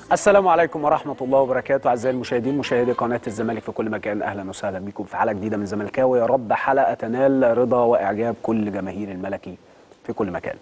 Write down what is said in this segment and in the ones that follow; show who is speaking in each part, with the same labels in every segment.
Speaker 1: السلام عليكم ورحمة الله وبركاته أعزائي المشاهدين مشاهدي قناة الزمالك في كل مكان أهلا وسهلا بكم في حلقة جديدة من زملكاوي يا رب حلقة تنال رضا وإعجاب كل جماهير الملكي في كل مكان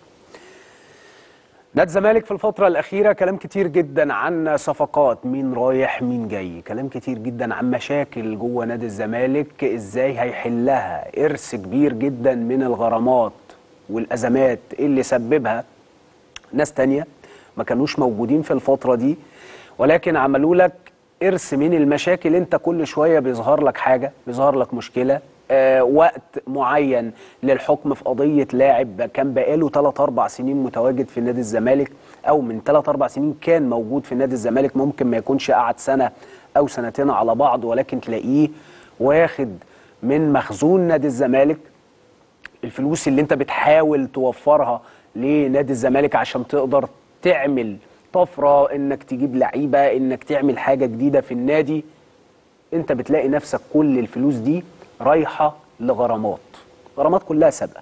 Speaker 1: نادي الزمالك في الفترة الأخيرة كلام كتير جدا عن صفقات مين رايح مين جاي كلام كتير جدا عن مشاكل جوه نادي الزمالك إزاي هيحلها إرث كبير جدا من الغرامات والأزمات اللي سببها ناس تانية ما كانوش موجودين في الفترة دي ولكن عملوا لك إرث من المشاكل أنت كل شوية بيظهر لك حاجة بيظهر لك مشكلة آه وقت معين للحكم في قضية لاعب كان بقاله 3 4 سنين متواجد في نادي الزمالك أو من 3 4 سنين كان موجود في نادي الزمالك ممكن ما يكونش قعد سنة أو سنتين على بعض ولكن تلاقيه واخد من مخزون نادي الزمالك الفلوس اللي انت بتحاول توفرها لنادي الزمالك عشان تقدر تعمل طفره انك تجيب لعيبه انك تعمل حاجه جديده في النادي انت بتلاقي نفسك كل الفلوس دي رايحه لغرامات غرامات كلها سابقه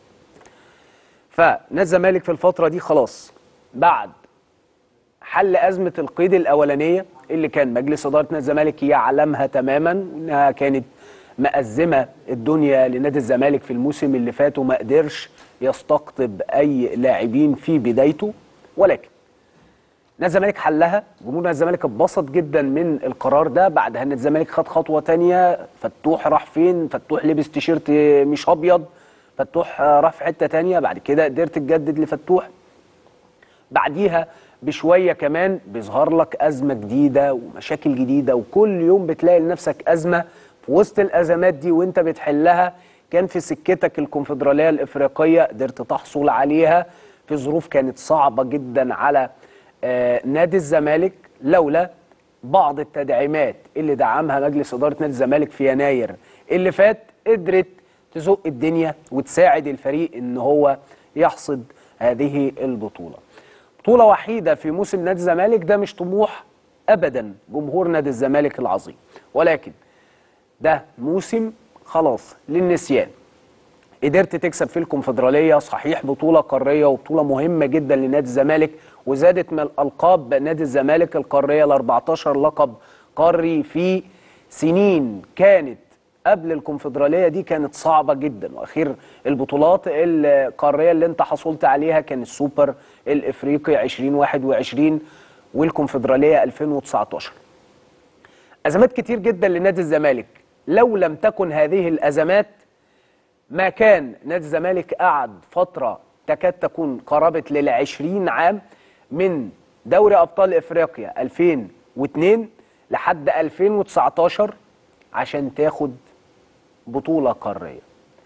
Speaker 1: فنادي الزمالك في الفتره دي خلاص بعد حل ازمه القيد الاولانيه اللي كان مجلس اداره نادي الزمالك يعلمها تماما انها كانت مأزمة الدنيا لنادي الزمالك في الموسم اللي فات وما قدرش يستقطب أي لاعبين في بدايته ولكن نادي الزمالك حلها جمهور نادي الزمالك اتبسط جدا من القرار ده بعدها نادي الزمالك خد خطوة تانية فتوح راح فين فتوح لبس تيشيرت مش أبيض فتوح راح في حتة تانية بعد كده قدرت تجدد لفتوح بعديها بشويه كمان بيظهر لك ازمه جديده ومشاكل جديده وكل يوم بتلاقي لنفسك ازمه في وسط الازمات دي وانت بتحلها كان في سكتك الكونفدراليه الافريقيه قدرت تحصل عليها في ظروف كانت صعبه جدا على آه نادي الزمالك لولا بعض التدعيمات اللي دعمها مجلس اداره نادي الزمالك في يناير اللي فات قدرت تزق الدنيا وتساعد الفريق ان هو يحصد هذه البطوله. بطوله وحيده في موسم نادي الزمالك ده مش طموح ابدا جمهور نادي الزمالك العظيم ولكن ده موسم خلاص للنسيان قدرت تكسب في الكونفدراليه صحيح بطوله قاريه وبطوله مهمه جدا لنادي الزمالك وزادت من القاب نادي الزمالك القاريه ل 14 لقب قاري في سنين كانت قبل الكونفدراليه دي كانت صعبه جدا واخير البطولات القاريه اللي انت حصلت عليها كان السوبر الافريقي 2021 والكونفدراليه 2019 ازمات كتير جدا لنادي الزمالك لو لم تكن هذه الازمات ما كان نادي الزمالك قعد فتره تكاد تكون قرابه للعشرين عام من دوري ابطال افريقيا 2002 لحد 2019 عشان تاخد بطوله قاريه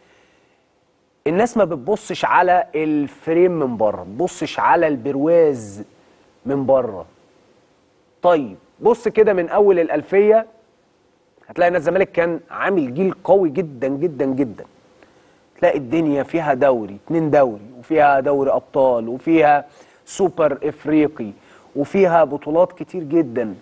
Speaker 1: الناس ما بتبصش على الفريم من بره بتبصش على البرواز من بره طيب بص كده من اول الالفيه هتلاقي نادي الزمالك كان عامل جيل قوي جدا جدا جدا تلاقي الدنيا فيها دوري اتنين دوري وفيها دوري ابطال وفيها سوبر افريقي وفيها بطولات كتير جدا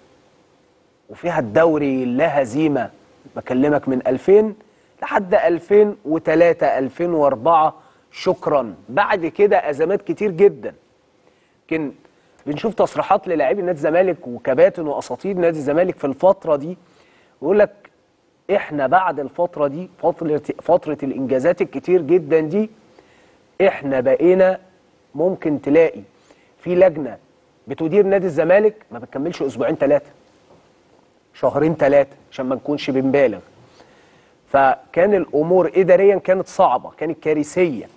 Speaker 1: وفيها الدوري لا هزيمه بكلمك من 2000 لحد 2003 2004 شكرا بعد كده ازمات كتير جدا لكن بنشوف تصريحات للاعبي نادي الزمالك وكباتن واساطير نادي الزمالك في الفتره دي يقول لك احنا بعد الفتره دي فتره فتره الانجازات الكتير جدا دي احنا بقينا ممكن تلاقي في لجنه بتدير نادي الزمالك ما بتكملش اسبوعين ثلاثه شهرين ثلاثه عشان ما نكونش بنبالغ فكان الامور اداريا كانت صعبه كانت كارثيه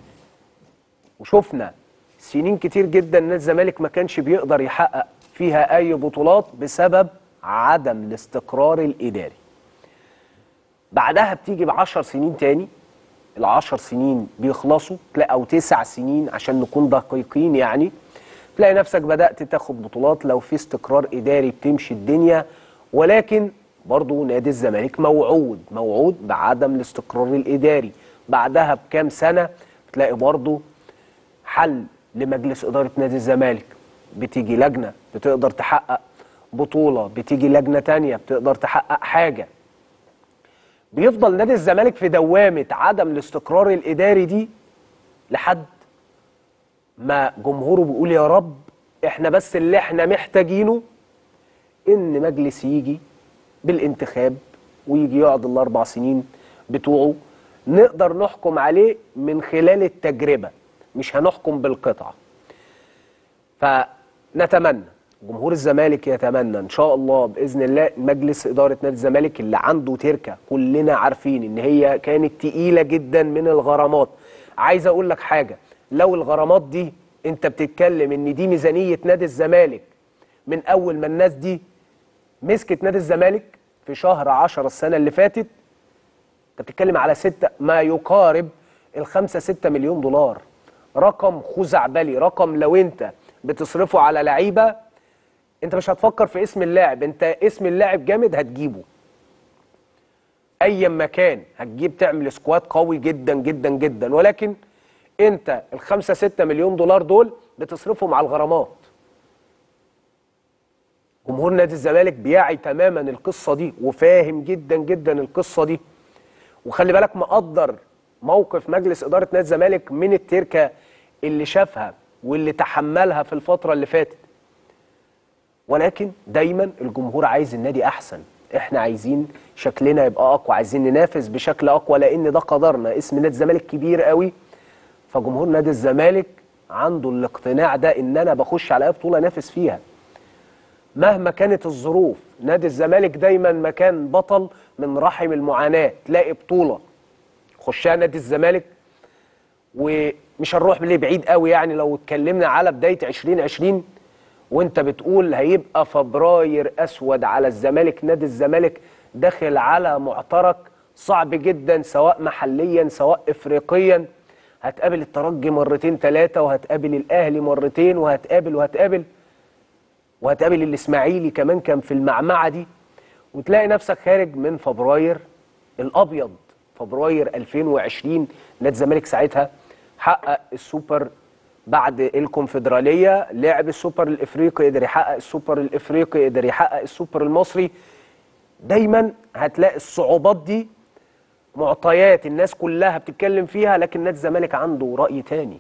Speaker 1: وشفنا سنين كتير جدا نادي الزمالك ما كانش بيقدر يحقق فيها اي بطولات بسبب عدم الاستقرار الاداري بعدها بتيجي بعشر سنين تاني العشر سنين بيخلصوا تلاقي او تسع سنين عشان نكون دقيقين يعني تلاقي نفسك بدات تاخد بطولات لو في استقرار اداري بتمشي الدنيا ولكن برضو نادي الزمالك موعود موعود بعدم الاستقرار الاداري بعدها بكام سنه بتلاقي برضو حل لمجلس اداره نادي الزمالك بتيجي لجنه بتقدر تحقق بطوله بتيجي لجنه تانية بتقدر تحقق حاجه بيفضل نادي الزمالك في دوامه عدم الاستقرار الاداري دي لحد ما جمهوره بيقول يا رب احنا بس اللي احنا محتاجينه ان مجلس يجي بالانتخاب ويجي يقعد الاربع سنين بتوعه نقدر نحكم عليه من خلال التجربه مش هنحكم بالقطعه فنتمنى جمهور الزمالك يتمنى ان شاء الله باذن الله مجلس اداره نادي الزمالك اللي عنده تركه كلنا عارفين ان هي كانت تقيله جدا من الغرامات عايز اقول لك حاجه لو الغرامات دي انت بتتكلم ان دي ميزانيه نادي الزمالك من اول ما الناس دي مسكت نادي الزمالك في شهر 10 السنه اللي فاتت انت بتتكلم على ستة ما يقارب الخمسة ستة مليون دولار رقم خزعبلي رقم لو انت بتصرفه على لعيبه انت مش هتفكر في اسم اللاعب انت اسم اللاعب جامد هتجيبه ايا ما كان هتجيب تعمل سكواد قوي جدا جدا جدا ولكن انت الخمسة ستة مليون دولار دول بتصرفهم على الغرامات جمهور نادي الزمالك بيعي تماما القصة دي وفاهم جدا جدا القصة دي وخلي بالك مقدر موقف مجلس إدارة نادي الزمالك من التركة اللي شافها واللي تحملها في الفترة اللي فاتت ولكن دايما الجمهور عايز النادي احسن احنا عايزين شكلنا يبقى اقوى عايزين ننافس بشكل اقوى لان ده قدرنا اسم نادي الزمالك كبير قوي فجمهور نادي الزمالك عنده الاقتناع ده ان انا بخش على اي بطوله انافس فيها مهما كانت الظروف نادي الزمالك دايما مكان بطل من رحم المعاناه تلاقي بطوله خشها نادي الزمالك ومش هنروح ليه بعيد قوي يعني لو اتكلمنا على بدايه 2020 وانت بتقول هيبقى فبراير اسود على الزمالك نادي الزمالك داخل على معترك صعب جدا سواء محليا سواء افريقيا هتقابل الترجي مرتين ثلاثه وهتقابل الاهلي مرتين وهتقابل وهتقابل وهتقابل الاسماعيلي كمان كان في المعمعه دي وتلاقي نفسك خارج من فبراير الابيض فبراير 2020 نادي الزمالك ساعتها حقق السوبر بعد الكونفدراليه لعب السوبر الافريقي قدر يحقق السوبر الافريقي قدر يحقق السوبر المصري دايما هتلاقي الصعوبات دي معطيات الناس كلها بتتكلم فيها لكن نادي الزمالك عنده راي تاني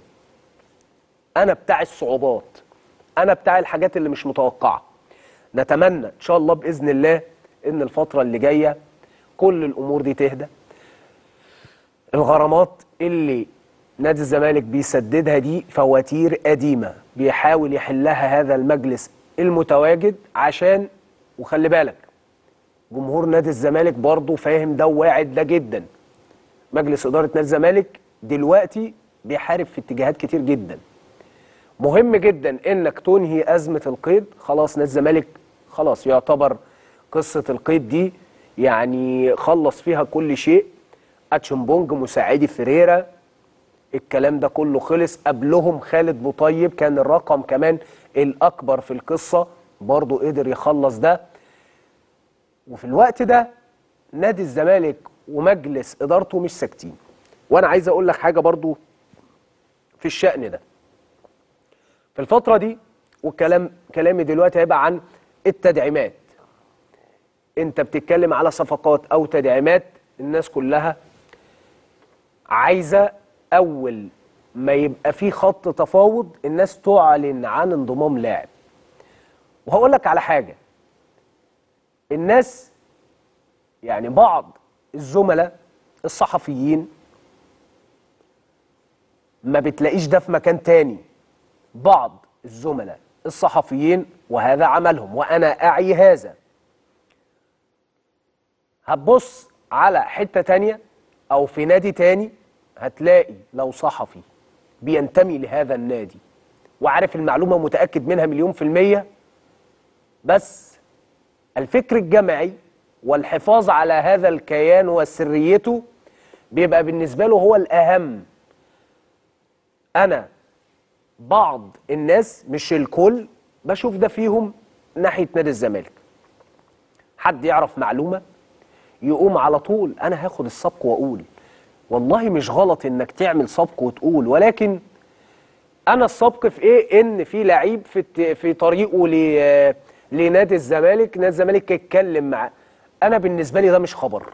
Speaker 1: انا بتاع الصعوبات انا بتاع الحاجات اللي مش متوقعه نتمنى ان شاء الله باذن الله ان الفتره اللي جايه كل الامور دي تهدى الغرامات اللي نادي الزمالك بيسددها دي فواتير قديمه بيحاول يحلها هذا المجلس المتواجد عشان وخلي بالك جمهور نادي الزمالك برضه فاهم ده وواعد ده جدا مجلس اداره نادي الزمالك دلوقتي بيحارب في اتجاهات كتير جدا مهم جدا انك تنهي ازمه القيد خلاص نادي الزمالك خلاص يعتبر قصه القيد دي يعني خلص فيها كل شيء اتشمبونج مساعدي فريرا الكلام ده كله خلص قبلهم خالد بوطيب كان الرقم كمان الاكبر في القصه برضه قدر يخلص ده وفي الوقت ده نادي الزمالك ومجلس ادارته مش ساكتين وانا عايز اقول لك حاجه برضه في الشأن ده في الفتره دي والكلام كلامي دلوقتي هيبقى عن التدعيمات انت بتتكلم على صفقات او تدعيمات الناس كلها عايزه اول ما يبقى في خط تفاوض الناس تعلن عن انضمام لاعب وهقول لك على حاجه الناس يعني بعض الزملاء الصحفيين ما بتلاقيش ده في مكان تاني بعض الزملاء الصحفيين وهذا عملهم وانا اعي هذا هتبص على حته تانيه او في نادي تاني هتلاقي لو صحفي بينتمي لهذا النادي وعارف المعلومه متاكد منها مليون في الميه بس الفكر الجمعي والحفاظ على هذا الكيان وسريته بيبقى بالنسبه له هو الاهم انا بعض الناس مش الكل بشوف ده فيهم ناحيه نادي الزمالك حد يعرف معلومه يقوم على طول انا هاخد السبق واقول والله مش غلط انك تعمل سبق وتقول ولكن انا السبق في ايه ان في لعيب في في طريقه ل لنادي الزمالك نادي الزمالك يتكلم معاه انا بالنسبه لي ده مش خبر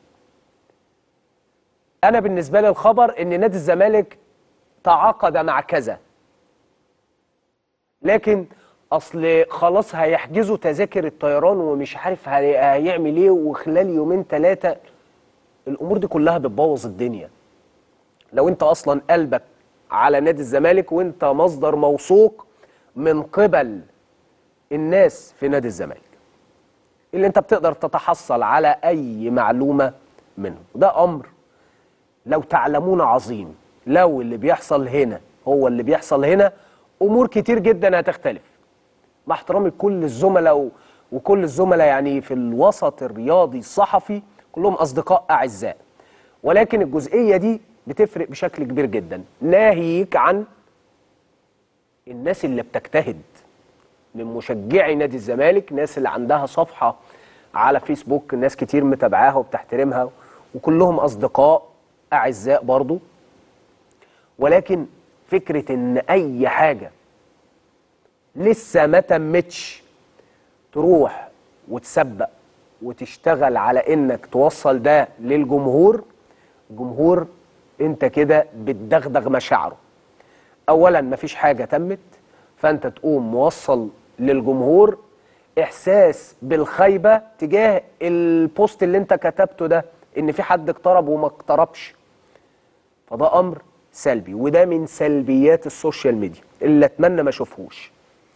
Speaker 1: انا بالنسبه لي الخبر ان نادي الزمالك تعاقد مع كذا لكن
Speaker 2: اصل خلاص هيحجزوا تذاكر الطيران ومش عارف هي- هيعمل ايه وخلال يومين ثلاثه الامور دي كلها بتبوظ الدنيا لو انت اصلا قلبك على نادي الزمالك وانت مصدر موثوق من قبل الناس في نادي الزمالك اللي انت بتقدر تتحصل على اي معلومه منه ده امر لو تعلمون عظيم لو اللي بيحصل هنا هو اللي بيحصل هنا امور كتير جدا هتختلف مع احترامي لكل الزملاء و- وكل الزملاء يعني في الوسط الرياضي الصحفي كلهم اصدقاء اعزاء ولكن الجزئيه دي بتفرق بشكل كبير جدا ناهيك عن الناس اللي بتجتهد من مشجعي نادي الزمالك ناس اللي عندها صفحه على فيسبوك ناس كتير متابعاها وبتحترمها وكلهم اصدقاء اعزاء برضو ولكن فكره ان اي حاجه لسه ما تمتش تروح وتسبق وتشتغل على انك توصل ده للجمهور الجمهور انت كده بتدغدغ مشاعره اولا مفيش حاجه تمت فانت تقوم موصل للجمهور احساس بالخيبه تجاه البوست اللي انت كتبته ده ان في حد اقترب وما اقتربش فده امر سلبي وده من سلبيات السوشيال ميديا اللي اتمنى ما اشوفهوش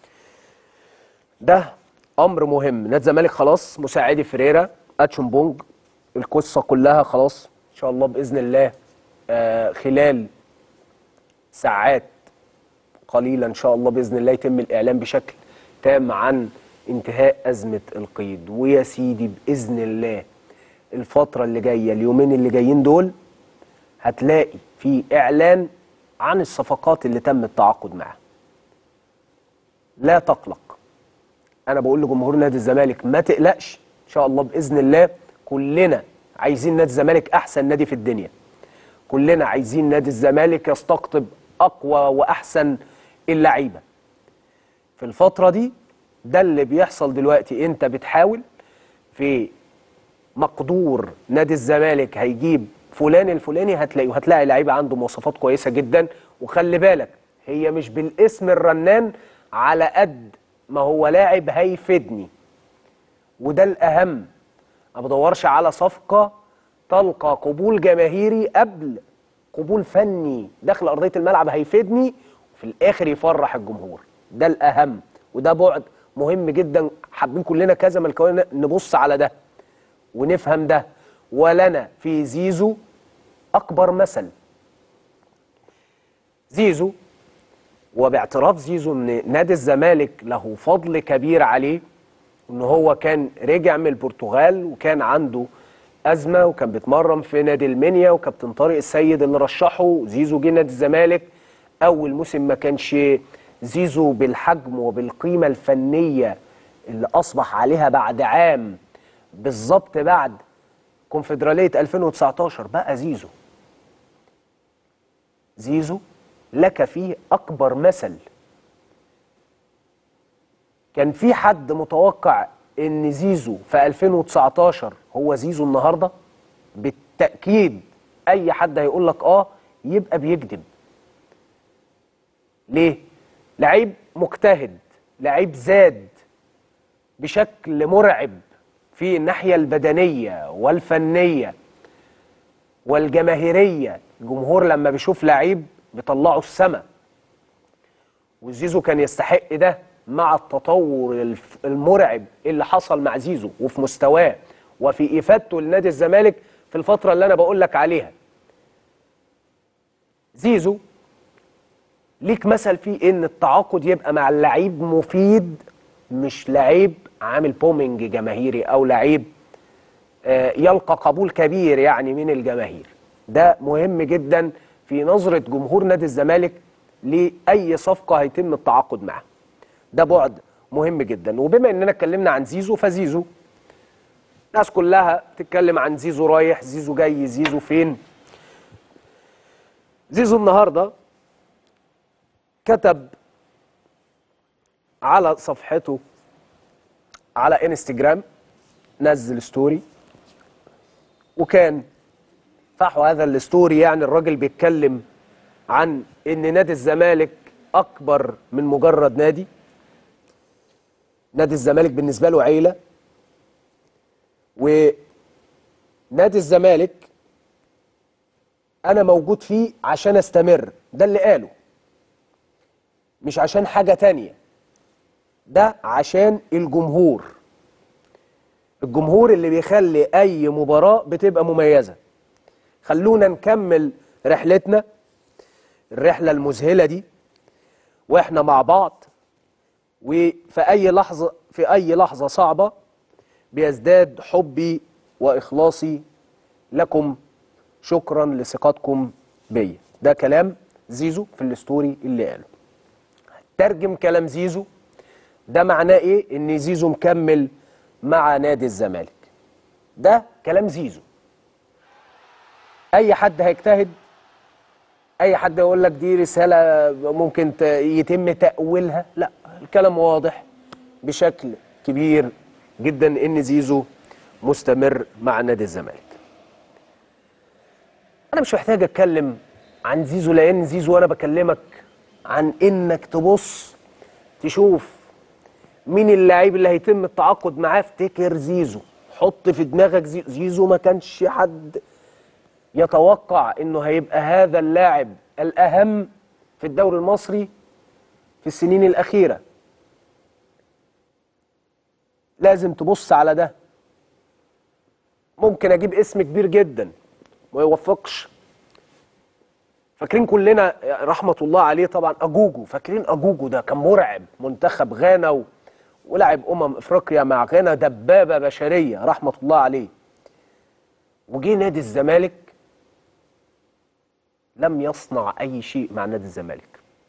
Speaker 2: ده امر مهم نادي الزمالك خلاص مساعدي فريرا اتشومبونج القصه كلها خلاص ان شاء الله باذن الله آه خلال ساعات قليله ان شاء الله باذن الله يتم الاعلان بشكل تام عن انتهاء ازمه القيد ويا سيدي باذن الله الفتره اللي جايه اليومين اللي جايين دول هتلاقي في اعلان عن الصفقات اللي تم التعاقد معها لا تقلق انا بقول لجمهور نادي الزمالك ما تقلقش ان شاء الله باذن الله كلنا عايزين نادي الزمالك احسن نادي في الدنيا كلنا عايزين نادي الزمالك يستقطب اقوى واحسن اللعيبه في الفتره دي ده اللي بيحصل دلوقتي انت بتحاول في مقدور نادي الزمالك هيجيب فلان الفلاني هتلاقيه هتلاقي لعيبه عنده مواصفات كويسه جدا وخلي بالك هي مش بالاسم الرنان على قد ما هو لاعب هيفيدني وده الاهم ما بدورش على صفقه تلقى قبول جماهيري قبل قبول فني داخل ارضيه الملعب هيفيدني وفي الاخر يفرح الجمهور ده الاهم وده بعد مهم جدا حابين كلنا كزملكاويه نبص على ده ونفهم ده ولنا في زيزو اكبر مثل زيزو وباعتراف زيزو ان نادي الزمالك له فضل كبير عليه ان هو كان رجع من البرتغال وكان عنده ازمه وكان بيتمرن في نادي المنيا وكابتن طارق السيد اللي رشحه زيزو جه نادي الزمالك اول موسم ما كانش زيزو بالحجم وبالقيمه الفنيه اللي اصبح عليها بعد عام بالظبط بعد كونفدراليه 2019 بقى زيزو زيزو لك فيه اكبر مثل كان في حد متوقع ان زيزو في 2019 هو زيزو النهارده بالتاكيد اي حد هيقول لك اه يبقى بيكذب ليه لعيب مجتهد لعيب زاد بشكل مرعب في الناحيه البدنيه والفنيه والجماهيريه الجمهور لما بيشوف لعيب بيطلعه السما وزيزو كان يستحق ده مع التطور الف- المرعب اللي حصل مع زيزو وفي مستواه وفي افادته لنادي الزمالك في الفتره اللي انا بقول لك عليها زيزو ليك مثل فيه ان التعاقد يبقى مع اللعيب مفيد مش لعيب عامل بومينج جماهيري او لعيب آه، يلقى قبول كبير يعني من الجماهير ده مهم جدا في نظرة جمهور نادي الزمالك لأي صفقة هيتم التعاقد معها ده بعد مهم جدا وبما اننا اتكلمنا عن زيزو فزيزو الناس كلها بتتكلم عن زيزو رايح زيزو جاي زيزو فين زيزو النهارده كتب على صفحته على انستجرام نزل ستوري وكان فحوى هذا الستوري يعني الراجل بيتكلم عن ان نادي الزمالك اكبر من مجرد نادي نادي الزمالك بالنسبه له عيله ونادي الزمالك انا موجود فيه عشان استمر ده اللي قاله مش عشان حاجه تانية ده عشان الجمهور الجمهور اللي بيخلي اي مباراه بتبقى مميزه خلونا نكمل رحلتنا الرحله المذهله دي واحنا مع بعض وفي اي لحظه في اي لحظه صعبه بيزداد حبي واخلاصي لكم شكرا لثقتكم بيا ده كلام زيزو في الستوري اللي قاله ترجم كلام زيزو ده معناه ايه ان زيزو مكمل مع نادي الزمالك ده كلام زيزو اي حد هيجتهد اي حد يقول لك دي رساله ممكن ت- يتم تاويلها لا الكلام واضح بشكل كبير جدا ان زيزو مستمر مع نادي الزمالك انا مش محتاج اتكلم عن زيزو لان زيزو وانا بكلمك عن انك تبص تشوف مين اللاعب اللي هيتم التعاقد معاه افتكر زيزو حط في دماغك زيزو زيزو ما كانش حد يتوقع انه هيبقى هذا اللاعب الاهم في الدوري المصري في السنين الاخيره لازم تبص على ده ممكن اجيب اسم كبير جدا ما يوفقش فاكرين كلنا رحمه الله عليه طبعا اجوجو فاكرين اجوجو ده كان مرعب منتخب غانا و... ولعب امم افريقيا مع غانا دبابه بشريه رحمه الله عليه وجه نادي الزمالك لم يصنع اي شيء مع نادي الزمالك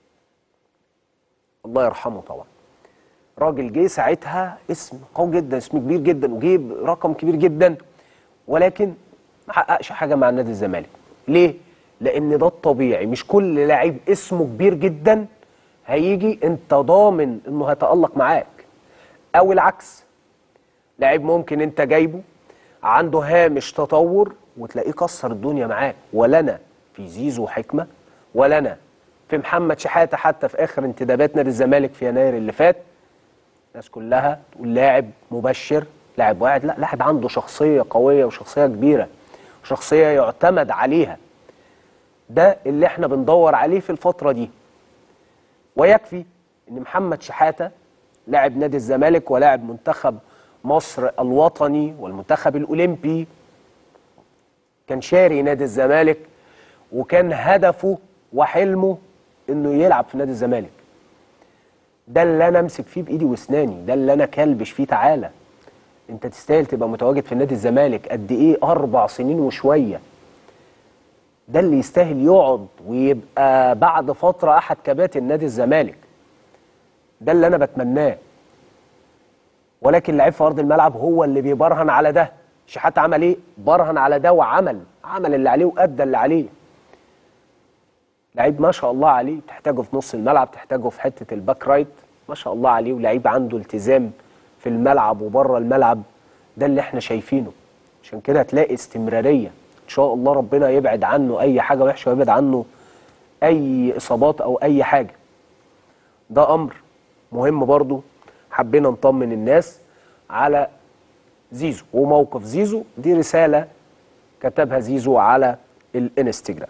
Speaker 2: الله يرحمه طبعا راجل جه ساعتها اسم قوي جدا اسم كبير جدا وجيب رقم كبير جدا ولكن ما حققش حاجه مع نادي الزمالك ليه لان ده الطبيعي مش كل لعيب اسمه كبير جدا هيجي انت ضامن انه هيتالق معاك او العكس لعيب ممكن انت جايبه عنده هامش تطور وتلاقيه كسر الدنيا معاك ولنا في زيزو حكمه ولنا في محمد شحاته حتى في اخر انتدابات نادي الزمالك في يناير اللي فات الناس كلها تقول لاعب مبشر لاعب واعد لا لاعب عنده شخصيه قويه وشخصيه كبيره وشخصيه يعتمد عليها ده اللي احنا بندور عليه في الفتره دي ويكفي ان محمد شحاته لاعب نادي الزمالك ولاعب منتخب مصر الوطني والمنتخب الاولمبي كان شاري نادي الزمالك وكان هدفه وحلمه انه يلعب في نادي الزمالك ده اللي انا امسك فيه بايدي واسناني ده اللي انا كلبش فيه تعالى انت تستاهل تبقى متواجد في نادي الزمالك قد ايه اربع سنين وشويه ده اللي يستاهل يقعد ويبقى بعد فتره احد كباتن نادي الزمالك ده اللي انا بتمناه ولكن لعيب في ارض الملعب هو اللي بيبرهن على ده شحات عمل ايه برهن على ده وعمل عمل اللي عليه وادى اللي عليه لعيب ما شاء الله عليه تحتاجه في نص الملعب تحتاجه في حته الباك رايت ما شاء الله عليه ولعيب عنده التزام في الملعب وبره الملعب ده اللي احنا شايفينه عشان كده هتلاقي استمراريه ان شاء الله ربنا يبعد عنه اي حاجه وحشه ويبعد عنه اي اصابات او اي حاجه ده امر مهم برضو حبينا نطمن الناس على زيزو وموقف زيزو دي رساله كتبها زيزو على الانستجرام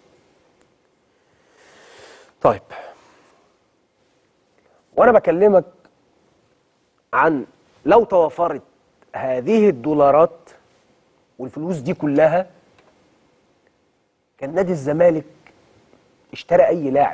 Speaker 2: طيب وانا بكلمك عن لو توفرت هذه الدولارات والفلوس دي كلها كان نادي الزمالك اشترى اي لاعب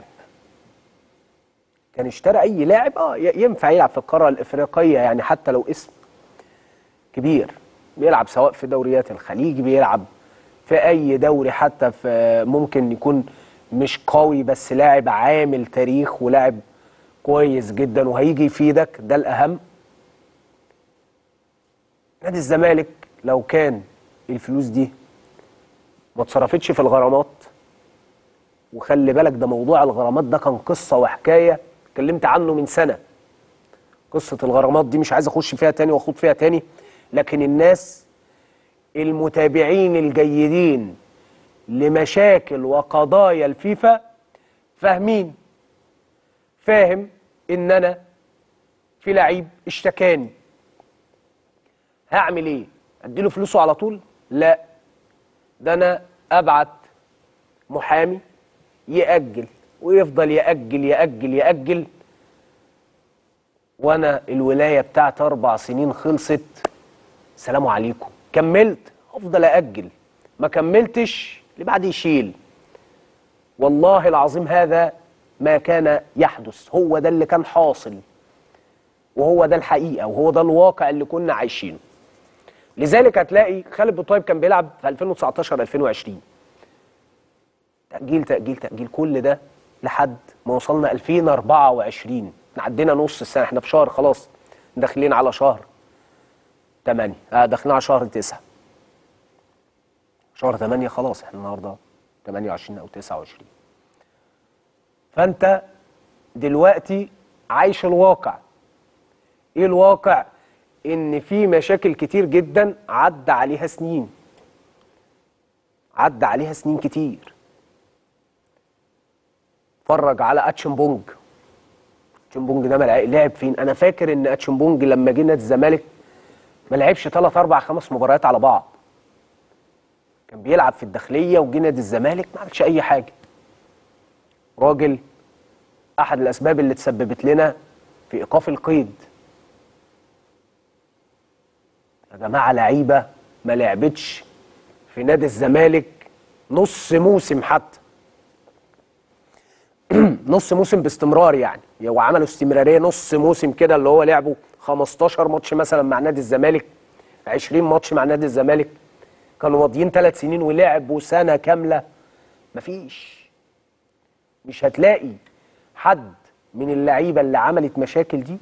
Speaker 2: كان اشترى اي لاعب اه ي- ينفع يلعب في القاره الافريقيه يعني حتى لو اسم كبير بيلعب سواء في دوريات الخليج بيلعب في اي دوري حتى في ممكن يكون مش قوي بس لاعب عامل تاريخ ولاعب كويس جدا وهيجي يفيدك ده الاهم نادي الزمالك لو كان الفلوس دي ما اتصرفتش في الغرامات وخلي بالك ده موضوع الغرامات ده كان قصه وحكايه اتكلمت عنه من سنه قصه الغرامات دي مش عايز اخش فيها تاني واخوض فيها تاني لكن الناس المتابعين الجيدين لمشاكل وقضايا الفيفا فاهمين فاهم ان انا في لعيب اشتكاني هعمل ايه اديله فلوسه على طول لا ده انا ابعت محامي يأجل ويفضل يأجل يأجل يأجل وانا الولايه بتاعت اربع سنين خلصت سلام عليكم كملت افضل اجل ما كملتش اللي بعد يشيل والله العظيم هذا ما كان يحدث هو ده اللي كان حاصل وهو ده الحقيقه وهو ده الواقع اللي كنا عايشينه لذلك هتلاقي خالد بوطيب كان بيلعب في 2019 2020 تأجيل تأجيل تأجيل كل ده لحد ما وصلنا 2024 احنا عدينا نص السنة احنا في شهر خلاص داخلين على شهر 8 اه داخلين على شهر 9 شهر 8 خلاص احنا النهارده 28 او 29 فانت دلوقتي عايش الواقع ايه الواقع ان في مشاكل كتير جدا عدى عليها سنين عدى عليها سنين كتير اتفرج على اتشمبونج اتشمبونج ده ملع- لعب فين انا فاكر ان اتشمبونج لما جه نادي الزمالك ما لعبش 3 4 5 مباريات على بعض كان بيلعب في الداخليه وجه نادي الزمالك ما عملش اي حاجه راجل احد الاسباب اللي تسببت لنا في ايقاف القيد يا جماعه لعيبه ما لعبتش في نادي الزمالك نص موسم حتى نص موسم باستمرار يعني وعملوا استمراريه نص موسم كده اللي هو لعبوا 15 ماتش مثلا مع نادي الزمالك 20 ماتش مع نادي الزمالك كانوا ماضيين ثلاث سنين ولعبوا سنه كامله مفيش مش هتلاقي حد من اللعيبه اللي عملت مشاكل دي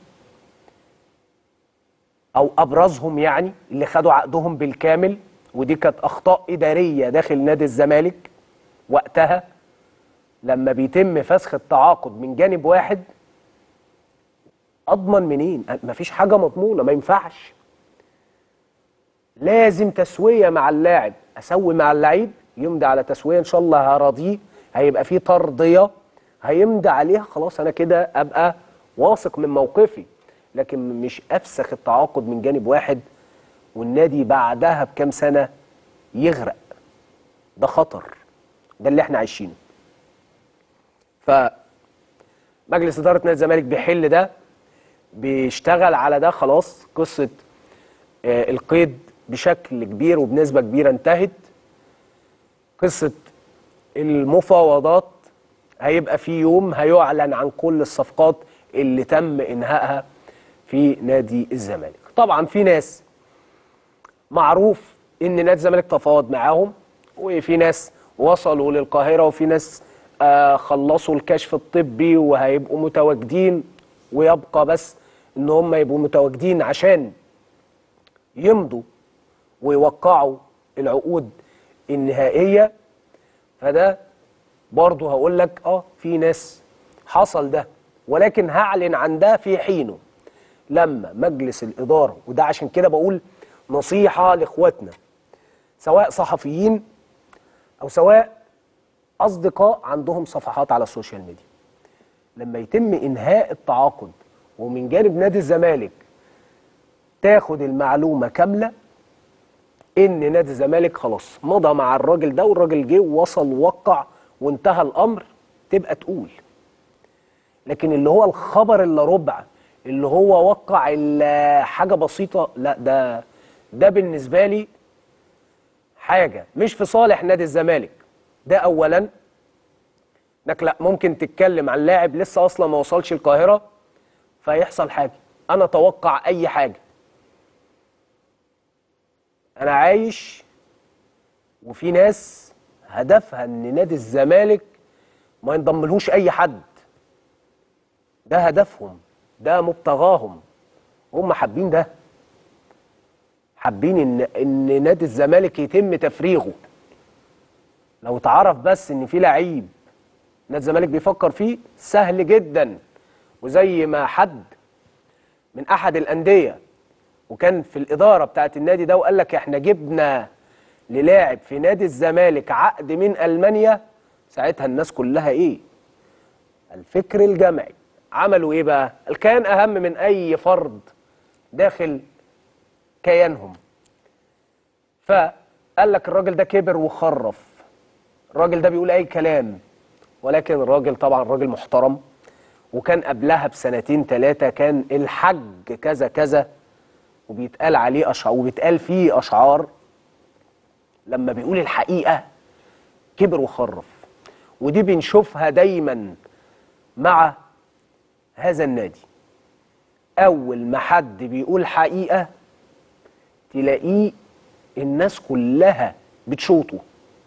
Speaker 2: او ابرزهم يعني اللي خدوا عقدهم بالكامل ودي كانت اخطاء اداريه داخل نادي الزمالك وقتها لما بيتم فسخ التعاقد من جانب واحد اضمن منين مفيش حاجه مضمونه ما ينفعش لازم تسويه مع اللاعب اسوي مع اللعيب يمضي على تسويه ان شاء الله هراضيه هيبقى فيه ترضيه هيمضي عليها خلاص انا كده ابقى واثق من موقفي لكن مش افسخ التعاقد من جانب واحد والنادي بعدها بكام سنه يغرق ده خطر ده اللي احنا عايشينه فمجلس اداره نادي الزمالك بيحل ده بيشتغل على ده خلاص قصه آه، القيد بشكل كبير وبنسبه كبيره انتهت قصه المفاوضات هيبقى في يوم هيعلن عن كل الصفقات اللي تم انهائها في نادي الزمالك طبعا في ناس معروف ان نادي الزمالك تفاوض معاهم وفي ناس وصلوا للقاهره وفي ناس آه خلصوا الكشف الطبي وهيبقوا متواجدين ويبقى بس ان هم يبقوا متواجدين عشان يمضوا ويوقعوا العقود النهائيه فده برضه هقول لك اه في ناس حصل ده ولكن هعلن عن ده في حينه لما مجلس الاداره وده عشان كده بقول نصيحه لاخواتنا سواء صحفيين او سواء اصدقاء عندهم صفحات على السوشيال ميديا لما يتم انهاء التعاقد ومن جانب نادي الزمالك تاخد المعلومه كامله ان نادي الزمالك خلاص مضى مع الراجل ده والراجل جه ووصل ووقع وانتهى الامر تبقى تقول لكن اللي هو الخبر الا ربع اللي هو وقع ال- حاجه بسيطه لا ده ده بالنسبه لي حاجه مش في صالح نادي الزمالك ده اولا انك لا ممكن تتكلم عن لاعب لسه اصلا ما وصلش القاهره فيحصل حاجه انا اتوقع اي حاجه انا عايش وفي ناس هدفها ان نادي الزمالك ما ينضملهوش اي حد ده هدفهم ده مبتغاهم هم حابين ده حابين ان ان نادي الزمالك يتم تفريغه لو تعرف بس ان في لعيب نادي الزمالك بيفكر فيه سهل جدا وزي ما حد من احد الانديه وكان في الاداره بتاعت النادي ده وقال لك احنا جبنا للاعب في نادي الزمالك عقد من المانيا ساعتها الناس كلها ايه الفكر الجمعي عملوا ايه بقى الكيان اهم من اي فرد داخل كيانهم فقال لك الراجل ده كبر وخرف الراجل ده بيقول اي كلام ولكن الراجل طبعا راجل محترم وكان قبلها بسنتين ثلاثة كان الحج كذا كذا وبيتقال عليه أشعار وبيتقال فيه أشعار لما بيقول الحقيقة كبر وخرف ودي بنشوفها دايما مع هذا النادي أول ما حد بيقول حقيقة تلاقيه الناس كلها بتشوطه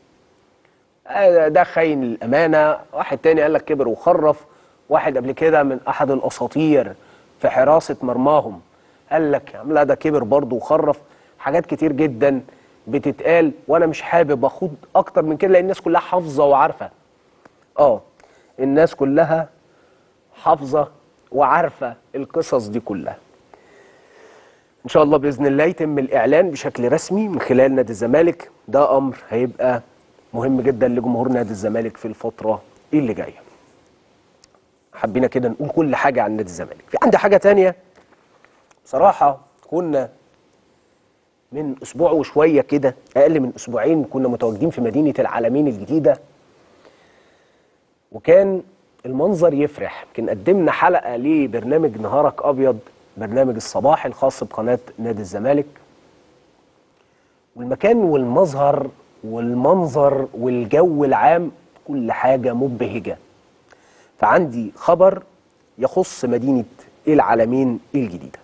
Speaker 2: آه ده خاين الأمانة واحد تاني قال لك كبر وخرف واحد قبل كده من أحد الأساطير في حراسة مرماهم قال لك يا عم لا ده كبر برضه وخرف حاجات كتير جدا بتتقال وانا مش حابب اخوض اكتر من كده لان الناس كلها حافظه وعارفه اه الناس كلها حافظه وعارفه القصص دي كلها ان شاء الله باذن الله يتم الاعلان بشكل رسمي من خلال نادي الزمالك ده امر هيبقى مهم جدا لجمهور نادي الزمالك في الفتره اللي جايه حبينا كده نقول كل حاجه عن نادي الزمالك في عندي حاجه تانية بصراحه كنا من اسبوع وشويه كده اقل من اسبوعين كنا متواجدين في مدينه العالمين الجديده وكان المنظر يفرح يمكن قدمنا حلقه لبرنامج نهارك ابيض برنامج الصباح الخاص بقناه نادي الزمالك والمكان والمظهر والمنظر والجو العام كل حاجه مبهجه فعندي خبر يخص مدينه العالمين الجديده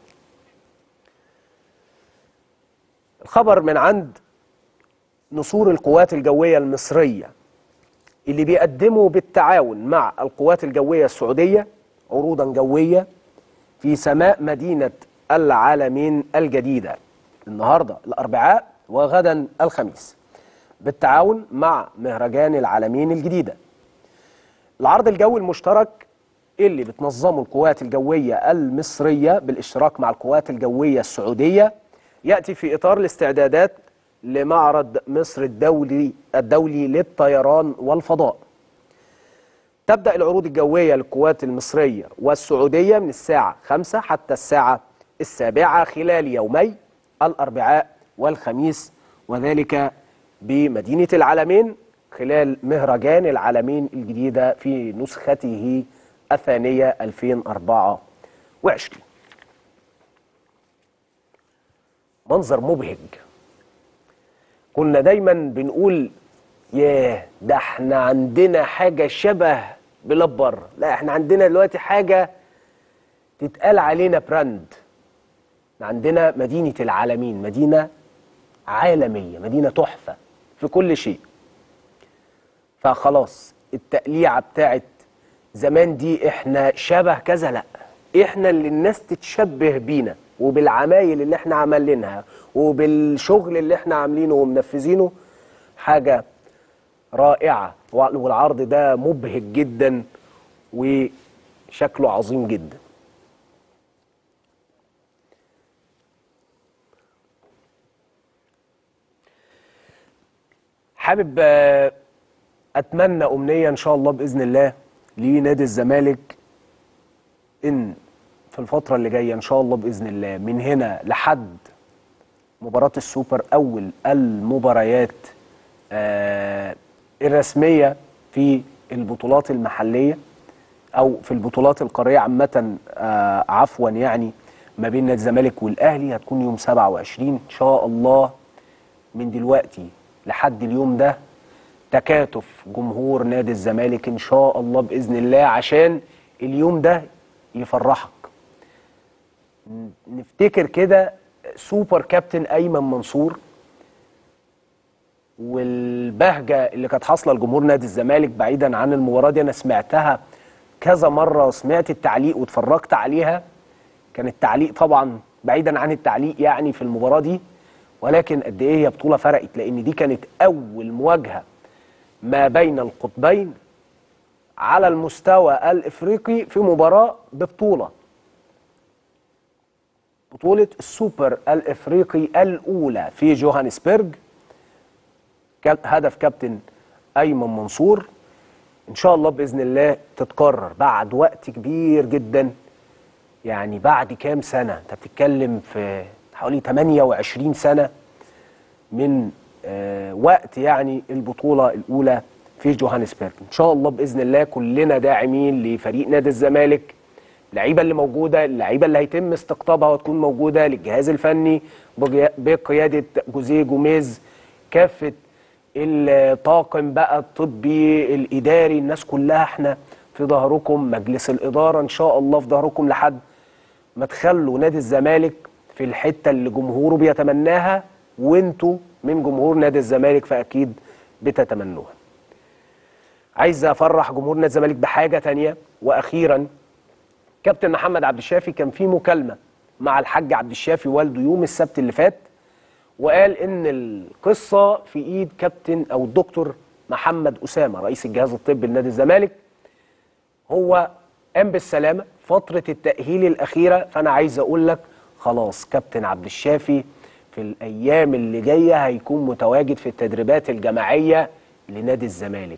Speaker 2: الخبر من عند نصور القوات الجوية المصرية اللي بيقدموا بالتعاون مع القوات الجوية السعودية عروضا جوية في سماء مدينة العالمين الجديدة النهاردة الأربعاء وغدا الخميس بالتعاون مع مهرجان العالمين الجديدة العرض الجوي المشترك اللي بتنظمه القوات الجوية المصرية بالاشتراك مع القوات الجوية السعودية يأتي في إطار الاستعدادات لمعرض مصر الدولي الدولي للطيران والفضاء. تبدأ العروض الجوية للقوات المصرية والسعودية من الساعة 5 حتى الساعة السابعة خلال يومي الأربعاء والخميس وذلك بمدينة العالمين خلال مهرجان العالمين الجديدة في نسخته الثانية 2024 منظر مبهج كنا دايما بنقول ياه ده احنا عندنا حاجة شبه بلاد بره لا احنا عندنا دلوقتي حاجة تتقال علينا براند عندنا مدينة العالمين مدينة عالمية مدينة تحفة في كل شيء فخلاص التقليعة بتاعت زمان دي احنا شبه كذا لا احنا اللي الناس تتشبه بينا وبالعمايل اللي احنا عاملينها وبالشغل اللي احنا عاملينه ومنفذينه حاجة رائعة والعرض ده مبهج جدا وشكله عظيم جدا حابب آه، اتمنى امنيه ان شاء الله باذن الله لنادي الزمالك ان في الفتره اللي جايه ان شاء الله باذن الله من هنا لحد مباراه السوبر اول المباريات آه، الرسميه في البطولات المحليه او في البطولات القاريه عامه آه، عفوا يعني ما بين نادي الزمالك والاهلي هتكون يوم 27 ان شاء الله من دلوقتي لحد اليوم ده تكاتف جمهور نادي الزمالك ان شاء الله باذن الله عشان اليوم ده يفرحك ن- نفتكر كده سوبر كابتن ايمن منصور والبهجه اللي كانت حاصله لجمهور نادي الزمالك بعيدا عن المباراه دي انا سمعتها كذا مره وسمعت التعليق واتفرجت عليها كان التعليق طبعا بعيدا عن التعليق يعني في المباراه دي ولكن قد ايه هي بطوله فرقت لان دي كانت اول مواجهه ما بين القطبين على المستوى الافريقي في مباراه ببطوله بطوله السوبر الافريقي الاولى في جوهانسبرج كاب- هدف كابتن ايمن منصور ان شاء الله باذن الله تتكرر بعد وقت كبير جدا يعني بعد كام سنه انت بتتكلم في حوالي 28 سنه من آه، وقت يعني البطوله الاولى في جوهانسبرج ان شاء الله باذن الله كلنا داعمين لفريق نادي الزمالك اللعيبه اللي موجوده اللعيبه اللي هيتم استقطابها وتكون موجوده للجهاز الفني بقيا- بقياده جوزيه جوميز كافه الطاقم بقى الطبي الاداري الناس كلها احنا في ظهركم مجلس الاداره ان شاء الله في ظهركم لحد ما تخلوا نادي الزمالك في الحته اللي جمهوره بيتمناها وانتوا من جمهور نادي الزمالك فاكيد بتتمنوها. عايز افرح جمهور نادي الزمالك بحاجه تانية واخيرا كابتن محمد عبد الشافي كان في مكالمه مع الحاج عبد الشافي والده يوم السبت اللي فات وقال ان القصه في ايد كابتن او الدكتور محمد اسامه رئيس الجهاز الطبي لنادي الزمالك هو قام بالسلامه فتره التاهيل الاخيره فانا عايز اقول لك خلاص كابتن عبد الشافي في الايام اللي جايه هيكون متواجد في التدريبات الجماعيه لنادي الزمالك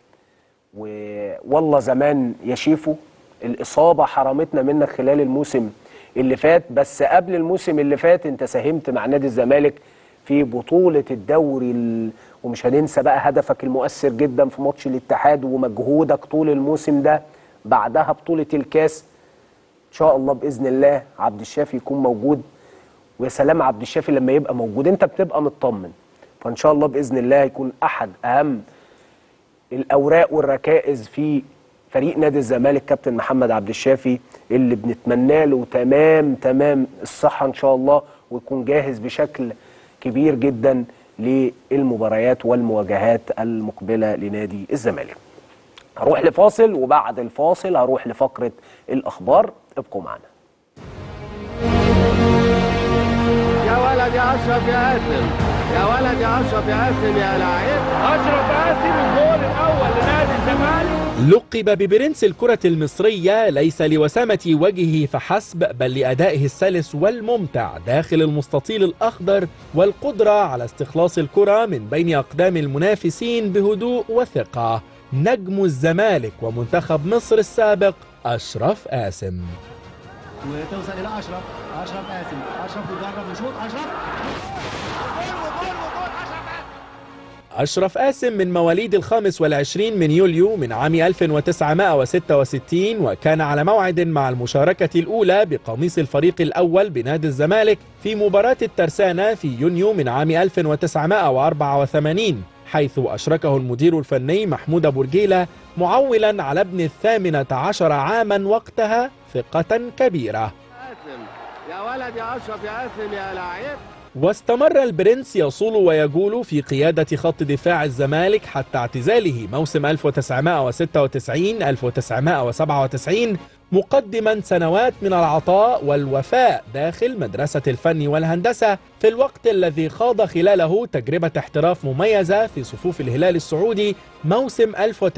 Speaker 2: و- والله زمان يا شيفو الإصابة حرمتنا منك خلال الموسم اللي فات بس قبل الموسم اللي فات انت ساهمت مع نادي الزمالك في بطولة الدوري ال... ومش هننسى بقى هدفك المؤثر جدا في ماتش الاتحاد ومجهودك طول الموسم ده بعدها بطولة الكاس ان شاء الله باذن الله عبد الشافي يكون موجود ويا سلام عبد الشافي لما يبقى موجود انت بتبقى مطمن فان شاء الله باذن الله هيكون احد اهم الاوراق والركائز في فريق نادي الزمالك كابتن محمد عبد الشافي اللي بنتمنى له تمام تمام الصحه ان شاء الله ويكون جاهز بشكل كبير جدا للمباريات والمواجهات المقبله لنادي الزمالك. هروح لفاصل وبعد الفاصل هروح لفقره الاخبار ابقوا معنا.
Speaker 3: يا ولد يا اشرف يا قاسم يا ولد يا اشرف يا قاسم يا لعيب اشرف قاسم الجول الاول لنادي الزمالك
Speaker 4: لقب ببرنس الكرة المصرية ليس لوسامة وجهه فحسب بل لأدائه السلس والممتع داخل المستطيل الأخضر والقدرة على استخلاص الكرة من بين أقدام المنافسين بهدوء وثقة نجم الزمالك ومنتخب مصر السابق أشرف قاسم
Speaker 5: وتوصل الى اشرف اشرف قاسم اشرف يجرب يشوط اشرف
Speaker 4: أشرف قاسم من مواليد الخامس والعشرين من يوليو من عام 1966 وكان على موعد مع المشاركة الأولى بقميص الفريق الأول بنادي الزمالك في مباراة الترسانة في يونيو من عام 1984 حيث أشركه المدير الفني محمود أبو رجيلة معولا على ابن الثامنة عشر عاما وقتها ثقة كبيرة
Speaker 3: قاسم يا ولد يا اشرف يا قاسم يا لعيب
Speaker 4: واستمر البرنس يصول ويجول في قيادة خط دفاع الزمالك حتى اعتزاله موسم 1996-1997 مقدما سنوات من العطاء والوفاء داخل مدرسة الفن والهندسة في الوقت الذي خاض خلاله تجربة احتراف مميزة في صفوف الهلال السعودي موسم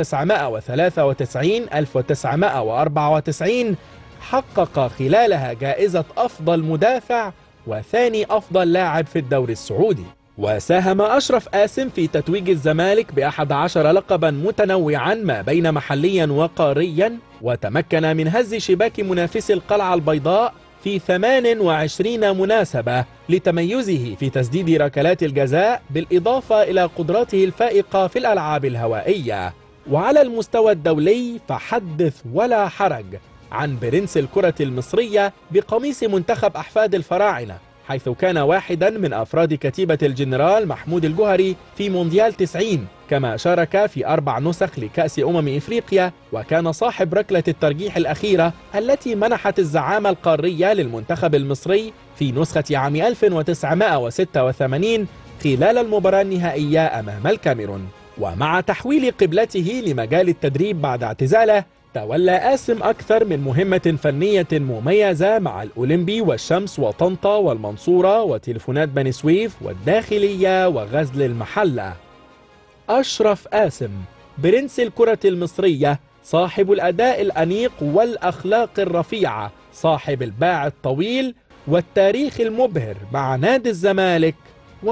Speaker 4: 1993-1994 حقق خلالها جائزة أفضل مدافع وثاني أفضل لاعب في الدوري السعودي وساهم أشرف قاسم في تتويج الزمالك بأحد عشر لقبا متنوعا ما بين محليا وقاريا وتمكن من هز شباك منافسي القلعة البيضاء في 28 مناسبة لتميزه في تسديد ركلات الجزاء بالإضافة إلى قدراته الفائقة في الألعاب الهوائية وعلى المستوى الدولي فحدث ولا حرج عن برنس الكرة المصرية بقميص منتخب أحفاد الفراعنة حيث كان واحدا من أفراد كتيبة الجنرال محمود الجوهري في مونديال 90 كما شارك في أربع نسخ لكأس أمم إفريقيا وكان صاحب ركلة الترجيح الأخيرة التي منحت الزعامة القارية للمنتخب المصري في نسخة عام 1986 خلال المباراة النهائية أمام الكاميرون ومع تحويل قبلته لمجال التدريب بعد اعتزاله تولى قاسم أكثر من مهمة فنية مميزة مع الأولمبي والشمس وطنطا والمنصورة وتليفونات بني سويف والداخلية وغزل المحلة أشرف قاسم برنس الكرة المصرية صاحب الأداء الأنيق والأخلاق الرفيعة صاحب الباع الطويل والتاريخ المبهر مع نادي الزمالك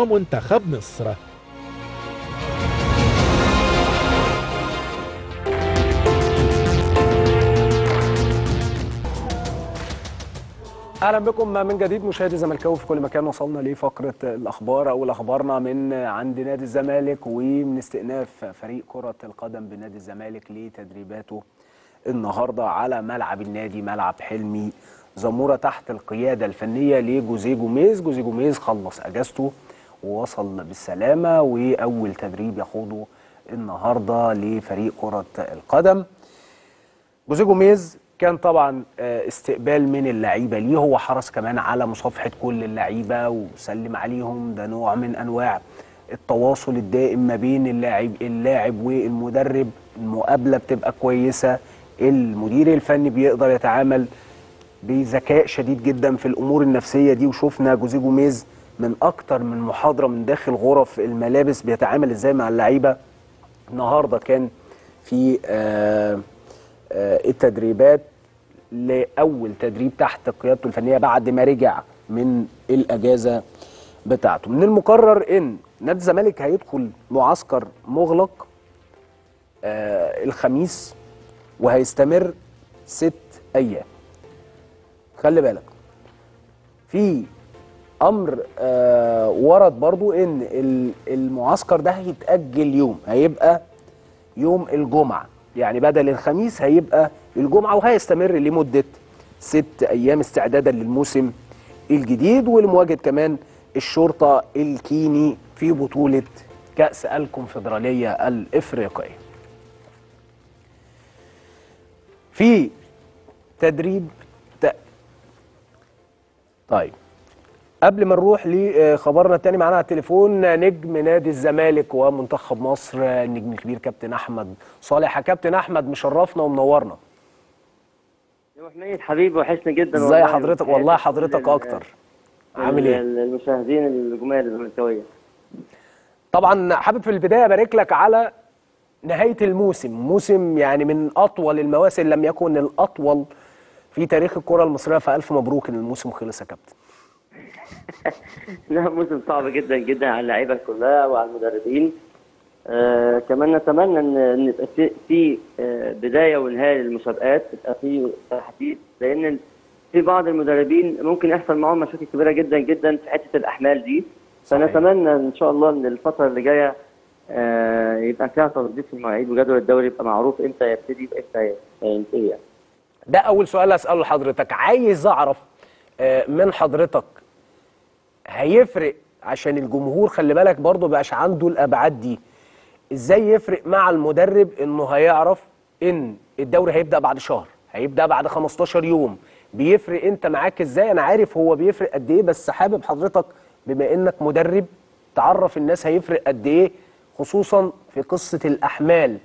Speaker 4: ومنتخب مصر
Speaker 1: اهلا بكم من جديد مشاهدي زملكاوي في كل مكان وصلنا لفقره الاخبار او اخبارنا من عند نادي الزمالك ومن استئناف فريق كره القدم بنادي الزمالك لتدريباته النهارده على ملعب النادي ملعب حلمي زموره تحت القياده الفنيه لجوزيه جوميز جوزيه جوميز خلص اجازته ووصل بالسلامه واول تدريب يخوضه النهارده لفريق كره القدم جوزيه جوميز كان طبعا آه، استقبال من اللعيبه ليه هو حرص كمان على مصافحه كل اللعيبه وسلم عليهم ده نوع من انواع التواصل الدائم ما بين اللاعب اللاعب والمدرب المقابله بتبقى كويسه المدير الفني بيقدر يتعامل بذكاء شديد جدا في الامور النفسيه دي وشفنا جوزيه جوميز من اكتر من محاضره من داخل غرف الملابس بيتعامل ازاي مع اللعيبه النهارده كان في آه آه، التدريبات لاول تدريب تحت قيادته الفنيه بعد ما رجع من الاجازه بتاعته من المقرر ان نادي الزمالك هيدخل معسكر مغلق آه الخميس وهيستمر ست ايام خلي بالك في امر آه ورد برضو ان ال- المعسكر ده هيتاجل يوم هيبقى يوم الجمعة يعني بدل الخميس هيبقى الجمعة وهيستمر لمدة ست أيام استعدادا للموسم الجديد ولمواجهة كمان الشرطة الكيني في بطولة كأس الكونفدرالية الإفريقية في تدريب ت... طيب قبل ما نروح لخبرنا التاني معانا على التليفون نجم نادي الزمالك ومنتخب مصر النجم الكبير كابتن احمد صالح يا كابتن احمد مشرفنا ومنورنا
Speaker 6: يا أبو حميد حبيبي وحشني جدا
Speaker 1: ازاي
Speaker 6: والله
Speaker 1: حضرتك
Speaker 6: وتحياتي
Speaker 1: والله
Speaker 6: لكل
Speaker 1: حضرتك
Speaker 6: ال-
Speaker 1: اكتر عامل ايه
Speaker 6: ال- المشاهدين الجمال الزملكاويه
Speaker 1: طبعا حابب في البدايه ابارك لك على نهايه الموسم موسم يعني من اطول المواسم لم يكن الاطول في تاريخ الكره المصريه فالف مبروك ان الموسم خلص يا كابتن
Speaker 6: لا موسم صعب جدا جدا على اللعيبه كلها وعلى المدربين آه كمان نتمنى ان ان يبقى في, في آه بدايه ونهايه للمسابقات يبقى في تحديد لان في بعض المدربين ممكن يحصل معاهم مشاكل كبيره جدا جدا في حته الاحمال دي
Speaker 1: صحيح.
Speaker 6: فنتمنى ان شاء الله ان الفتره اللي جايه آه يبقى فيها تظبيط في المواعيد وجدول الدوري يبقى معروف امتى يبتدي وامتى ينتهي يعني.
Speaker 1: ده اول سؤال اساله لحضرتك عايز اعرف آه، من حضرتك هيفرق عشان الجمهور خلي بالك برضه بقاش عنده الابعاد دي ازاي يفرق مع المدرب انه هيعرف ان الدوري هيبدا بعد شهر هيبدا بعد 15 يوم بيفرق انت معاك ازاي انا عارف هو بيفرق قد ايه بس حابب حضرتك بما انك مدرب تعرف الناس هيفرق قد ايه خصوصا في قصه الاحمال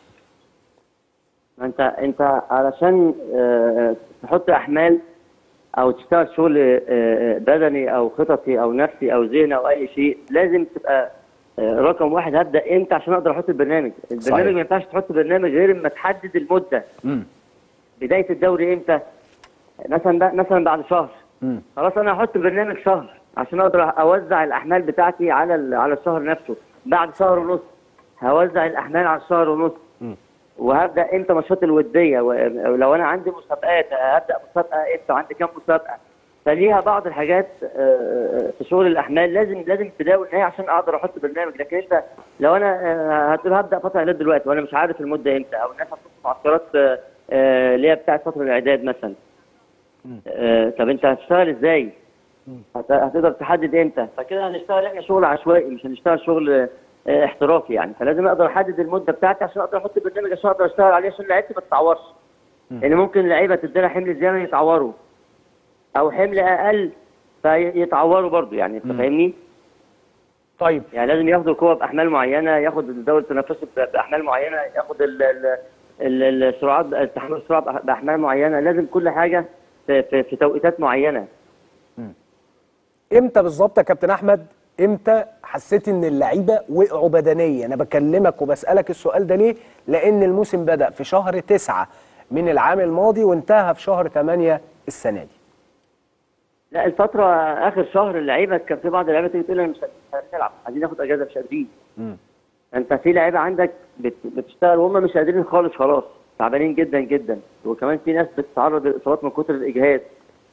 Speaker 6: ما انت انت علشان آه، تحط احمال او تشتغل شغل آه، آه، بدني او خططي او نفسي او ذهني او اي شيء لازم تبقى آه، رقم واحد هبدا امتى عشان اقدر احط البرنامج البرنامج
Speaker 1: صحيح.
Speaker 6: ما ينفعش تحط برنامج غير اما تحدد المده
Speaker 1: امم
Speaker 6: بدايه الدوري امتى مثلا بقى مثلا بعد شهر
Speaker 1: مم.
Speaker 6: خلاص انا هحط برنامج شهر عشان اقدر اوزع الاحمال بتاعتي على ال- على الشهر نفسه بعد شهر ونص هوزع الاحمال على الشهر ونص
Speaker 1: مم.
Speaker 6: وهبدا امتى ماتشات الوديه و- ولو انا عندي مسابقات هبدا مسابقه امتى وعندي كام مسابقه فليها بعض الحاجات آه، في شغل الاحمال لازم لازم ابتدائي ونهايه عشان اقدر احط برنامج لكن انت لو انا آه، هتقول هبدا فتره اعداد دلوقتي وانا مش عارف المده امتى او الناس هتحط معسكرات آه، آه، اللي هي بتاعت فتره الاعداد مثلا آه، طب انت هتشتغل ازاي؟ هت- هتقدر تحدد امتى؟ فكده هنشتغل احنا شغل عشوائي مش هنشتغل شغل آه، احترافي يعني فلازم اقدر احدد المده بتاعتي عشان اقدر احط برنامج عشان اقدر اشتغل عليه عشان لعيبتي ما تتعورش. لان ممكن لعيبه تدينا حمل زياده يتعوروا او حمل اقل فيتعوروا برضو يعني انت فاهمني؟
Speaker 1: طيب
Speaker 6: يعني لازم ياخدوا القوه باحمال معينه ياخد الدوري التنافسي ب- باحمال معينه ياخد ال- ال- ال- السرعات تحمل السرعه بأح- باحمال معينه لازم كل حاجه في, في, في توقيتات معينه
Speaker 1: امتى بالظبط يا كابتن احمد امتى حسيت ان اللعيبه وقعوا بدنيا انا بكلمك وبسالك السؤال ده ليه لان الموسم بدا في شهر تسعة من العام الماضي وانتهى في شهر 8 السنه دي
Speaker 6: لا الفتره اخر شهر اللعيبه كان في بعض اللعيبه تيجي تقول انا مش مش هنلعب عايزين ناخد اجازه مش قادرين انت في لعيبه عندك بت- بتشتغل وهم مش قادرين خالص خلاص تعبانين جدا جدا وكمان في ناس بتتعرض لاصابات من كتر الاجهاد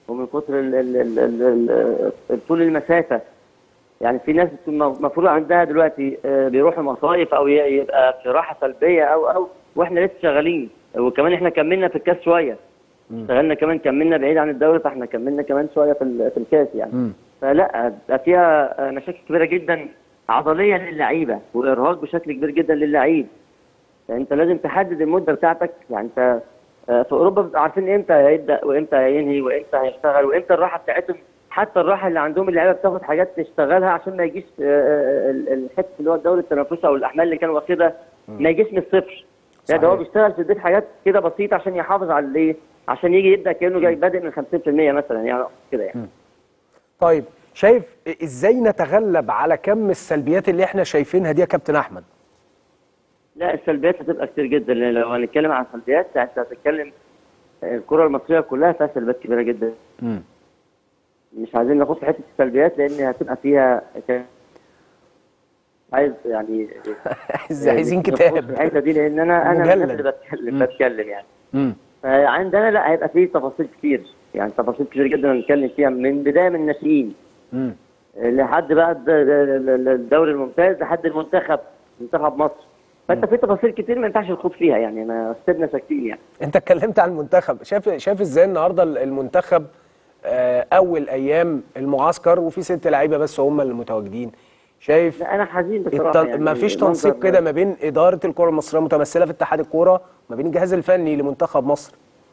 Speaker 6: ومن كتر ال- ال- ال- ال- ال- طول المسافه يعني في ناس المفروض عندها دلوقتي آه، بيروحوا مصايف او ي- يبقى في راحه سلبيه او او واحنا لسه شغالين وكمان احنا كملنا في الكاس شويه اشتغلنا كمان كملنا بعيد عن الدوري فاحنا كملنا كمان شويه في ال- في الكاس يعني فلا بقى فيها آه، مشاكل كبيره جدا عضليه للعيبه وارهاق بشكل كبير جدا للعيب فانت لازم تحدد المده بتاعتك يعني انت آه، في اوروبا بيبقوا عارفين امتى هيبدا وامتى هينهي وامتى هيشتغل وامتى الراحه بتاعتهم حتى الراحه اللي عندهم اللعيبه بتاخد حاجات تشتغلها عشان ما يجيش آه، آه، ال- الحته اللي هو الدوري التنافسي او الاحمال اللي كان واخدها ما يجيش من الصفر لا ده هو
Speaker 2: صحيح.
Speaker 6: بيشتغل في البيت حاجات كده بسيطه عشان يحافظ على الايه عشان يجي يبدا كانه جاي بادئ من 50% مثلا يعني كده يعني
Speaker 2: طيب شايف ازاي نتغلب على كم السلبيات اللي احنا شايفينها دي يا كابتن احمد
Speaker 6: لا السلبيات هتبقى كتير جدا لأن لو هنتكلم عن سلبيات انت هتتكلم الكره المصريه كلها فيها سلبيات كبيره جدا مش عايزين ناخد في حته السلبيات لان هتبقى فيها ك- عايز يعني
Speaker 2: عايزين
Speaker 6: نخوض في
Speaker 2: كتاب
Speaker 6: الحته دي لان انا انا من الناس
Speaker 2: مجلد.
Speaker 6: اللي بتكلم بتكلم يعني
Speaker 2: مم.
Speaker 6: فعندنا لا هيبقى فيه تفاصيل كتير يعني تفاصيل كتير جدا نتكلم فيها من بدايه من الناشئين
Speaker 2: مم.
Speaker 6: لحد بقى الد- ال- الدوري الممتاز لحد المنتخب منتخب مصر فانت في تفاصيل كتير ما ينفعش نخوض فيها يعني انا سيبنا ساكتين يعني
Speaker 2: انت اتكلمت عن المنتخب شايف شايف ازاي النهارده المنتخب آه، اول ايام المعسكر وفي ست لعيبه بس هم اللي متواجدين شايف
Speaker 6: لا انا حزين بصراحه
Speaker 2: الت...
Speaker 6: يعني
Speaker 2: ما فيش
Speaker 6: المنظر
Speaker 2: تنسيق
Speaker 6: ده.
Speaker 2: كده ما بين اداره الكره المصريه متمثله في اتحاد الكوره ما بين الجهاز الفني لمنتخب مصر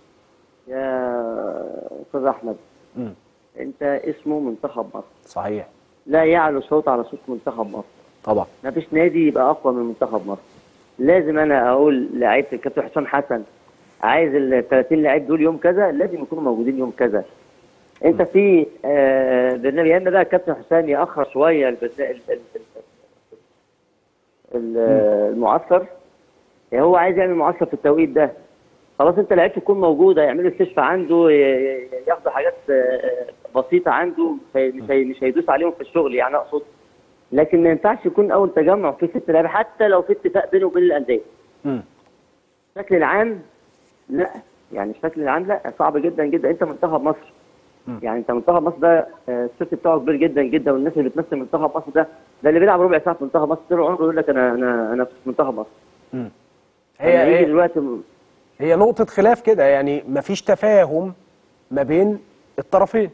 Speaker 6: يا استاذ احمد
Speaker 2: مم.
Speaker 6: انت اسمه منتخب مصر
Speaker 2: صحيح
Speaker 6: لا يعلو صوت على صوت منتخب مصر
Speaker 2: طبعا
Speaker 6: ما فيش نادي يبقى اقوى من منتخب مصر لازم انا اقول لعيبه الكابتن حسام حسن عايز ال 30 لعيب دول يوم كذا لازم يكونوا موجودين يوم كذا انت في آه، برنامج يا اما بقى الكابتن حسام ياخر شويه البرنا- ال- ال- ال- ال- المعسكر هو عايز يعمل معسكر في التوقيت ده خلاص انت لعيبته تكون موجوده يعملوا استشفاء عنده ي- ي- ياخدوا حاجات آه، بسيطه عنده مش هي- مش هي- مش هيدوس عليهم في الشغل يعني اقصد لكن ما ينفعش يكون اول تجمع فيه ست لعيبه حتى لو في اتفاق بينه وبين الانديه
Speaker 2: مم.
Speaker 6: الشكل العام لا يعني الشكل العام لا صعب جدا جدا انت منتخب مصر يعني انت منتخب مصر ده آه، الست بتاعه كبير جدا جدا والناس اللي بتمثل منتخب مصر ده ده اللي بيلعب ربع ساعه في منتخب مصر طول عمره يقول لك انا انا انا في منتخب مصر
Speaker 2: هي
Speaker 6: لما يجي
Speaker 2: هي,
Speaker 6: دلوقتي م-
Speaker 2: هي نقطه خلاف كده يعني ما فيش تفاهم ما بين الطرفين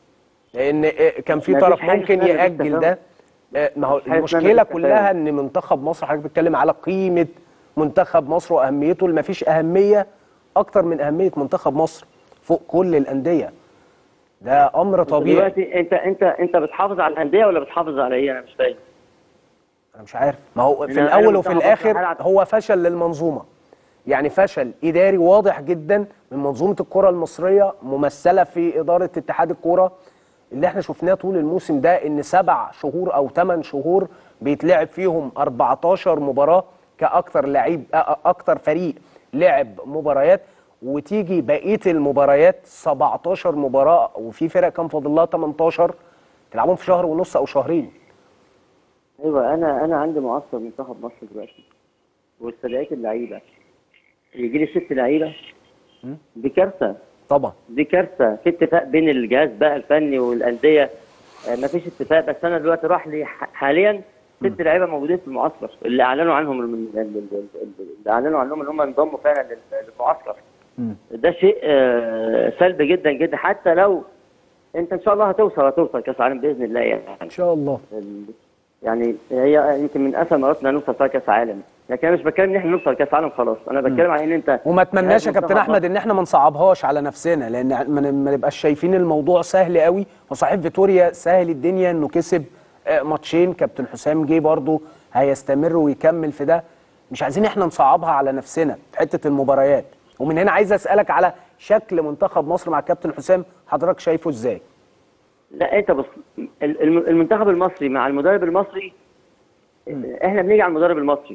Speaker 2: لان آه، كان في
Speaker 6: ما فيش
Speaker 2: طرف
Speaker 6: حاجة
Speaker 2: ممكن
Speaker 6: اسمها
Speaker 2: ياجل
Speaker 6: بالتفاهم.
Speaker 2: ده آه، ما هو
Speaker 6: مفيش حاجة اسمها
Speaker 2: المشكله
Speaker 6: بالتفاهم.
Speaker 2: كلها ان منتخب مصر حضرتك بتتكلم على قيمه منتخب مصر واهميته اللي ما فيش اهميه اكتر من اهميه منتخب مصر فوق كل الانديه ده امر طبيعي
Speaker 6: دلوقتي انت انت انت بتحافظ على الانديه ولا بتحافظ على ايه انا مش فاهم
Speaker 2: انا مش عارف ما هو في
Speaker 6: أنا- أنا
Speaker 2: الاول وفي
Speaker 6: منتخب مصر
Speaker 2: الاخر
Speaker 6: هلعب.
Speaker 2: هو فشل للمنظومه يعني فشل اداري واضح جدا من منظومه الكره المصريه ممثله في اداره اتحاد الكوره اللي احنا شفناه طول الموسم ده ان سبع شهور او ثمان شهور بيتلعب فيهم 14 مباراه كاكثر لعيب أ- أ- اكتر فريق لعب مباريات وتيجي بقيه المباريات 17 مباراه وفي فرق كان فاضل لها 18 تلعبهم في شهر ونص او شهرين
Speaker 6: ايوه انا انا عندي معسكر منتخب مصر دلوقتي واستدعيت اللعيبه يجي لي ست لعيبه دي كارثه
Speaker 2: طبعا
Speaker 6: دي كارثه في اتفاق بين الجهاز بقى الفني والانديه ما فيش اتفاق بس انا دلوقتي راح لي ح- حاليا ست لعيبه موجودين في المعسكر اللي اعلنوا عنهم الم- ال- ال- ال- اللي اعلنوا عنهم ان هم انضموا فعلا لل- للمعسكر ده شيء آه، سلبي جدا جدا حتى لو انت ان شاء الله هتوصل هتوصل كاس عالم باذن الله يعني
Speaker 2: ان شاء الله
Speaker 6: ال- يعني هي يمكن من اسهل مرات ان نوصل فيها كاس عالم لكن انا مش بتكلم ان احنا نوصل كاس عالم خلاص انا بتكلم عن ان انت
Speaker 2: وما اتمناش يا
Speaker 6: منتخب
Speaker 2: كابتن احمد
Speaker 6: مصر.
Speaker 2: ان احنا ما نصعبهاش على نفسنا لان ما ما نبقاش شايفين الموضوع سهل قوي وصحيح فيتوريا سهل الدنيا انه كسب آه، ماتشين كابتن حسام جه برضه هيستمر ويكمل في ده مش عايزين احنا نصعبها على نفسنا في حته المباريات ومن هنا عايز اسالك على شكل منتخب مصر مع الكابتن حسام حضرتك شايفه ازاي
Speaker 6: لا انت بص ال- الم- المنتخب المصري مع المدرب المصري احنا بنيجي على المدرب المصري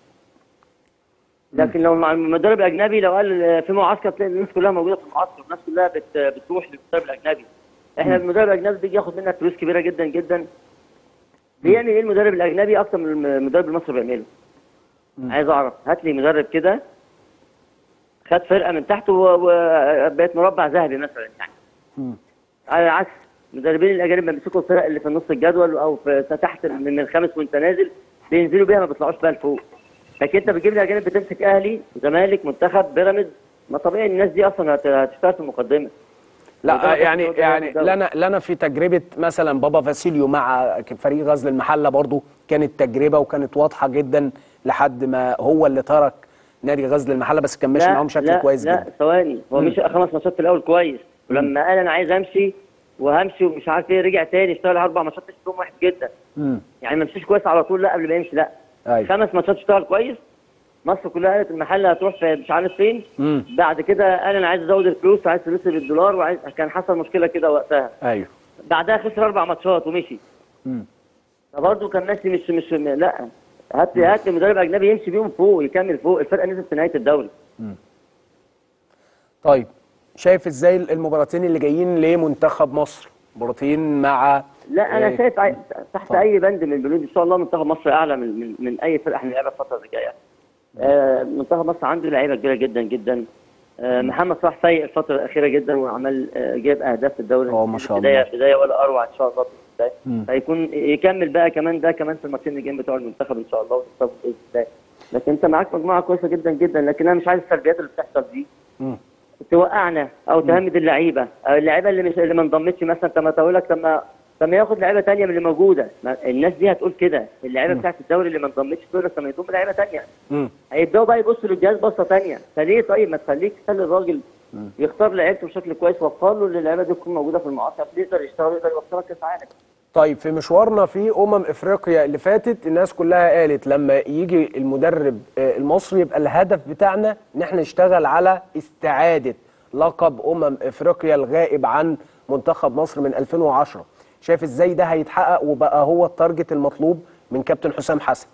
Speaker 6: لكن لو مع المدرب الاجنبي لو قال في معسكر تلاقي الناس كلها موجوده في المعسكر الناس كلها بت بتروح للمدرب الاجنبي احنا المدرب الاجنبي بيجي ياخد منك فلوس كبيره جدا جدا بيعمل ايه المدرب الاجنبي اكتر من المدرب المصري بيعمله عايز اعرف هات لي مدرب كده خد فرقه من تحت و- وبقت مربع ذهبي مثلا يعني على العكس المدربين الاجانب لما بيمسكوا الفرق اللي في نص الجدول او في تحت من الخامس وانت نازل بينزلوا بيها ما بيطلعوش بيها لفوق لكن انت بتجيب لي اجانب بتمسك اهلي زمالك منتخب بيراميدز ما طبيعي الناس دي اصلا هت- هتشتغل في المقدمه
Speaker 2: لا
Speaker 6: وده
Speaker 2: يعني
Speaker 6: برضه
Speaker 2: يعني
Speaker 6: ده-
Speaker 2: لنا لنا في تجربه مثلا بابا فاسيليو مع فريق غزل المحله برضو كانت تجربه وكانت واضحه جدا لحد ما هو اللي ترك نادي غزل المحله بس كان ماشي معاهم بشكل
Speaker 6: لا
Speaker 2: كويس
Speaker 6: لا
Speaker 2: جدا
Speaker 6: ثواني هو مشي خمس ماتشات في الاول كويس ولما قال انا عايز امشي وهمشي ومش عارف ايه رجع تاني اشتغل اربع ماتشات اشتغل واحد جدا
Speaker 2: مم.
Speaker 6: يعني ما مشيش كويس على طول لا قبل ما يمشي لا
Speaker 2: ايوه
Speaker 6: خمس ماتشات اشتغل كويس مصر كلها قالت المحل هتروح في مش عارف فين
Speaker 2: مم.
Speaker 6: بعد كده قال انا عايز ازود الفلوس وعايز فلوسي بالدولار وعايز كان حصل مشكله كده وقتها
Speaker 2: ايوه
Speaker 6: بعدها خسر اربع ماتشات ومشي
Speaker 2: مم.
Speaker 6: فبرضه كان ماشي مش مش لا هات لي هات لي مدرب اجنبي يمشي بيهم فوق يكمل فوق الفرقه نزلت في نهايه الدوري
Speaker 2: طيب شايف ازاي المباراتين اللي جايين لمنتخب مصر مباراتين مع
Speaker 6: لا انا
Speaker 2: إيه.
Speaker 6: شايف عاي- تحت
Speaker 2: طبعا.
Speaker 6: اي بند من البنود ان شاء الله منتخب مصر اعلى من من, من اي فرقه احنا هنلعبها الفتره اللي جايه. آه منتخب مصر عنده لعيبه كبيره جدا جدا. آه محمد صلاح سيء الفتره الاخيره جدا وعمل آه جاب اهداف في الدوري
Speaker 2: اه ما شاء
Speaker 6: بدايه
Speaker 2: الله.
Speaker 6: بدايه ولا اروع ان شاء الله في
Speaker 2: مم.
Speaker 6: البدايه فيكون يكمل بقى كمان ده كمان في الماتشين الجايين بتوع المنتخب ان شاء الله ونكسبه باذن الله. لكن انت معاك مجموعه كويسه جدا جدا لكن انا مش عايز السلبيات اللي بتحصل دي
Speaker 2: مم.
Speaker 6: توقعنا او تهمد اللعيبه أو اللعيبه اللي مش اللي ما انضمتش مثلا طب ما تقول لك طب ما طب ما ياخد لعيبه ثانيه من اللي موجوده ما الناس دي هتقول كده اللعيبه بتاعت الدوري اللي ما انضمتش دول لما يضم لعيبه ثانيه
Speaker 2: مم.
Speaker 6: هيبداوا بقى يبصوا للجهاز بصه ثانيه فليه طيب ما تخليك تخلي الراجل يختار لعيبته بشكل كويس وفر له اللي اللعيبه دي تكون موجوده في المعسكر يقدر يشتغل يقدر يوصلك كاس عالم
Speaker 2: طيب في مشوارنا في امم افريقيا اللي فاتت الناس كلها قالت لما يجي المدرب آه، المصري يبقى الهدف بتاعنا ان احنا نشتغل على استعاده لقب امم افريقيا الغائب عن منتخب مصر من 2010 شايف ازاي ده هيتحقق وبقى هو التارجت المطلوب من كابتن حسام حسن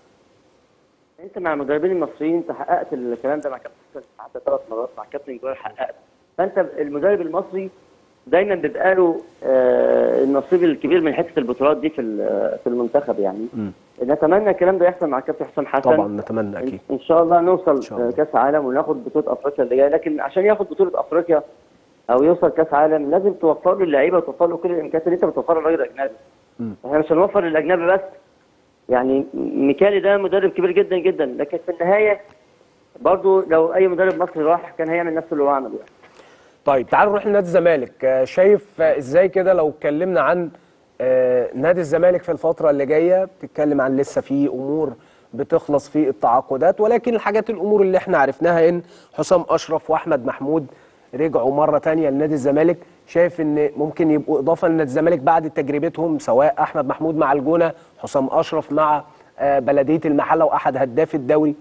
Speaker 6: انت مع المدربين المصريين انت حققت الكلام ده مع كابتن حسن حتى ثلاث مرات مع كابتن جوهر حققت فانت المدرب المصري دايما بيبقى له آه، النصيب الكبير من حته البطولات دي في ال- في المنتخب يعني نتمنى الكلام ده يحصل مع كابتن حسام حسن
Speaker 2: طبعا نتمنى
Speaker 6: إن-
Speaker 2: اكيد
Speaker 6: ان شاء الله نوصل
Speaker 2: شاء الله.
Speaker 6: آه، كاس عالم وناخد بطوله افريقيا اللي جايه لكن عشان ياخد بطوله افريقيا او يوصل كاس عالم لازم توفر له اللعيبه وتوفر له كل الامكانيات اللي انت بتوفرها للراجل الاجنبي احنا مش هنوفر للاجنبي بس يعني ميكالي ده مدرب كبير جدا جدا لكن في النهايه برضو لو اي مدرب مصري راح كان هيعمل نفس اللي هو عمله يعني.
Speaker 2: طيب تعال نروح لنادي الزمالك آه، شايف آه، ازاي كده لو اتكلمنا عن آه، نادي الزمالك في الفترة اللي جاية بتتكلم عن لسه في امور بتخلص في التعاقدات ولكن الحاجات الامور اللي احنا عرفناها ان حسام اشرف واحمد محمود رجعوا مرة تانية لنادي الزمالك شايف ان ممكن يبقوا اضافة لنادي الزمالك بعد تجربتهم سواء احمد محمود مع الجونة حسام اشرف مع آه، بلدية المحلة واحد هداف الدوري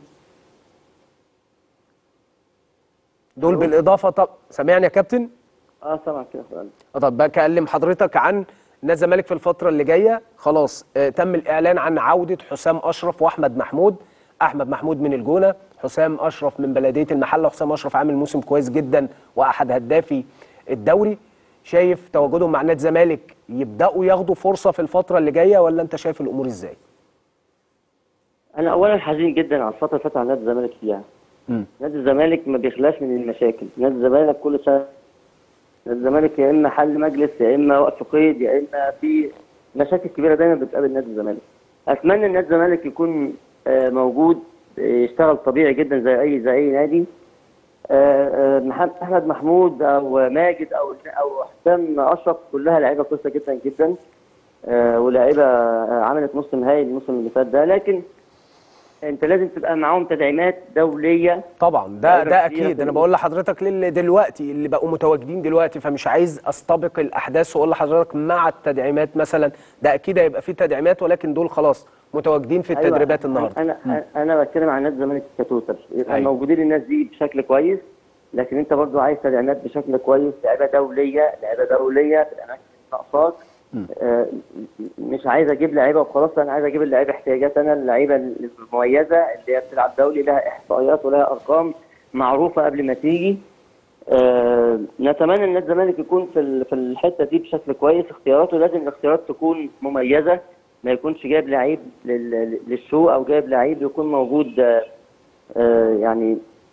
Speaker 2: دول بالاضافة طب سامعني يا كابتن
Speaker 6: اه سامع كده فعلا.
Speaker 2: آه، طب بكلم حضرتك عن نادي الزمالك في الفترة اللي جاية خلاص آه، تم الإعلان عن عودة حسام أشرف وأحمد محمود أحمد محمود من الجونة حسام أشرف من بلدية المحلة حسام أشرف عامل موسم كويس جدا وأحد هدافي الدوري شايف تواجدهم مع نادي الزمالك يبدأوا ياخدوا فرصة في الفترة اللي جاية ولا أنت شايف الأمور إزاي؟
Speaker 6: انا اولا حزين جدا على الفتره اللي فاتت على نادي الزمالك فيها
Speaker 2: مم.
Speaker 6: نادي الزمالك ما بيخلاش من المشاكل نادي الزمالك كل سنه نادي الزمالك يا اما حل مجلس يا اما وقف قيد يا اما في مشاكل كبيره دايما بتقابل نادي الزمالك اتمنى ان نادي الزمالك يكون آه، موجود آه، يشتغل طبيعي جدا زي اي زي اي نادي آه، آه، محمد احمد محمود او ماجد او او حسام اشرف كلها لعيبه كويسه جدا جدا آه، ولاعيبه آه، عملت موسم هايل الموسم اللي فات ده لكن انت لازم تبقى معاهم تدعيمات دوليه
Speaker 2: طبعا ده
Speaker 6: لعيبة
Speaker 2: ده
Speaker 6: كتيرة
Speaker 2: اكيد
Speaker 6: في
Speaker 2: انا
Speaker 6: ال-
Speaker 2: بقول لحضرتك للي دلوقتي اللي بقوا متواجدين دلوقتي فمش عايز استبق الاحداث واقول لحضرتك مع التدعيمات مثلا ده اكيد هيبقى فيه تدعيمات ولكن دول خلاص متواجدين في التدريبات
Speaker 6: أيوة
Speaker 2: النهارده
Speaker 6: انا انا, أنا بتكلم عن نادي الزمالك كتوتال يبقى
Speaker 2: أيوة.
Speaker 6: موجودين الناس دي بشكل كويس لكن انت برضو عايز تدعيمات بشكل كويس لعيبه دوليه لعيبه دوليه في الاماكن ناقصاك آه مش عايز اجيب لعيبه وخلاص انا عايز اجيب اللعيبه احتياجات انا اللعيبه المميزه اللي هي بتلعب دولي لها احصائيات ولها ارقام معروفه قبل ما تيجي آه نتمنى ان نادي الزمالك يكون في ال- في الحته دي بشكل كويس اختياراته لازم الاختيارات تكون مميزه ما يكونش جايب لعيب لل- للشو او جايب لعيب يكون موجود آه، آه، يعني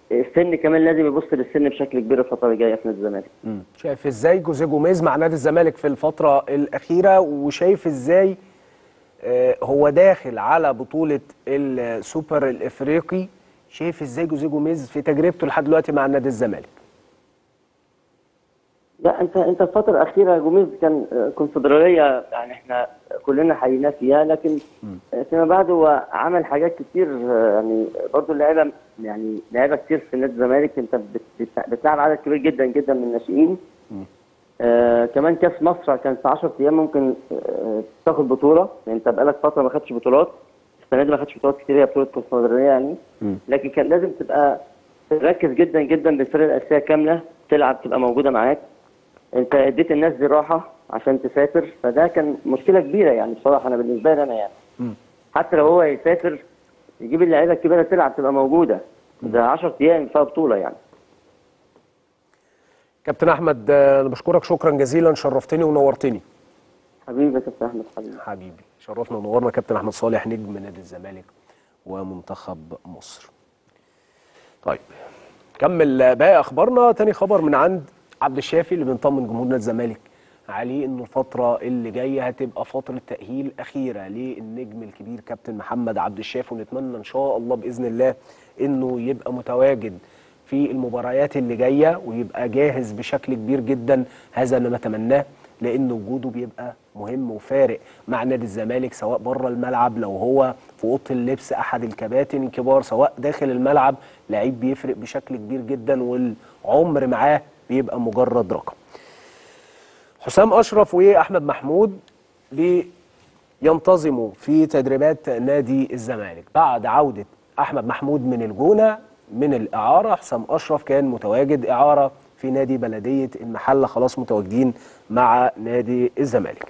Speaker 6: السن كمان لازم يبص للسن بشكل كبير الفتره اللي جايه في نادي الزمالك
Speaker 2: شايف ازاي جوزيه جوميز مع نادي الزمالك في الفتره الاخيره وشايف ازاي آه، هو داخل على بطوله السوبر الافريقي شايف ازاي جوزيه جوميز في تجربته لحد دلوقتي مع نادي الزمالك
Speaker 6: لا انت انت الفتره الاخيره جوميز كان آه، كونفدراليه يعني احنا كلنا حييناه فيها لكن آه، فيما بعد هو عمل حاجات كتير آه، يعني برضه اللعيبه يعني لعيبه كتير في نادي الزمالك انت بت- بت- بتلعب عدد كبير جدا جدا من الناشئين آه كمان كاس مصر كان في 10 ايام ممكن آه تاخد بطوله يعني انت بقالك فتره ما خدتش بطولات السنه دي ما خدتش بطولات كتير هي بطوله كونفدراليه يعني لكن كان لازم تبقى تركز جدا جدا بالفرقه الاساسيه كامله تلعب تبقى موجوده معاك انت اديت الناس دي راحه عشان تسافر فده كان مشكله كبيره يعني بصراحه انا بالنسبه لي انا يعني حتى لو هو يسافر يجيب اللعيبه الكبيره تلعب تبقى موجوده ده 10 ايام فيها بطوله يعني
Speaker 2: كابتن احمد آه، انا بشكرك شكرا جزيلا شرفتني ونورتني
Speaker 6: حبيبي يا كابتن احمد حبيبي
Speaker 2: حبيبي شرفنا ونورنا كابتن احمد صالح نجم نادي الزمالك ومنتخب مصر طيب كمل باقي اخبارنا تاني خبر من عند عبد الشافي اللي بنطمن جمهور نادي الزمالك عليه انه الفتره اللي جايه هتبقى فتره تاهيل اخيره للنجم الكبير كابتن محمد عبد الشافي ونتمنى ان شاء الله باذن الله انه يبقى متواجد في المباريات اللي جايه ويبقى جاهز بشكل كبير جدا هذا اللي نتمناه لان وجوده بيبقى مهم وفارق مع نادي الزمالك سواء بره الملعب لو هو في اوضه اللبس احد الكباتن الكبار سواء داخل الملعب لعيب بيفرق بشكل كبير جدا والعمر معاه بيبقى مجرد رقم حسام اشرف واحمد محمود بينتظموا في تدريبات نادي الزمالك بعد عوده احمد محمود من الجونه من الاعاره حسام اشرف كان متواجد اعاره في نادي بلديه المحله خلاص متواجدين مع نادي الزمالك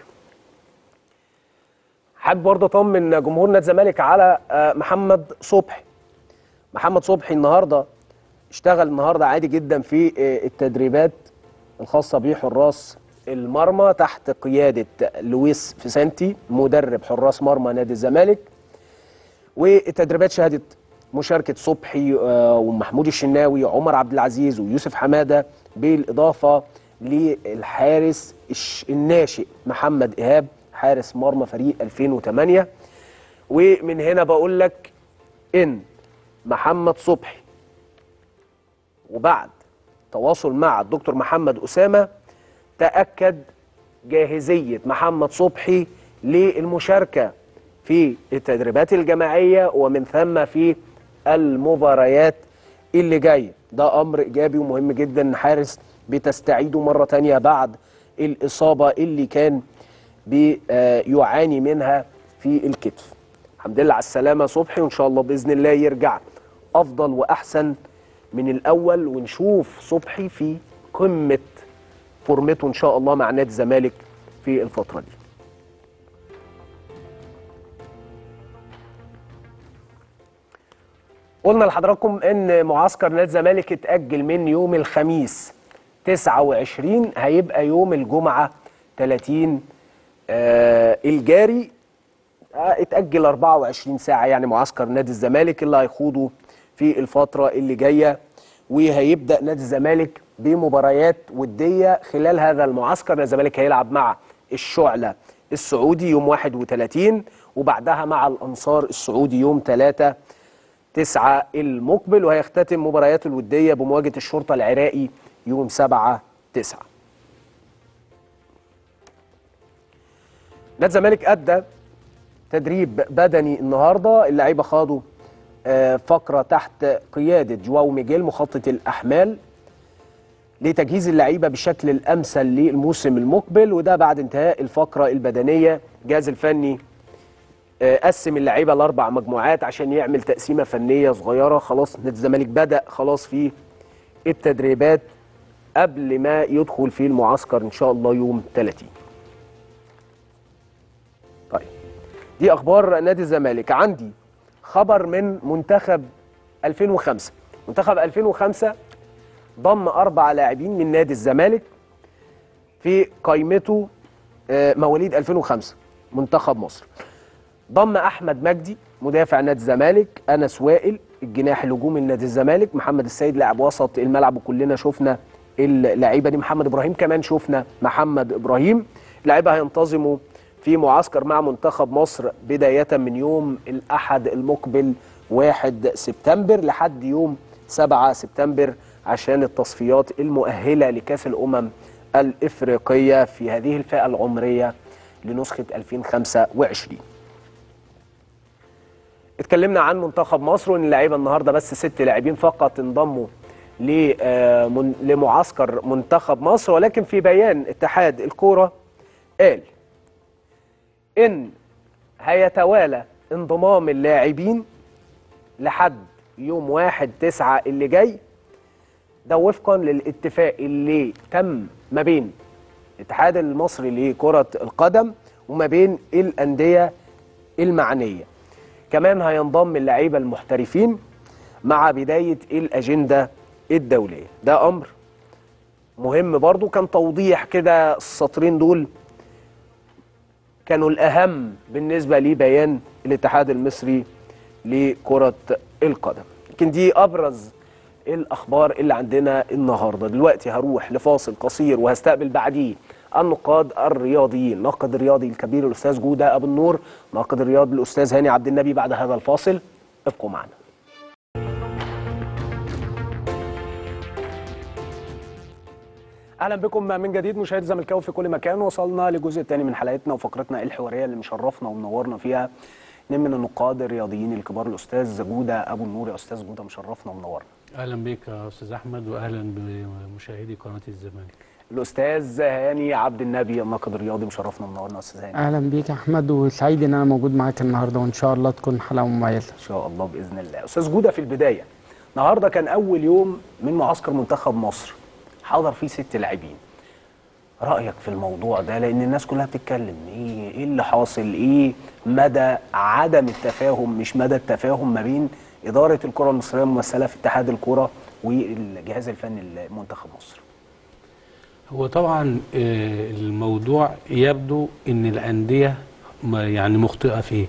Speaker 2: حابب برضه اطمن جمهور نادي الزمالك على آه، محمد صبحي محمد صبحي النهارده اشتغل النهارده عادي جدا في آه، التدريبات الخاصه بحراس المرمى تحت قياده لويس فيسنتي مدرب حراس مرمى نادي الزمالك والتدريبات شهدت مشاركه صبحي آه، ومحمود الشناوي عمر عبد العزيز ويوسف حماده بالاضافه للحارس الش- الناشئ محمد ايهاب حارس مرمى فريق 2008 ومن هنا بقول لك ان محمد صبحي وبعد تواصل مع الدكتور محمد أسامة تأكد جاهزية محمد صبحي للمشاركة في التدريبات الجماعية ومن ثم في المباريات اللي جاية ده أمر إيجابي ومهم جدا إن حارس بتستعيده مرة تانية بعد الإصابة اللي كان بيعاني منها في الكتف الحمد لله على السلامة صبحي وإن شاء الله بإذن الله يرجع أفضل وأحسن من الأول ونشوف صبحي في قمة فورمته إن شاء الله مع نادي الزمالك في الفترة دي قلنا لحضراتكم ان معسكر نادي الزمالك اتأجل من يوم الخميس 29 هيبقى يوم الجمعة 30 آه الجاري آه، اتأجل 24 ساعة يعني معسكر نادي الزمالك اللي هيخوضه في الفترة اللي جاية وهيبدأ نادي الزمالك بمباريات ودية خلال هذا المعسكر نادي الزمالك هيلعب مع الشعلة السعودي يوم 31 وبعدها مع الأنصار السعودي يوم 3 9 المقبل وهيختتم مبارياته الودية بمواجهة الشرطة العراقي يوم 7 9 نادي الزمالك أدى تدريب بدني النهارده اللعيبه خاضوا آه، فقره تحت قياده جواو ميجيل مخطط الاحمال لتجهيز اللعيبه بالشكل الامثل للموسم المقبل وده بعد انتهاء الفقره البدنيه الجهاز الفني آه، قسم اللعيبه لاربع مجموعات عشان يعمل تقسيمه فنيه صغيره خلاص نادي الزمالك بدا خلاص في التدريبات قبل ما يدخل في المعسكر ان شاء الله يوم 30 طيب دي اخبار نادي الزمالك عندي خبر من منتخب 2005 منتخب 2005 ضم اربع لاعبين من نادي الزمالك في قائمته آه، مواليد 2005 منتخب مصر ضم احمد مجدي مدافع نادي الزمالك انس وائل الجناح الهجومي لنادي الزمالك محمد السيد لاعب وسط الملعب وكلنا شفنا اللعيبه دي محمد ابراهيم كمان شفنا محمد ابراهيم اللعيبه هينتظموا في معسكر مع منتخب مصر بدايه من يوم الاحد المقبل 1 سبتمبر لحد يوم 7 سبتمبر عشان التصفيات المؤهله لكاس الامم الافريقيه في هذه الفئه العمريه لنسخه 2025 اتكلمنا عن منتخب مصر وان اللعيبه النهارده بس ست لاعبين فقط انضموا ل- آه، من- لمعسكر منتخب مصر ولكن في بيان اتحاد الكوره قال ان هيتوالى انضمام اللاعبين لحد يوم واحد تسعة اللي جاي ده وفقا للاتفاق اللي تم ما بين الاتحاد المصري لكرة القدم وما بين الأندية المعنية كمان هينضم اللعيبة المحترفين مع بداية الأجندة الدولية ده أمر مهم برضو كان توضيح كده السطرين دول كانوا الأهم بالنسبة لبيان الاتحاد المصري لكرة القدم لكن دي أبرز الأخبار اللي عندنا النهاردة دلوقتي هروح لفاصل قصير وهستقبل بعديه النقاد الرياضيين ناقد الرياضي الكبير الأستاذ جودة أبو النور ناقد الرياضي الأستاذ هاني عبد النبي بعد هذا الفاصل ابقوا معنا اهلا بكم من جديد مشاهد زملكاوي في كل مكان وصلنا للجزء الثاني من حلقتنا وفقرتنا الحواريه اللي مشرفنا ومنورنا فيها اثنين من النقاد الرياضيين الكبار الاستاذ جوده ابو النور يا استاذ جوده مشرفنا ومنورنا
Speaker 7: اهلا بك يا استاذ احمد واهلا بمشاهدي قناه الزمالك
Speaker 2: الاستاذ هاني عبد النبي الناقد الرياضي مشرفنا ومنورنا يا استاذ هاني
Speaker 8: اهلا بيك يا احمد وسعيد ان انا موجود معاك النهارده وان شاء الله تكون حلقه مميزه
Speaker 2: ان شاء الله باذن الله استاذ جوده في البدايه النهارده كان اول يوم من معسكر منتخب مصر حضر فيه ست لاعبين رايك في الموضوع ده لان الناس كلها بتتكلم ايه ايه اللي حاصل ايه مدى عدم التفاهم مش مدى التفاهم ما بين اداره الكره المصريه الممثله في اتحاد الكره والجهاز الفني لمنتخب مصر
Speaker 7: هو طبعا آه، الموضوع يبدو ان الانديه ما- يعني مخطئه فيه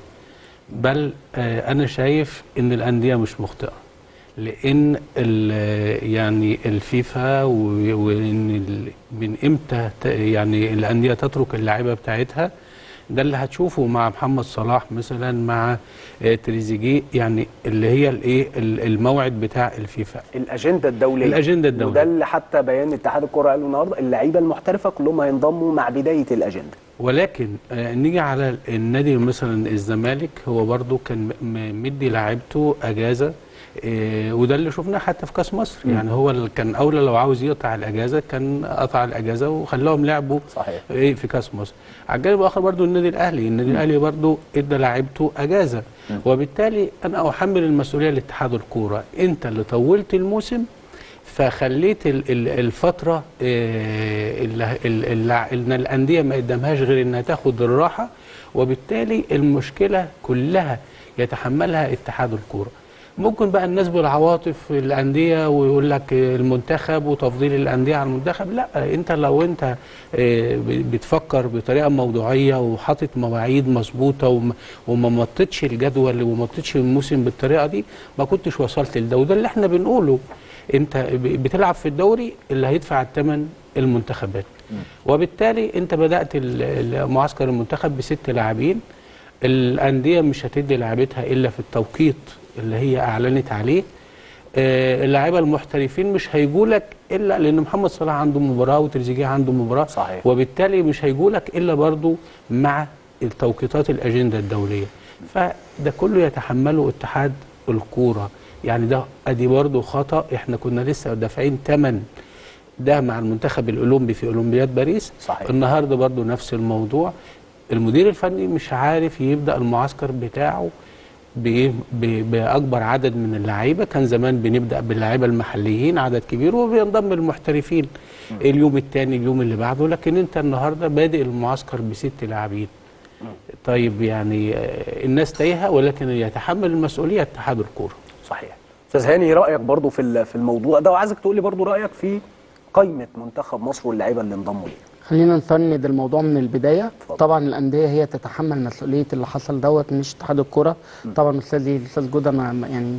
Speaker 7: بل آه، انا شايف ان الانديه مش مخطئه لان ال- يعني الفيفا و- وان ال- من امتى ت- يعني الانديه تترك اللعيبه بتاعتها ده اللي هتشوفه مع محمد صلاح مثلا مع آه، تريزيجيه يعني اللي هي الايه ال- الموعد بتاع الفيفا
Speaker 2: الاجنده الدوليه
Speaker 7: الأجندة الدولية.
Speaker 2: وده اللي حتى بيان اتحاد الكره قاله النهارده اللعيبه المحترفه كلهم هينضموا مع بدايه الاجنده
Speaker 7: ولكن آه، نيجي على النادي مثلا الزمالك هو برضو كان م- م- مدي لاعيبته اجازه آه، وده اللي شفناه حتى في كاس مصر يعني هو اللي كان اولى لو عاوز يقطع الاجازه كان قطع الاجازه وخلاهم لعبوا
Speaker 2: صحيح.
Speaker 7: ايه في كاس مصر على الجانب الاخر برضو النادي الاهلي النادي الاهلي برضو ادى لاعيبته اجازه وبالتالي انا احمل المسؤوليه لاتحاد الكوره انت اللي طولت الموسم فخليت ال- ال- الفتره آه، اللي اللي- اللي- ان الانديه ما قدامهاش غير انها تاخد الراحه وبالتالي المشكله كلها يتحملها اتحاد الكوره ممكن بقى الناس بالعواطف الانديه ويقول لك المنتخب وتفضيل الانديه على المنتخب لا انت لو انت آه، ب- بتفكر بطريقه موضوعيه وحاطط مواعيد مظبوطه وما- وما مطتش الجدول وما مطتش الموسم بالطريقه دي ما كنتش وصلت لده وده اللي احنا بنقوله انت ب- بتلعب في الدوري اللي هيدفع الثمن المنتخبات وبالتالي انت بدات ال- ال- معسكر المنتخب بست لاعبين الانديه مش هتدي لعبتها الا في التوقيت اللي هي اعلنت عليه آه، اللاعيبه المحترفين مش هيجوا لك الا لان محمد صلاح عنده مباراه وتريزيجيه عنده مباراه
Speaker 2: صحيح.
Speaker 7: وبالتالي مش هيجوا لك الا برضو مع التوقيتات الاجنده الدوليه فده كله يتحمله اتحاد الكوره يعني ده ادي برضو خطا احنا كنا لسه دافعين ثمن ده مع المنتخب الاولمبي في اولمبياد باريس
Speaker 2: صحيح.
Speaker 7: النهارده برضو نفس الموضوع المدير الفني مش عارف يبدا المعسكر بتاعه بإيه؟ ب- باكبر عدد من اللعيبه كان زمان بنبدا باللعيبه المحليين عدد كبير وبينضم المحترفين اليوم الثاني اليوم اللي بعده لكن انت النهارده بادئ المعسكر بست لاعبين طيب يعني آه، الناس تايهه ولكن يتحمل المسؤوليه اتحاد الكوره
Speaker 2: صحيح استاذ هاني رايك برضو في ال- في الموضوع ده وعايزك تقول لي برضو رايك في قائمه منتخب مصر واللعيبه اللي انضموا ليه
Speaker 8: خلينا نفند الموضوع من البدايه
Speaker 2: اتفضل.
Speaker 8: طبعا الانديه هي تتحمل مسؤوليه اللي حصل دوت مش اتحاد الكره طبعا استاذي الاستاذ جوده انا يعني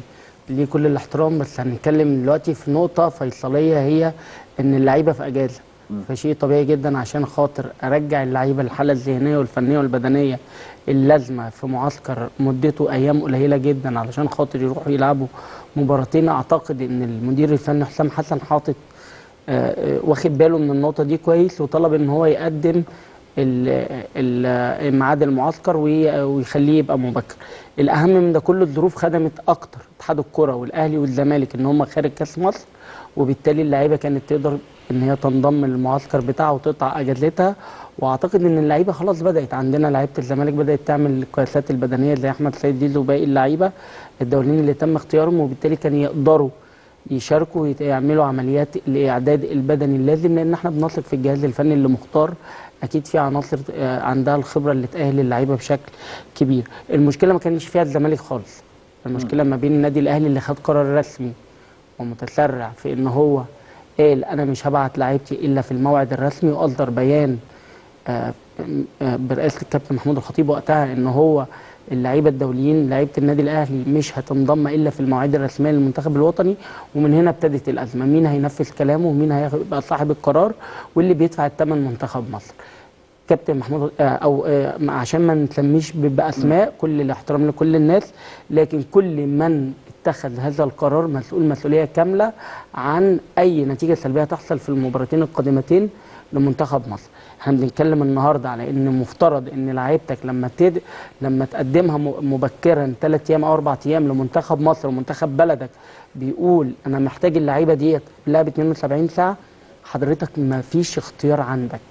Speaker 8: ليه كل الاحترام بس هنتكلم دلوقتي في نقطه فيصليه هي ان اللعيبه في اجازه فشيء طبيعي جدا عشان خاطر ارجع اللعيبه الحاله الذهنيه والفنيه والبدنيه اللازمه في معسكر مدته ايام قليله جدا علشان خاطر يروحوا يلعبوا مباراتين اعتقد ان المدير الفني حسام حسن حاطط آه، آه، واخد باله من النقطه دي كويس وطلب ان هو يقدم ال- ال- ميعاد المعسكر وي- ويخليه يبقى مبكر الاهم من ده كله الظروف خدمت اكتر اتحاد الكره والاهلي والزمالك ان هم خارج كاس مصر وبالتالي اللعيبه كانت تقدر ان هي تنضم للمعسكر بتاعها وتقطع اجازتها واعتقد ان اللعيبه خلاص بدات عندنا لعيبه الزمالك بدات تعمل القياسات البدنيه زي احمد سيد ديزو وباقي اللعيبه الدوليين اللي تم اختيارهم وبالتالي كانوا يقدروا يشاركوا ويعملوا عمليات الاعداد البدني اللازم لان احنا بنثق في الجهاز الفني اللي مختار اكيد في عناصر آه، عندها الخبره اللي تاهل اللعيبه بشكل كبير المشكله ما كانش فيها الزمالك خالص المشكله ما بين النادي الاهلي اللي خد قرار رسمي ومتسرع في ان هو قال انا مش هبعت لعيبتي الا في الموعد الرسمي واصدر بيان آه، آه، برئاسه الكابتن محمود الخطيب وقتها ان هو اللعيبه الدوليين لعيبه النادي الاهلي مش هتنضم الا في المواعيد الرسميه للمنتخب الوطني ومن هنا ابتدت الازمه مين هينفذ كلامه ومين هيبقى صاحب القرار واللي بيدفع الثمن منتخب مصر كابتن محمود آه، او آه، عشان ما نسميش ب- باسماء كل الاحترام لكل الناس لكن كل من اتخذ هذا القرار مسؤول مسؤوليه كامله عن اي نتيجه سلبيه تحصل في المباراتين القادمتين لمنتخب مصر احنا بنتكلم النهارده على ان مفترض ان لعيبتك لما تد... لما تقدمها م- مبكرا ثلاث ايام او اربع ايام لمنتخب مصر ومنتخب بلدك بيقول انا محتاج اللعيبه ديت قبلها ب 72 ساعه حضرتك ما فيش اختيار عندك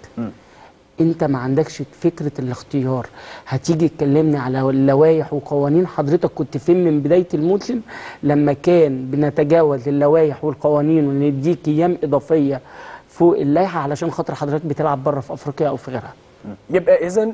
Speaker 8: انت ما عندكش فكره الاختيار هتيجي تكلمني على اللوائح وقوانين حضرتك كنت فين من بدايه الموسم لما كان بنتجاوز اللوائح والقوانين ونديك ايام اضافيه فوق اللائحه علشان خاطر حضرتك بتلعب بره في افريقيا او في غيرها
Speaker 2: يبقى اذا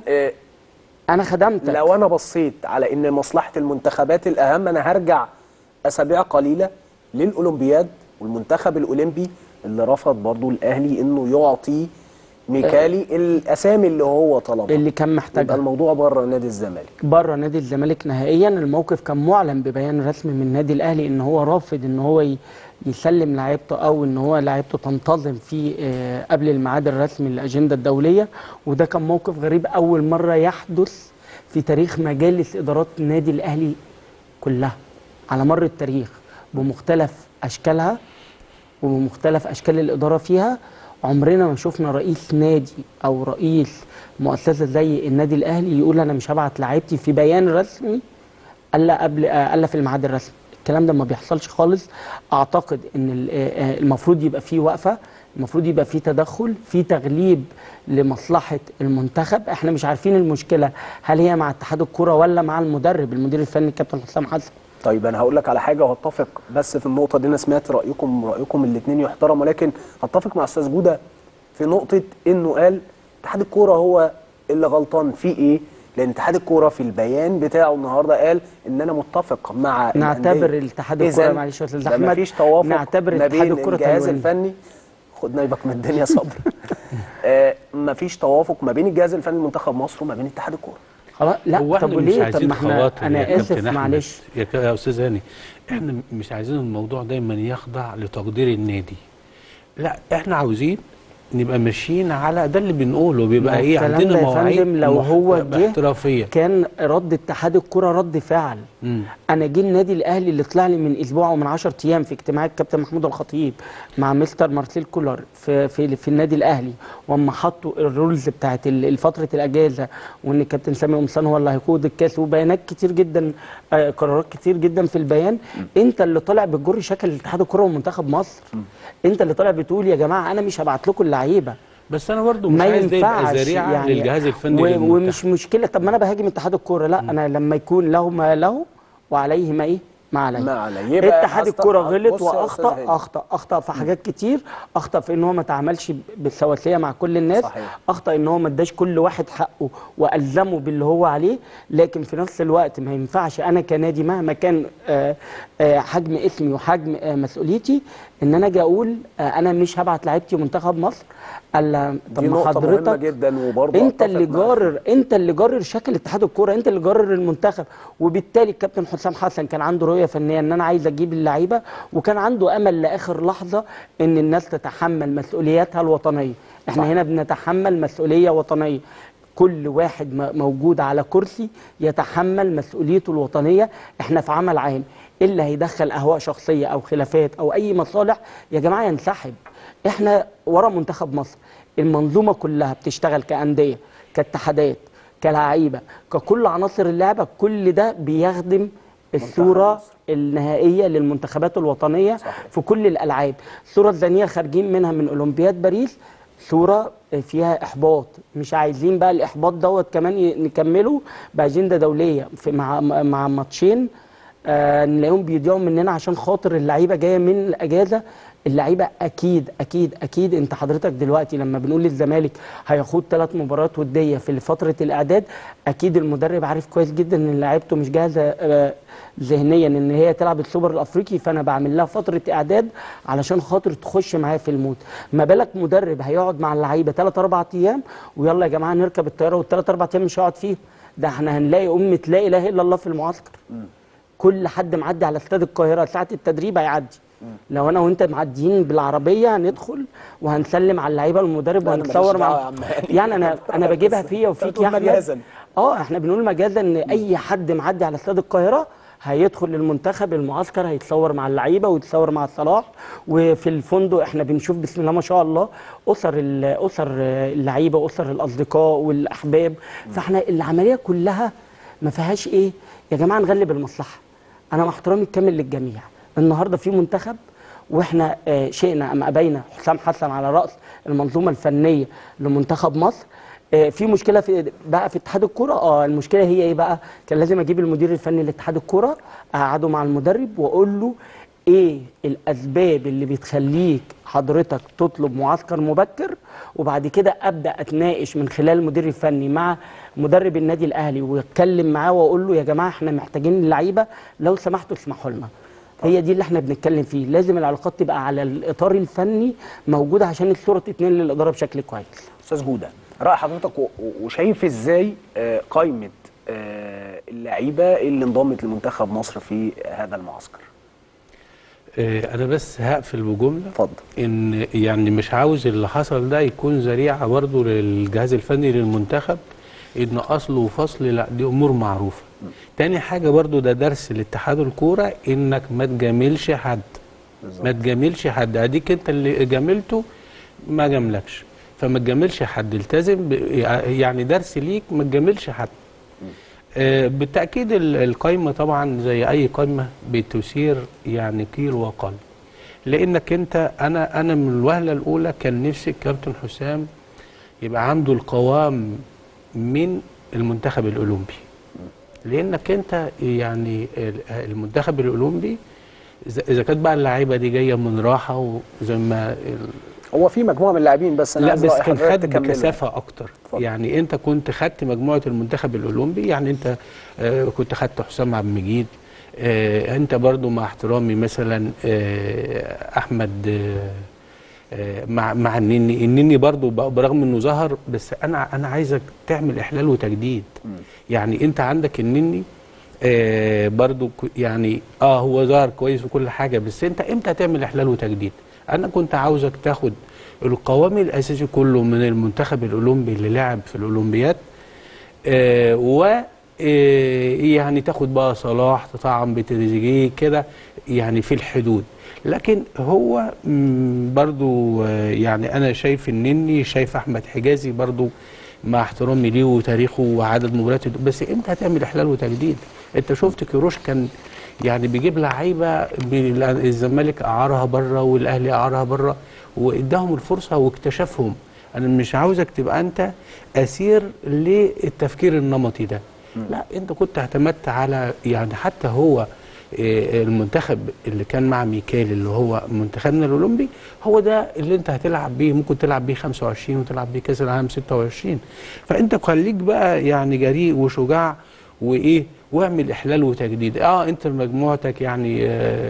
Speaker 8: انا خدمتك
Speaker 2: لو انا بصيت على ان مصلحه المنتخبات الاهم انا هرجع اسابيع قليله للاولمبياد والمنتخب الاولمبي اللي رفض برضو الاهلي انه يعطي ميكالي الاسامي اللي هو طلبها
Speaker 8: اللي كان
Speaker 2: يبقى
Speaker 8: محتاجها
Speaker 2: الموضوع بره نادي الزمالك
Speaker 8: بره نادي الزمالك نهائيا الموقف كان معلن ببيان رسمي من النادي الاهلي ان هو رافض ان هو ي- يسلم لعيبته او ان هو لعيبته تنتظم في آه، قبل الميعاد الرسمي للاجنده الدوليه وده كان موقف غريب اول مره يحدث في تاريخ مجالس ادارات النادي الاهلي كلها على مر التاريخ بمختلف اشكالها وبمختلف اشكال الاداره فيها عمرنا ما شفنا رئيس نادي او رئيس مؤسسه زي النادي الاهلي يقول انا مش هبعت لعيبتي في بيان رسمي الا قبل آه، الا في الميعاد الرسمي الكلام ده ما بيحصلش خالص اعتقد ان ال- آه، آه، المفروض يبقى فيه وقفه المفروض يبقى فيه تدخل في تغليب لمصلحه المنتخب احنا مش عارفين المشكله هل هي مع اتحاد الكره ولا مع المدرب المدير الفني الكابتن حسام حسن
Speaker 2: طيب انا هقول لك على حاجه وهتفق بس في النقطه دي انا سمعت رايكم رايكم الاثنين يحترم ولكن هتفق مع استاذ جوده في نقطه انه قال اتحاد الكوره هو اللي غلطان في ايه لان اتحاد الكوره في البيان بتاعه النهارده قال ان انا متفق مع
Speaker 8: نعتبر
Speaker 2: الأندية.
Speaker 8: الاتحاد الكرة-
Speaker 2: إذن
Speaker 8: معلش يا أستاذ
Speaker 2: ده
Speaker 8: أحمد،
Speaker 2: مفيش توافق
Speaker 8: نعتبر
Speaker 2: ما
Speaker 8: اتحاد
Speaker 2: بين
Speaker 8: الكرة
Speaker 2: الجهاز
Speaker 8: تايواني.
Speaker 2: الفني خد نايبك من الدنيا صبر آه مفيش توافق ما بين الجهاز الفني لمنتخب مصر وما بين اتحاد الكوره
Speaker 8: خلاص لا
Speaker 7: هو احنا
Speaker 8: طب
Speaker 7: مش
Speaker 8: وليه طب
Speaker 7: عايزين
Speaker 8: ما احنا
Speaker 7: خواطر يا
Speaker 8: انا اسف
Speaker 7: كابتن أحمد.
Speaker 8: معلش
Speaker 7: يا ك- يا استاذ هاني احنا مش عايزين الموضوع دايما يخضع لتقدير النادي لا احنا عاوزين نبقى ماشيين على ده اللي بنقوله بيبقى
Speaker 8: ما هو
Speaker 7: ايه
Speaker 8: الكلام
Speaker 7: عندنا
Speaker 8: ده يا
Speaker 7: مواعيد
Speaker 8: فندم لو
Speaker 7: مح-
Speaker 8: هو جه
Speaker 7: احترافيه
Speaker 8: كان رد اتحاد الكرة رد فعل
Speaker 7: مم.
Speaker 8: انا جه النادي الاهلي اللي طلع لي من اسبوع او من 10 ايام في اجتماع الكابتن محمود الخطيب مع مستر مارسيل كولر في في, في النادي الاهلي واما حطوا الرولز بتاعت ال- فتره الاجازه وان الكابتن سامي قمصان هو اللي هيقود الكاس وبيانات كتير جدا آه، قرارات كتير جدا في البيان انت اللي طالع بتجر شكل اتحاد الكره ومنتخب مصر انت اللي طالع بتقول يا جماعه انا مش هبعت لكم اللعيبه
Speaker 7: بس انا برضو مش
Speaker 8: ما
Speaker 7: عايز ده يبقى
Speaker 8: ينفعش
Speaker 7: ذريعه
Speaker 8: يعني
Speaker 7: للجهاز الفني
Speaker 8: و-
Speaker 7: للمنتخب.
Speaker 8: ومش مشكله طب ما انا بهاجم اتحاد الكوره لا انا لما يكون له ما له وعليه ما ايه ما عليه
Speaker 2: ما عليه. يبقى
Speaker 8: اتحاد
Speaker 2: أصلاً-
Speaker 8: الكوره غلط
Speaker 2: بص يا أستاذ
Speaker 8: واخطا
Speaker 2: هاني.
Speaker 8: اخطا اخطا في حاجات كتير اخطا في ان هو ما تعاملش ب- بالسواسيه مع كل الناس
Speaker 2: صحيح.
Speaker 8: اخطا ان هو ما اداش كل واحد حقه والزمه باللي هو عليه لكن في نفس الوقت ما ينفعش انا كنادي مهما كان آه، آه، حجم اسمي وحجم آه، مسؤوليتي ان انا اجي اقول آه، انا مش هبعت لعيبتي منتخب مصر الا طب
Speaker 2: دي
Speaker 8: ما
Speaker 2: نقطه مهمه
Speaker 8: حضرتك
Speaker 2: جدا وبرضه
Speaker 8: انت
Speaker 2: أتفق
Speaker 8: اللي
Speaker 2: معاك.
Speaker 8: جارر انت اللي جارر شكل اتحاد الكوره انت اللي جارر المنتخب وبالتالي الكابتن حسام حسن كان عنده رؤيه رؤيه فنيه ان انا عايز اجيب اللعيبه وكان عنده امل لاخر لحظه ان الناس تتحمل مسؤولياتها الوطنيه احنا
Speaker 1: صح.
Speaker 8: هنا بنتحمل مسؤوليه وطنيه كل واحد م- موجود على كرسي يتحمل مسؤوليته الوطنيه احنا في عمل عام اللي هيدخل اهواء شخصيه او خلافات او اي مصالح يا جماعه ينسحب احنا ورا منتخب مصر المنظومه كلها بتشتغل كانديه كاتحادات كلاعيبه ككل عناصر اللعبه كل ده بيخدم الصوره النهائيه للمنتخبات الوطنيه
Speaker 1: صحيح.
Speaker 8: في كل الالعاب الصوره الثانيه خارجين منها من اولمبياد باريس صوره فيها احباط مش عايزين بقى الاحباط دوت كمان ي- نكمله باجنده دوليه في مع مع ماتشين آه نلاقيهم بيضيعوا مننا عشان خاطر اللعيبه جايه من الاجازه اللعيبه اكيد اكيد اكيد انت حضرتك دلوقتي لما بنقول للزمالك هيخوض ثلاث مباريات وديه في فتره الاعداد اكيد المدرب عارف كويس جدا ان لعيبته مش جاهزه آه، ذهنيا ان هي تلعب السوبر الافريقي فانا بعمل لها فتره اعداد علشان خاطر تخش معايا في المود ما بالك مدرب هيقعد مع اللعيبه ثلاث اربع ايام ويلا يا جماعه نركب الطياره والثلاث اربع ايام مش هيقعد فيهم ده احنا هنلاقي امه لا اله الا الله في المعسكر كل حد معدي على استاد القاهره ساعه التدريب هيعدي لو انا وانت معديين بالعربيه هندخل وهنسلم على اللعيبه والمدرب
Speaker 1: لا، أنا
Speaker 8: وهنتصور
Speaker 1: ماليش دعوة
Speaker 8: مع
Speaker 1: يا عم هاني.
Speaker 8: يعني انا انا بجيبها فيا وفيك
Speaker 1: بتقول
Speaker 8: يا احمد
Speaker 1: مجازاً.
Speaker 8: اه احنا بنقول مجازا ان اي حد معدي على استاد القاهره هيدخل المنتخب المعسكر هيتصور مع اللعيبه ويتصور مع صلاح وفي الفندق احنا بنشوف بسم الله ما شاء الله اسر ال- اسر اللعيبه اسر الاصدقاء والاحباب فاحنا العمليه كلها ما فيهاش ايه يا جماعه نغلب المصلحه انا مع احترامي الكامل للجميع النهارده في منتخب واحنا آه، شئنا ام ابينا حسام حسن على راس المنظومه الفنيه لمنتخب مصر آه، في مشكله في بقى في اتحاد الكوره اه المشكله هي ايه بقى كان لازم اجيب المدير الفني لاتحاد الكوره اقعده مع المدرب واقول له ايه الاسباب اللي بتخليك حضرتك تطلب معسكر مبكر وبعد كده ابدا اتناقش من خلال المدير الفني مع مدرب النادي الاهلي واتكلم معاه واقول له يا جماعه احنا محتاجين اللعيبه لو سمحتوا اسمحوا لنا هي دي اللي احنا بنتكلم فيه لازم العلاقات تبقى على الاطار الفني موجوده عشان الصوره تتنقل للاداره بشكل كويس
Speaker 1: استاذ جوده راي حضرتك و- و- وشايف ازاي آه، قائمه آه، اللعيبه اللي انضمت لمنتخب مصر في هذا المعسكر
Speaker 7: آه، انا بس هقفل بجمله
Speaker 1: اتفضل
Speaker 7: ان يعني مش عاوز اللي حصل ده يكون ذريعه برضه للجهاز الفني للمنتخب ان اصل وفصل لا دي امور معروفه تاني حاجه برضه ده درس لاتحاد الكوره انك ما تجاملش حد ما تجاملش حد اديك انت اللي جاملته ما جاملكش فما تجاملش حد التزم ب- يعني درس ليك ما تجاملش حد آه، بالتاكيد ال- القايمه طبعا زي اي قايمه بتثير يعني قيل وقال لانك انت انا انا من الوهله الاولى كان نفسي الكابتن حسام يبقى عنده القوام من المنتخب الاولمبي لانك انت يعني ال- المنتخب الاولمبي إذا- اذا كانت بقى اللعيبه دي جايه من راحه وزي ما ال-
Speaker 1: هو في مجموعه من اللاعبين بس انا
Speaker 7: لا
Speaker 1: عايز
Speaker 7: بس
Speaker 1: رأي
Speaker 7: كان
Speaker 1: حضرتك
Speaker 7: خد
Speaker 1: تكمله.
Speaker 7: بكثافه اكتر
Speaker 1: اتفضل.
Speaker 7: يعني انت كنت خدت مجموعه المنتخب الاولمبي يعني انت آه كنت خدت حسام عبد المجيد آه انت برضو مع احترامي مثلا آه احمد آه آه، مع مع النني النني برضو ب- برغم انه ظهر بس انا انا عايزك تعمل احلال وتجديد يعني انت عندك النني آه برضو ك- يعني اه هو ظهر كويس وكل حاجه بس انت امتى هتعمل احلال وتجديد انا كنت عاوزك تاخد القوام الاساسي كله من المنتخب الاولمبي اللي لعب في الاولمبياد آه و آه، يعني تاخد بقى صلاح تطعم بتريزيجيه كده يعني في الحدود لكن هو مم، برضو آه، يعني انا شايف النني شايف احمد حجازي برضو مع احترامي ليه وتاريخه وعدد مبارياته بس امتى هتعمل احلال وتجديد انت شفت كيروش كان يعني بيجيب لعيبه بي- الزمالك اعارها بره والاهلي اعارها بره واداهم الفرصه واكتشفهم انا مش عاوزك تبقى انت اسير للتفكير النمطي ده لا انت كنت اعتمدت على يعني حتى هو آه، المنتخب اللي كان مع ميكال اللي هو منتخبنا الاولمبي هو ده اللي انت هتلعب بيه ممكن تلعب بيه 25 وتلعب بيه كاس العالم 26 فانت خليك بقى يعني جريء وشجاع وايه واعمل احلال وتجديد اه انت مجموعتك يعني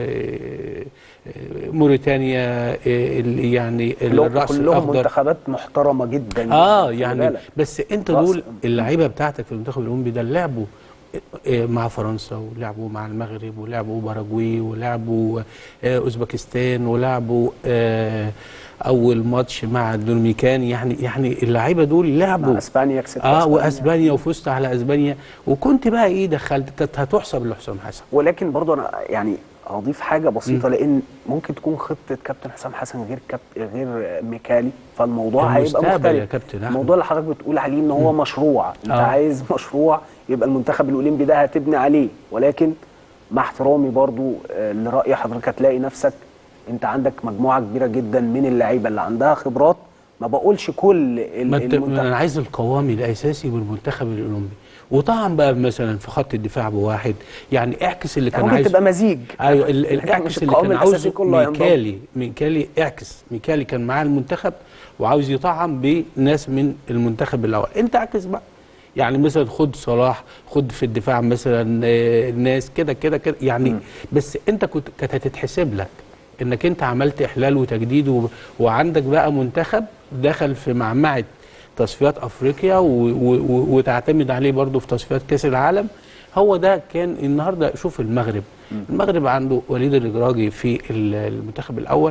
Speaker 7: آه، آه، موريتانيا آه، ال- يعني
Speaker 1: كلهم
Speaker 7: الراس
Speaker 1: كلهم
Speaker 7: الاخضر
Speaker 1: منتخبات محترمه جدا
Speaker 7: اه
Speaker 1: خلي
Speaker 7: يعني
Speaker 1: بالك.
Speaker 7: بس انت
Speaker 1: رأس-
Speaker 7: دول اللعيبه بتاعتك في المنتخب الاولمبي ده اللي لعبوا آه، مع فرنسا ولعبوا مع المغرب ولعبوا باراجواي ولعبوا آه، اوزبكستان ولعبوا آه، اول ماتش مع الدومينيكان يعني يعني اللعيبه دول لعبوا
Speaker 1: مع اسبانيا كسبت
Speaker 7: اه
Speaker 1: أسبانيا.
Speaker 7: واسبانيا وفزت على اسبانيا وكنت بقى ايه دخلت كانت هتحسب لحسام حسن
Speaker 1: ولكن برضو انا يعني هضيف حاجه بسيطه لان ممكن تكون خطه كابتن حسام حسن غير كاب غير ميكالي فالموضوع هيبقى
Speaker 7: المستقبل
Speaker 1: مختلف
Speaker 7: يا كابتن أحمد.
Speaker 1: الموضوع اللي حضرتك بتقول عليه ان هو مشروع انت
Speaker 7: آه.
Speaker 1: عايز مشروع يبقى المنتخب الاولمبي ده هتبني عليه ولكن مع احترامي برضو آه، لراي حضرتك هتلاقي نفسك انت عندك مجموعه كبيره جدا من اللعيبه اللي عندها خبرات ما بقولش كل ال-
Speaker 7: ما انت
Speaker 1: المنتخب
Speaker 7: انا عايز القوامي الاساسي بالمنتخب الاولمبي وطبعا بقى مثلا في خط الدفاع بواحد يعني اعكس اللي كان
Speaker 1: ممكن
Speaker 7: عايز
Speaker 1: تبقى مزيج
Speaker 7: ايوه ال-
Speaker 1: يعني
Speaker 7: الاعكس
Speaker 1: مش
Speaker 7: اللي
Speaker 1: القوام
Speaker 7: كان
Speaker 1: الأساسي
Speaker 7: عاوزه
Speaker 1: كله هينضم.
Speaker 7: ميكالي ميكالي اعكس ميكالي كان معاه المنتخب وعاوز يطعم بناس من المنتخب الاول انت اعكس بقى يعني مثلا خد صلاح خد في الدفاع مثلا آه، ناس كده كده كده يعني بس انت كنت كانت هتتحسب لك انك انت عملت احلال وتجديد و... وعندك بقى منتخب دخل في معمعه تصفيات افريقيا و... و... و... وتعتمد عليه برضه في تصفيات كاس العالم هو ده كان النهارده شوف المغرب المغرب عنده وليد الرجراجي في ال- المنتخب الاول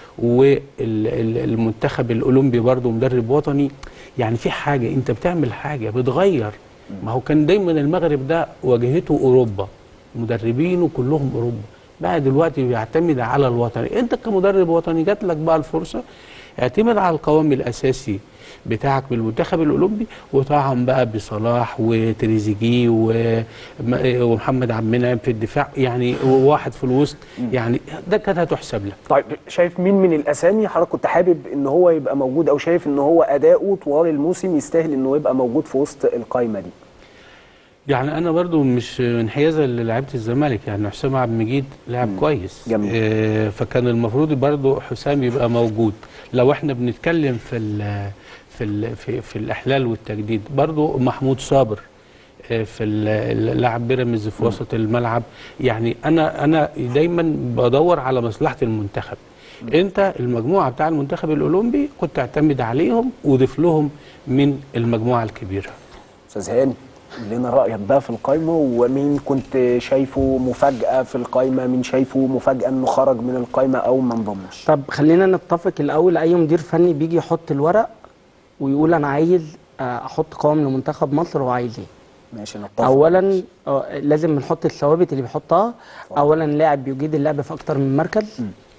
Speaker 7: والمنتخب الاولمبي برضه مدرب وطني يعني في حاجه انت بتعمل حاجه بتغير ما هو كان دايما المغرب ده واجهته اوروبا مدربينه كلهم اوروبا بقى دلوقتي بيعتمد على الوطني انت كمدرب وطني جات لك بقى الفرصه اعتمد على القوام الاساسي بتاعك بالمنتخب الاولمبي وطعم بقى بصلاح وتريزيجيه وم- ومحمد عبد المنعم في الدفاع يعني وواحد في الوسط يعني ده كانت هتحسب لك
Speaker 1: طيب شايف مين من الاسامي حضرتك كنت حابب ان هو يبقى موجود او شايف ان هو اداؤه طوال الموسم يستاهل انه يبقى موجود في وسط القايمه دي
Speaker 7: يعني انا برضو مش انحيازا للاعيبه الزمالك يعني حسام عبد المجيد لاعب كويس
Speaker 1: جميل.
Speaker 7: آه فكان المفروض برضو حسام يبقى موجود لو احنا بنتكلم في ال في ال في, في الاحلال والتجديد برضو محمود صابر آه في ال- لاعب بيراميدز في وسط الملعب يعني انا انا دايما بدور على مصلحه المنتخب انت المجموعه بتاع المنتخب الاولمبي كنت تعتمد عليهم وضيف لهم من المجموعه الكبيره
Speaker 1: استاذ هاني لنا رايك بقى في القايمه ومين كنت شايفه مفاجاه في القايمه مين شايفه مفاجاه انه خرج من القايمه او ما انضمش
Speaker 8: طب خلينا نتفق الاول اي مدير فني بيجي يحط الورق ويقول انا عايز آه، احط قوام لمنتخب مصر وعايز ايه
Speaker 1: ماشي نتفق
Speaker 8: اولا آه، لازم نحط الثوابت اللي بيحطها اولا لاعب بيجيد اللعب في اكتر من مركز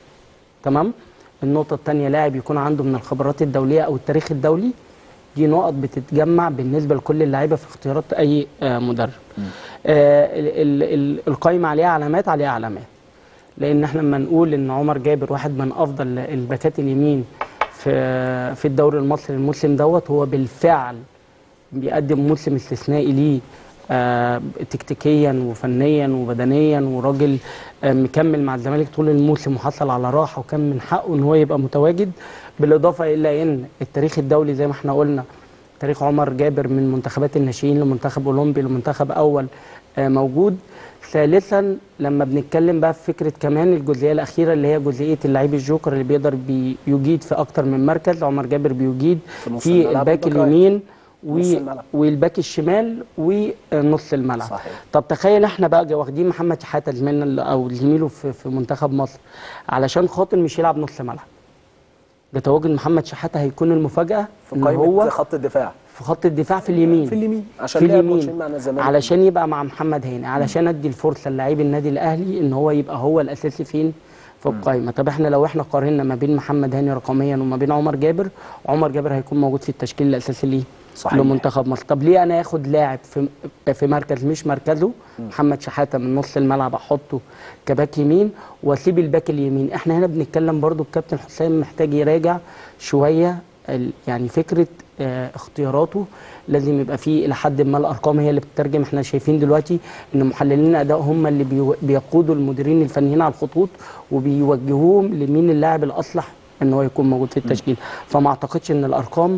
Speaker 8: تمام النقطه الثانيه لاعب يكون عنده من الخبرات الدوليه او التاريخ الدولي دي نقط بتتجمع بالنسبه لكل اللعيبه في اختيارات اي آه، مدرب آه، ال- ال- ال- القايمه عليها علامات عليها علامات لان احنا لما نقول ان عمر جابر واحد من افضل الباكات اليمين في في الدوري المصري الموسم دوت هو بالفعل بيقدم موسم استثنائي ليه آه تكتيكيا وفنيا وبدنيا وراجل آه مكمل مع الزمالك طول الموسم وحصل على راحه وكان من حقه ان هو يبقى متواجد بالاضافه الى ان التاريخ الدولي زي ما احنا قلنا تاريخ عمر جابر من منتخبات الناشئين لمنتخب اولمبي لمنتخب اول آه موجود ثالثا لما بنتكلم بقى في فكره كمان الجزئيه الاخيره اللي هي جزئيه اللعيب الجوكر اللي بيقدر بيجيد في اكتر من مركز عمر جابر بيجيد
Speaker 1: في نص
Speaker 8: في
Speaker 1: الملعب
Speaker 8: الباك
Speaker 1: والباك رايت.
Speaker 8: اليمين و...
Speaker 1: نص الملعب.
Speaker 8: والباك الشمال ونص الملعب
Speaker 1: صحيح.
Speaker 8: طب تخيل احنا بقى جا- واخدين محمد شحاته زميلنا اللي- او زميله في, في منتخب مصر علشان خاطر مش يلعب نص ملعب ده تواجد محمد شحاته هيكون المفاجاه
Speaker 1: في
Speaker 8: ان
Speaker 1: قائمه
Speaker 8: هو
Speaker 1: خط الدفاع
Speaker 8: في خط الدفاع في اليمين
Speaker 1: في اليمين عشان
Speaker 8: في
Speaker 1: لعب ماتشين
Speaker 8: اليمين
Speaker 1: مع الزمالك
Speaker 8: علشان يبقى مع محمد هاني علشان ادي الفرصه للاعيب النادي الاهلي ان هو يبقى هو الاساسي فين في القائمه طب احنا لو احنا قارنا ما بين محمد هاني رقميا وما بين عمر جابر عمر جابر هيكون موجود في التشكيل الاساسي ليه
Speaker 1: صحيح.
Speaker 8: لمنتخب مصر طب ليه انا اخد لاعب في في مركز مش مركزه محمد شحاته من نص الملعب احطه كباك يمين واسيب الباك اليمين احنا هنا بنتكلم برضو الكابتن حسام محتاج يراجع شويه ال- يعني فكره آه، اختياراته لازم يبقى فيه الى حد ما الارقام هي اللي بتترجم احنا شايفين دلوقتي ان محللين الاداء هم اللي بيو- بيقودوا المديرين الفنيين على الخطوط وبيوجهوهم لمين اللاعب الاصلح ان هو يكون موجود في التشكيل فما اعتقدش ان الارقام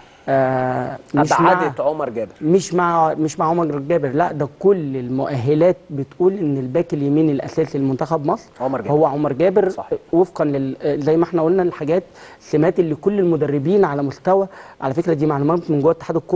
Speaker 8: آه مش مع
Speaker 1: ابعدت عمر جابر
Speaker 8: مش مع مش مع عمر جابر لا ده كل المؤهلات بتقول ان الباك اليمين الاساسي لمنتخب مصر
Speaker 1: عمر جابر.
Speaker 8: هو عمر جابر
Speaker 1: صحيح.
Speaker 8: وفقا لل زي ما احنا قلنا الحاجات سمات اللي كل المدربين على مستوى على فكره دي معلومات من جوه اتحاد الكوره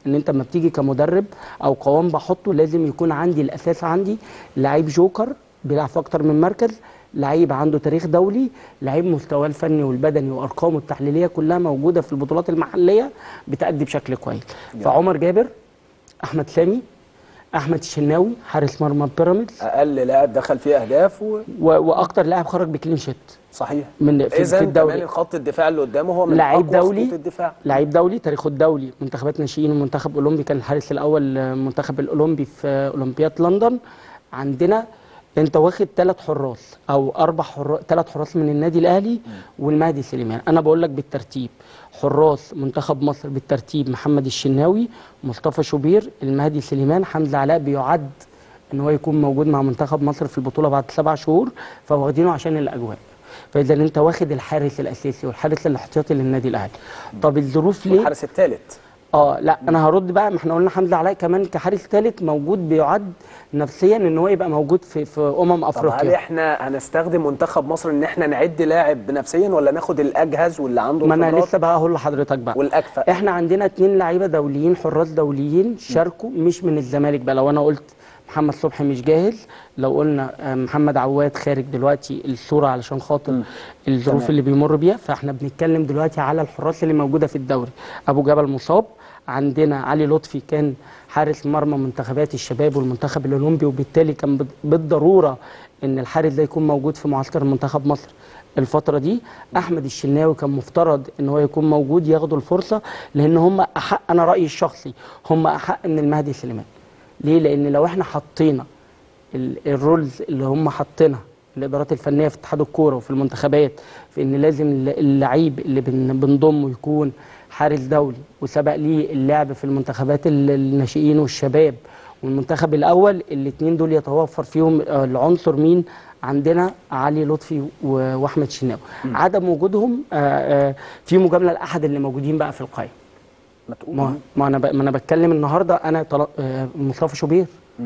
Speaker 8: ان انت لما بتيجي كمدرب او قوام بحطه لازم يكون عندي الاساس عندي لعيب جوكر بيلعب في اكتر من مركز لعيب عنده تاريخ دولي لعيب مستواه الفني والبدني وارقامه التحليليه كلها موجوده في البطولات المحليه بتأدي بشكل كويس فعمر جابر احمد سامي احمد الشناوي حارس مرمى بيراميدز
Speaker 1: اقل لاعب دخل فيه اهداف و...
Speaker 8: و- واكتر لاعب خرج بكلين شيت
Speaker 1: صحيح
Speaker 8: من في,
Speaker 1: اذا
Speaker 8: في
Speaker 1: كمان
Speaker 8: الدوري
Speaker 1: خط الدفاع اللي قدامه هو من
Speaker 8: لعيب
Speaker 1: أقوى
Speaker 8: دولي
Speaker 1: خطوط الدفاع
Speaker 8: لعيب دولي تاريخه الدولي منتخبات ناشئين ومنتخب اولمبي كان الحارس الاول آه، منتخب الاولمبي في آه، اولمبياد لندن عندنا انت واخد ثلاث حراس او اربع حراس ثلاث حراس من النادي الاهلي والمهدي سليمان انا بقول لك بالترتيب حراس منتخب مصر بالترتيب محمد الشناوي مصطفى شوبير المهدي سليمان حمزه علاء بيعد ان هو يكون موجود مع منتخب مصر في البطوله بعد سبع شهور فواخدينه عشان الاجواء فاذا انت واخد الحارس الاساسي والحارس الاحتياطي للنادي الاهلي طب الظروف ليه
Speaker 1: الحارس الثالث
Speaker 8: اه لا انا هرد بقى ما احنا قلنا حمزه علاء كمان كحارس ثالث موجود بيعد نفسيا ان هو يبقى موجود في في امم
Speaker 1: طب هل
Speaker 8: افريقيا
Speaker 1: احنا هنستخدم منتخب مصر ان احنا نعد لاعب نفسيا ولا ناخد الاجهز واللي عنده
Speaker 8: ما انا
Speaker 1: الخبرات
Speaker 8: لسه بقى هقول لحضرتك بقى
Speaker 1: والاكفأ
Speaker 8: احنا عندنا اتنين لعيبه دوليين حراس دوليين شاركوا مش من الزمالك بقى لو انا قلت محمد صبحي مش جاهز لو قلنا آه، محمد عواد خارج دلوقتي الصوره علشان خاطر الظروف
Speaker 1: تمام.
Speaker 8: اللي بيمر بيها فاحنا بنتكلم دلوقتي على الحراس اللي موجوده في الدوري ابو جبل مصاب عندنا علي لطفي كان حارس مرمى منتخبات الشباب والمنتخب الاولمبي وبالتالي كان بال- بالضروره ان الحارس ده يكون موجود في معسكر منتخب مصر الفتره دي احمد الشناوي كان مفترض ان هو يكون موجود ياخدوا الفرصه لان هم احق انا رايي الشخصي هم احق من المهدي سليمان ليه لان لو احنا حطينا ال- الرولز اللي هم حاطينها الادارات الفنيه في اتحاد الكوره وفي المنتخبات في ان لازم الل- اللعيب اللي بن- بنضمه يكون حارس دولي وسبق ليه اللعب في المنتخبات ال- الناشئين والشباب والمنتخب الاول الاثنين دول يتوفر فيهم آه، العنصر مين عندنا علي لطفي و- واحمد شناوي عدم وجودهم آه، آه، في مجامله لاحد اللي موجودين بقى في القائمه
Speaker 1: ما تقول
Speaker 8: ما, ما انا ب... ما انا بتكلم النهارده انا طل... آه، مصطفى شوبير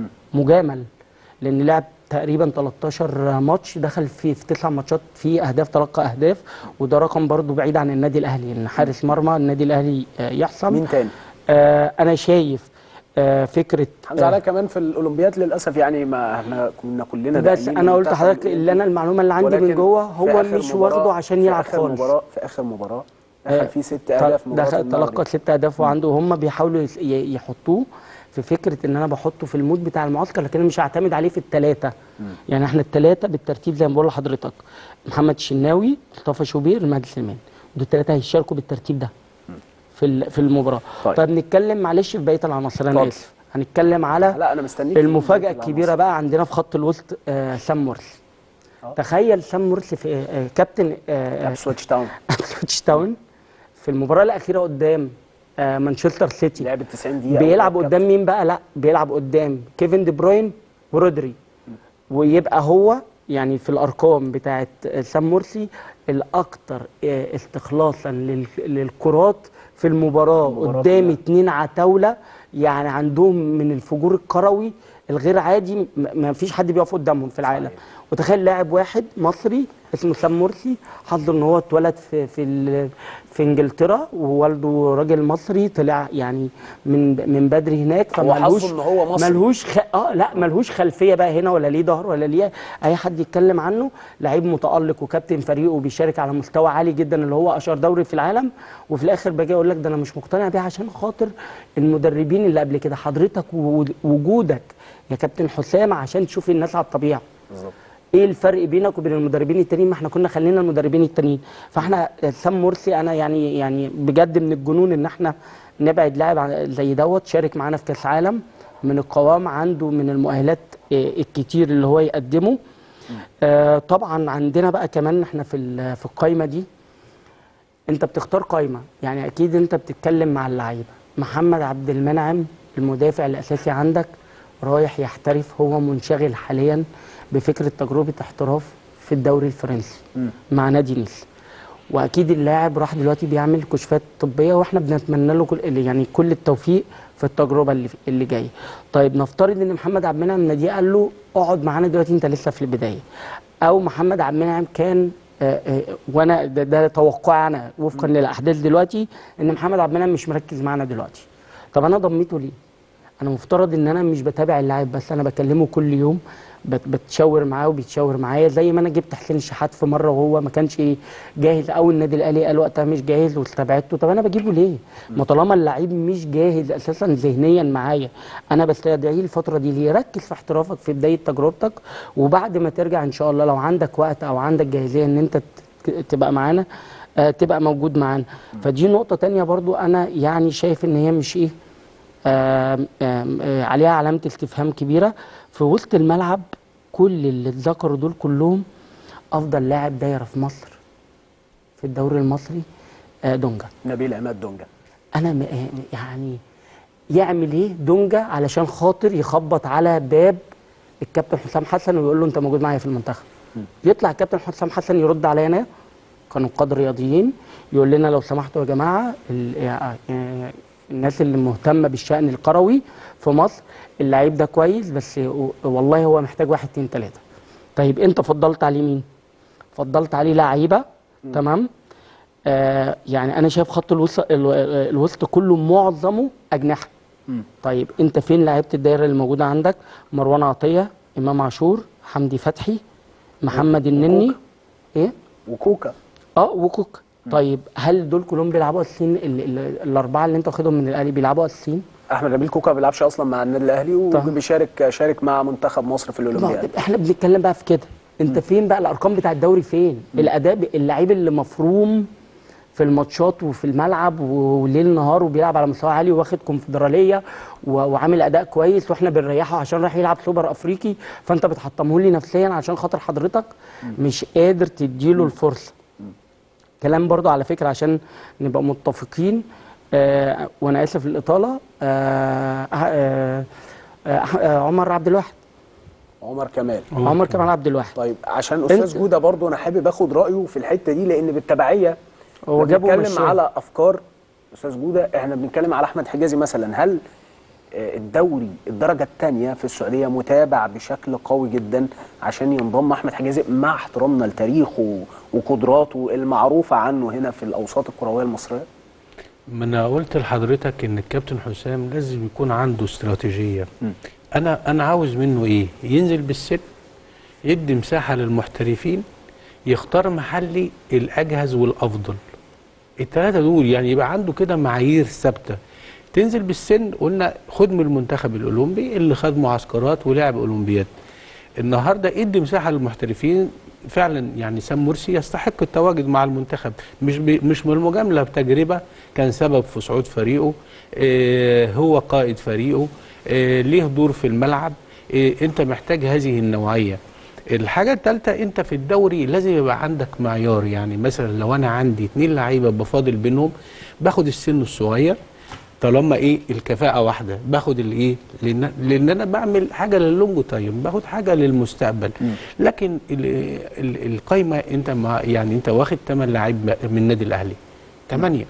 Speaker 8: مجامل لان لعب تقريبا 13 ماتش دخل في في تسع ماتشات في اهداف تلقى اهداف وده رقم برضو بعيد عن النادي الاهلي ان حارس مرمى النادي الاهلي آه، يحسم
Speaker 1: مين تاني
Speaker 8: آه انا شايف آه فكره
Speaker 1: حمزه علاء كمان في الاولمبياد للاسف يعني ما احنا كنا كلنا
Speaker 8: بس
Speaker 1: داعمين
Speaker 8: انا قلت
Speaker 1: للمنتخب
Speaker 8: لحضرتك اللي انا المعلومه اللي عندي من
Speaker 1: ولكن
Speaker 8: جوه
Speaker 1: في
Speaker 8: هو
Speaker 1: آخر
Speaker 8: مش
Speaker 1: مباراة-
Speaker 8: واخده عشان
Speaker 1: في
Speaker 8: يلعب
Speaker 1: آخر
Speaker 8: خالص
Speaker 1: مباراة في اخر مباراه
Speaker 8: آه،
Speaker 1: دخل فيه ست اهداف مباراه
Speaker 8: دخل
Speaker 1: المغرب
Speaker 8: تلقى ست اهداف وعنده هم بيحاولوا يس- ي- يحطوه في فكره ان انا بحطه في المود بتاع المعسكر لكن انا مش هعتمد عليه في الثلاثه يعني احنا الثلاثه بالترتيب زي ما بقول لحضرتك محمد الشناوي مصطفى شوبير المهدي سليمان دول الثلاثه هيشاركوا بالترتيب ده في ال- في المباراه
Speaker 1: طيب.
Speaker 8: طيب, نتكلم معلش في بقيه العناصر انا
Speaker 1: اتفضل.
Speaker 8: اسف هنتكلم على
Speaker 1: لا انا مستنيك في
Speaker 8: المفاجاه
Speaker 1: العناصر.
Speaker 8: الكبيره بقى عندنا في خط الوسط آه سام مرسي تخيل سام مرسي في آه كابتن آه
Speaker 1: ابسويتش تاون
Speaker 8: ابسويتش تاون في المباراه الاخيره قدام آه مانشستر سيتي
Speaker 1: لعب 90 دقيقه
Speaker 8: بيلعب
Speaker 1: أو
Speaker 8: قدام مين بقى لا بيلعب قدام كيفن دي بروين ورودري ويبقى هو يعني في الارقام بتاعت سام مرسي الاكثر آه، استخلاصا لل- للكرات في المباراه
Speaker 1: المباراة
Speaker 8: قدام
Speaker 1: كلها.
Speaker 8: اتنين عتاوله يعني عندهم من الفجور الكروي الغير عادي م- ما فيش حد بيقف قدامهم في العالم
Speaker 1: صحيح.
Speaker 8: وتخيل لاعب واحد مصري اسمه سام مرسي حظه ان هو اتولد في في ال- في انجلترا ووالده راجل مصري طلع يعني من من بدري هناك
Speaker 1: هو
Speaker 8: فملهوش
Speaker 1: حظه إن هو مصري.
Speaker 8: ملهوش خ... اه لا ملهوش خلفيه بقى هنا ولا ليه ظهر ولا ليه اي حد يتكلم عنه لعيب متالق وكابتن فريقه وبيشارك على مستوى عالي جدا اللي هو اشهر دوري في العالم وفي الاخر باجي اقول لك ده انا مش مقتنع بيه عشان خاطر المدربين اللي قبل كده حضرتك ووجودك يا كابتن حسام عشان تشوف الناس على الطبيعه
Speaker 1: بالظبط
Speaker 8: ايه الفرق بينك وبين المدربين التانيين ما احنا كنا خلينا المدربين التانيين فاحنا سام مرسي انا يعني يعني بجد من الجنون ان احنا نبعد لاعب عن- زي دوت شارك معانا في كاس عالم من القوام عنده من المؤهلات آه، الكتير اللي هو يقدمه آه، طبعا عندنا بقى كمان احنا في ال- في القايمه دي انت بتختار قايمه يعني اكيد انت بتتكلم مع اللعيبه محمد عبد المنعم المدافع الاساسي عندك رايح يحترف هو منشغل حاليا بفكره تجربه احتراف في الدوري الفرنسي مع نادي نيس واكيد اللاعب راح دلوقتي بيعمل كشوفات طبيه واحنا بنتمنى له كل يعني كل التوفيق في التجربه اللي اللي جايه طيب نفترض ان محمد عبد المنعم ناديه قال له اقعد معانا دلوقتي انت لسه في البدايه او محمد عبد المنعم كان آه، آه، وانا ده, ده توقعي انا وفقا للاحداث دلوقتي ان محمد عبد المنعم مش مركز معانا دلوقتي طب انا ضميته ليه انا مفترض ان انا مش بتابع اللاعب بس انا بكلمه كل يوم بت- بتشاور معاه وبيتشاور معايا زي ما انا جبت حسين الشحات في مره وهو ما كانش جاهز او النادي الاهلي قال وقتها مش جاهز واستبعدته طب انا بجيبه ليه؟ ما طالما اللعيب مش جاهز اساسا ذهنيا معايا انا بستدعيه الفتره دي ليه؟ ركز في احترافك في بدايه تجربتك وبعد ما ترجع ان شاء الله لو عندك وقت او عندك جاهزيه ان انت ت- تبقى معانا آه، تبقى موجود معانا فدي نقطه تانية برضو انا يعني شايف ان هي مش ايه آم، آم، آه، عليها علامة استفهام كبيرة في وسط الملعب كل اللي اتذكروا دول كلهم أفضل لاعب دايرة في مصر في الدوري المصري آه، دونجا
Speaker 1: نبيل عماد دونجا
Speaker 8: أنا م- آه، يعني يعمل إيه دونجا علشان خاطر يخبط على باب الكابتن حسام حسن ويقول له أنت موجود معايا في المنتخب يطلع الكابتن حسام حسن يرد علينا كنقاد رياضيين يقول لنا لو سمحتوا يا جماعه ال- آه، آه، الناس اللي مهتمه بالشان القروي في مصر اللعيب ده كويس بس و- والله هو محتاج واحد اتنين تلاته طيب انت فضلت عليه مين؟ فضلت عليه لعيبه تمام آه يعني انا شايف خط الوسط ال- ال- الوسط كله معظمه اجنحه طيب انت فين لعيبه الدايره اللي موجوده عندك مروان عطيه امام عاشور حمدي فتحي محمد النني ايه
Speaker 1: وكوكا
Speaker 8: اه وكوك طيب هل دول كلهم بيلعبوا اساسيين ال- ال- الاربعه اللي انت واخدهم من الاهلي بيلعبوا اساسيين؟
Speaker 1: احمد نبيل كوكا ما بيلعبش اصلا مع النادي الاهلي
Speaker 8: طبعا.
Speaker 1: وبيشارك شارك مع منتخب مصر في
Speaker 8: ما
Speaker 1: الاولمبياد
Speaker 8: احنا بنتكلم بقى في كده انت فين بقى الارقام بتاع الدوري فين؟ الاداء ب- اللعيب اللي مفروم في الماتشات وفي الملعب وليل نهار وبيلعب على مستوى عالي واخد كونفدراليه و- وعامل اداء كويس واحنا بنريحه عشان رايح يلعب سوبر افريقي فانت بتحطمه لي نفسيا عشان خاطر حضرتك مش قادر تديله الفرصه كلام برضو على فكره عشان نبقى متفقين آه وانا اسف للاطاله آه آه آه آه عمر عبد الواحد
Speaker 1: عمر كمال
Speaker 8: عمر كمال عبد الواحد
Speaker 1: طيب عشان استاذ
Speaker 8: أنت-
Speaker 1: جوده برضو انا حابب اخد رايه في الحته دي لان بالتبعيه
Speaker 8: هو جابه
Speaker 1: بنتكلم
Speaker 8: ومشاه.
Speaker 1: على افكار استاذ جوده احنا بنتكلم على احمد حجازي مثلا هل آه، الدوري الدرجه الثانيه في السعوديه متابع بشكل قوي جدا عشان ينضم احمد حجازي مع احترامنا لتاريخه وقدراته المعروفه عنه هنا في الاوساط الكرويه المصريه
Speaker 7: ما انا قلت لحضرتك ان الكابتن حسام لازم يكون عنده استراتيجيه انا انا عاوز منه ايه ينزل بالسن يدي مساحه للمحترفين يختار محلي الاجهز والافضل الثلاثه دول يعني يبقى عنده كده معايير ثابته تنزل بالسن قلنا خد من المنتخب الاولمبي اللي خد معسكرات ولعب اولمبياد النهارده ادي مساحه للمحترفين فعلا يعني سام مرسي يستحق التواجد مع المنتخب مش ب... مش من المجامله بتجربه كان سبب في صعود فريقه آه هو قائد فريقه آه ليه دور في الملعب آه انت محتاج هذه النوعيه الحاجه الثالثه انت في الدوري لازم يبقى عندك معيار يعني مثلا لو انا عندي اتنين لعيبه بفاضل بينهم باخد السن الصغير طالما ايه الكفاءه واحده باخد الايه لان لان انا بعمل حاجه للونج تايم باخد حاجه للمستقبل لكن ال ال القايمه انت مع يعني انت واخد 8 لعيب من النادي الاهلي 8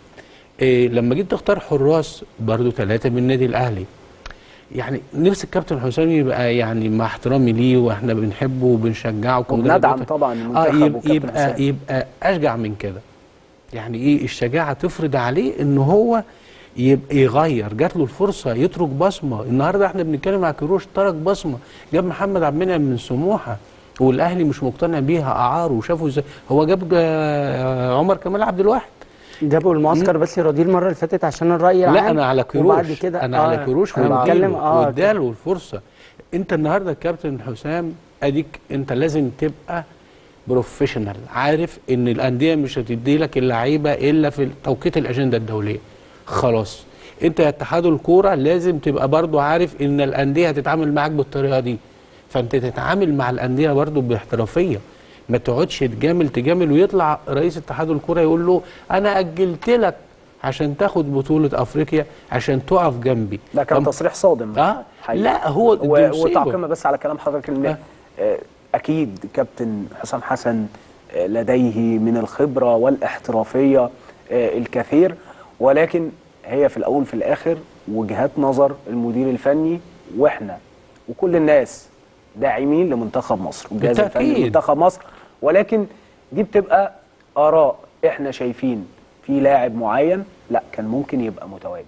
Speaker 7: إيه لما جيت تختار حراس برضو ثلاثه من النادي الاهلي يعني نفس الكابتن حسام يبقى يعني مع احترامي ليه واحنا بنحبه وبنشجعه كمدرب
Speaker 1: وبندعم
Speaker 7: وطني.
Speaker 1: طبعا
Speaker 7: اه
Speaker 1: المنتخب
Speaker 7: يبقى
Speaker 1: وكابتن
Speaker 7: يبقى,
Speaker 1: حسام.
Speaker 7: يبقى اشجع من كده يعني ايه الشجاعه تفرض عليه ان هو يبقى يغير جات له الفرصه يترك بصمه النهارده احنا بنتكلم على كروش ترك بصمه جاب محمد عبد المنعم من سموحه والاهلي مش مقتنع بيها اعار وشافوا ازاي هو جاب جا- عمر كمال عبد الواحد
Speaker 8: جابوا المعسكر بس يراضيه المره اللي فاتت عشان الراي العام
Speaker 7: لا انا على كروش
Speaker 8: وبعد كده
Speaker 7: انا
Speaker 8: آه
Speaker 7: على كروش
Speaker 8: انا بتكلم اه
Speaker 7: واداله الفرصه انت النهارده الكابتن حسام اديك انت لازم تبقى بروفيشنال عارف ان الانديه مش هتدي لك اللعيبه الا في توقيت الاجنده الدوليه خلاص انت يا اتحاد الكوره لازم تبقى برضو عارف ان الانديه هتتعامل معاك بالطريقه دي فانت تتعامل مع الانديه برضو باحترافيه ما تقعدش تجامل تجامل ويطلع رئيس اتحاد الكوره يقول له انا اجلت لك عشان تاخد بطوله افريقيا عشان تقف جنبي
Speaker 1: ده كان
Speaker 7: طب-
Speaker 1: تصريح صادم
Speaker 7: اه
Speaker 1: حقيقي.
Speaker 7: لا هو دي
Speaker 1: و-
Speaker 7: مصيبة.
Speaker 1: وتعقيبا بس على كلام حضرتك ان
Speaker 7: آه.
Speaker 1: آه، اكيد كابتن حسام حسن آه، لديه من الخبره والاحترافيه آه، الكثير ولكن هي في الاول في الاخر وجهات نظر المدير الفني واحنا وكل الناس داعمين لمنتخب مصر والجهاز الفني
Speaker 7: بالتأكيد.
Speaker 1: لمنتخب مصر ولكن دي بتبقى اراء احنا شايفين في لاعب معين لا كان ممكن يبقى متواجد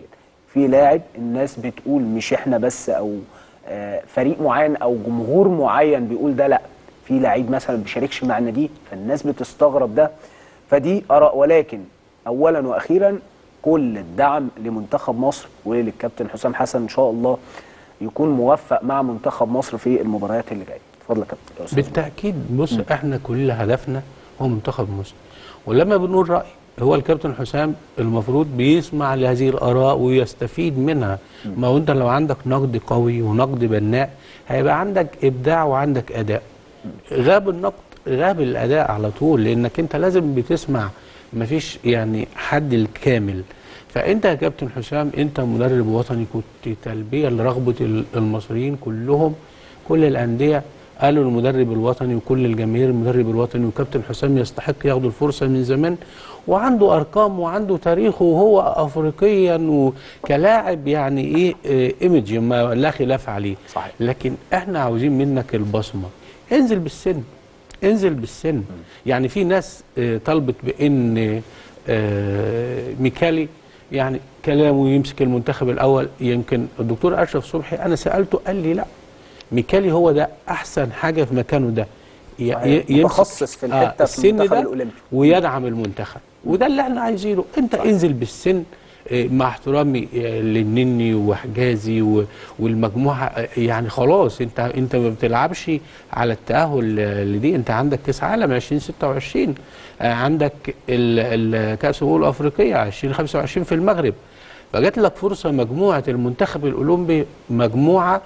Speaker 1: في لاعب الناس بتقول مش احنا بس او آه، فريق معين او جمهور معين بيقول ده لا في لعيب مثلا ما بيشاركش مع النادي فالناس بتستغرب ده فدي اراء ولكن اولا واخيرا كل الدعم لمنتخب مصر وللكابتن حسام حسن ان شاء الله يكون موفق مع منتخب مصر في المباريات اللي جايه اتفضل يا كابتن يا أستاذ.
Speaker 7: بالتاكيد بص احنا كل هدفنا هو منتخب مصر ولما بنقول راي هو الكابتن حسام المفروض بيسمع لهذه الاراء ويستفيد منها ما هو انت لو عندك نقد قوي ونقد بناء هيبقى عندك ابداع وعندك اداء غاب النقد غاب الاداء على طول لانك انت لازم بتسمع مفيش يعني حد الكامل فانت يا كابتن حسام انت مدرب وطني كنت تلبيه لرغبه ال- المصريين كلهم كل الانديه قالوا المدرب الوطني وكل الجماهير المدرب الوطني وكابتن حسام يستحق ياخد الفرصه من زمان وعنده ارقام وعنده تاريخه وهو افريقيا وكلاعب يعني ايه آه، ايمج ما لا خلاف عليه
Speaker 1: صحيح.
Speaker 7: لكن احنا عاوزين منك البصمه انزل بالسن انزل بالسن يعني في ناس آه، طلبت بان آه، ميكالي يعني كلامه يمسك المنتخب الاول يمكن الدكتور اشرف صبحي انا سالته قال لي لا ميكالي هو ده احسن حاجه في مكانه ده ي-
Speaker 1: صحيح.
Speaker 7: ي- يمسك-
Speaker 1: متخصص في الحتة في
Speaker 7: السن
Speaker 1: المنتخب
Speaker 7: ده
Speaker 1: الأولمبي.
Speaker 7: ويدعم المنتخب وده اللي احنا عايزينه انت انزل بالسن آه، مع احترامي آه، للنني وحجازي و- والمجموعه آه، يعني خلاص انت انت ما بتلعبش على التاهل آه، لدي انت عندك كاس عالم 2026 آه، عندك ال- ال- كاس الامم الافريقيه 2025 في المغرب فجات لك فرصه مجموعه المنتخب الاولمبي مجموعه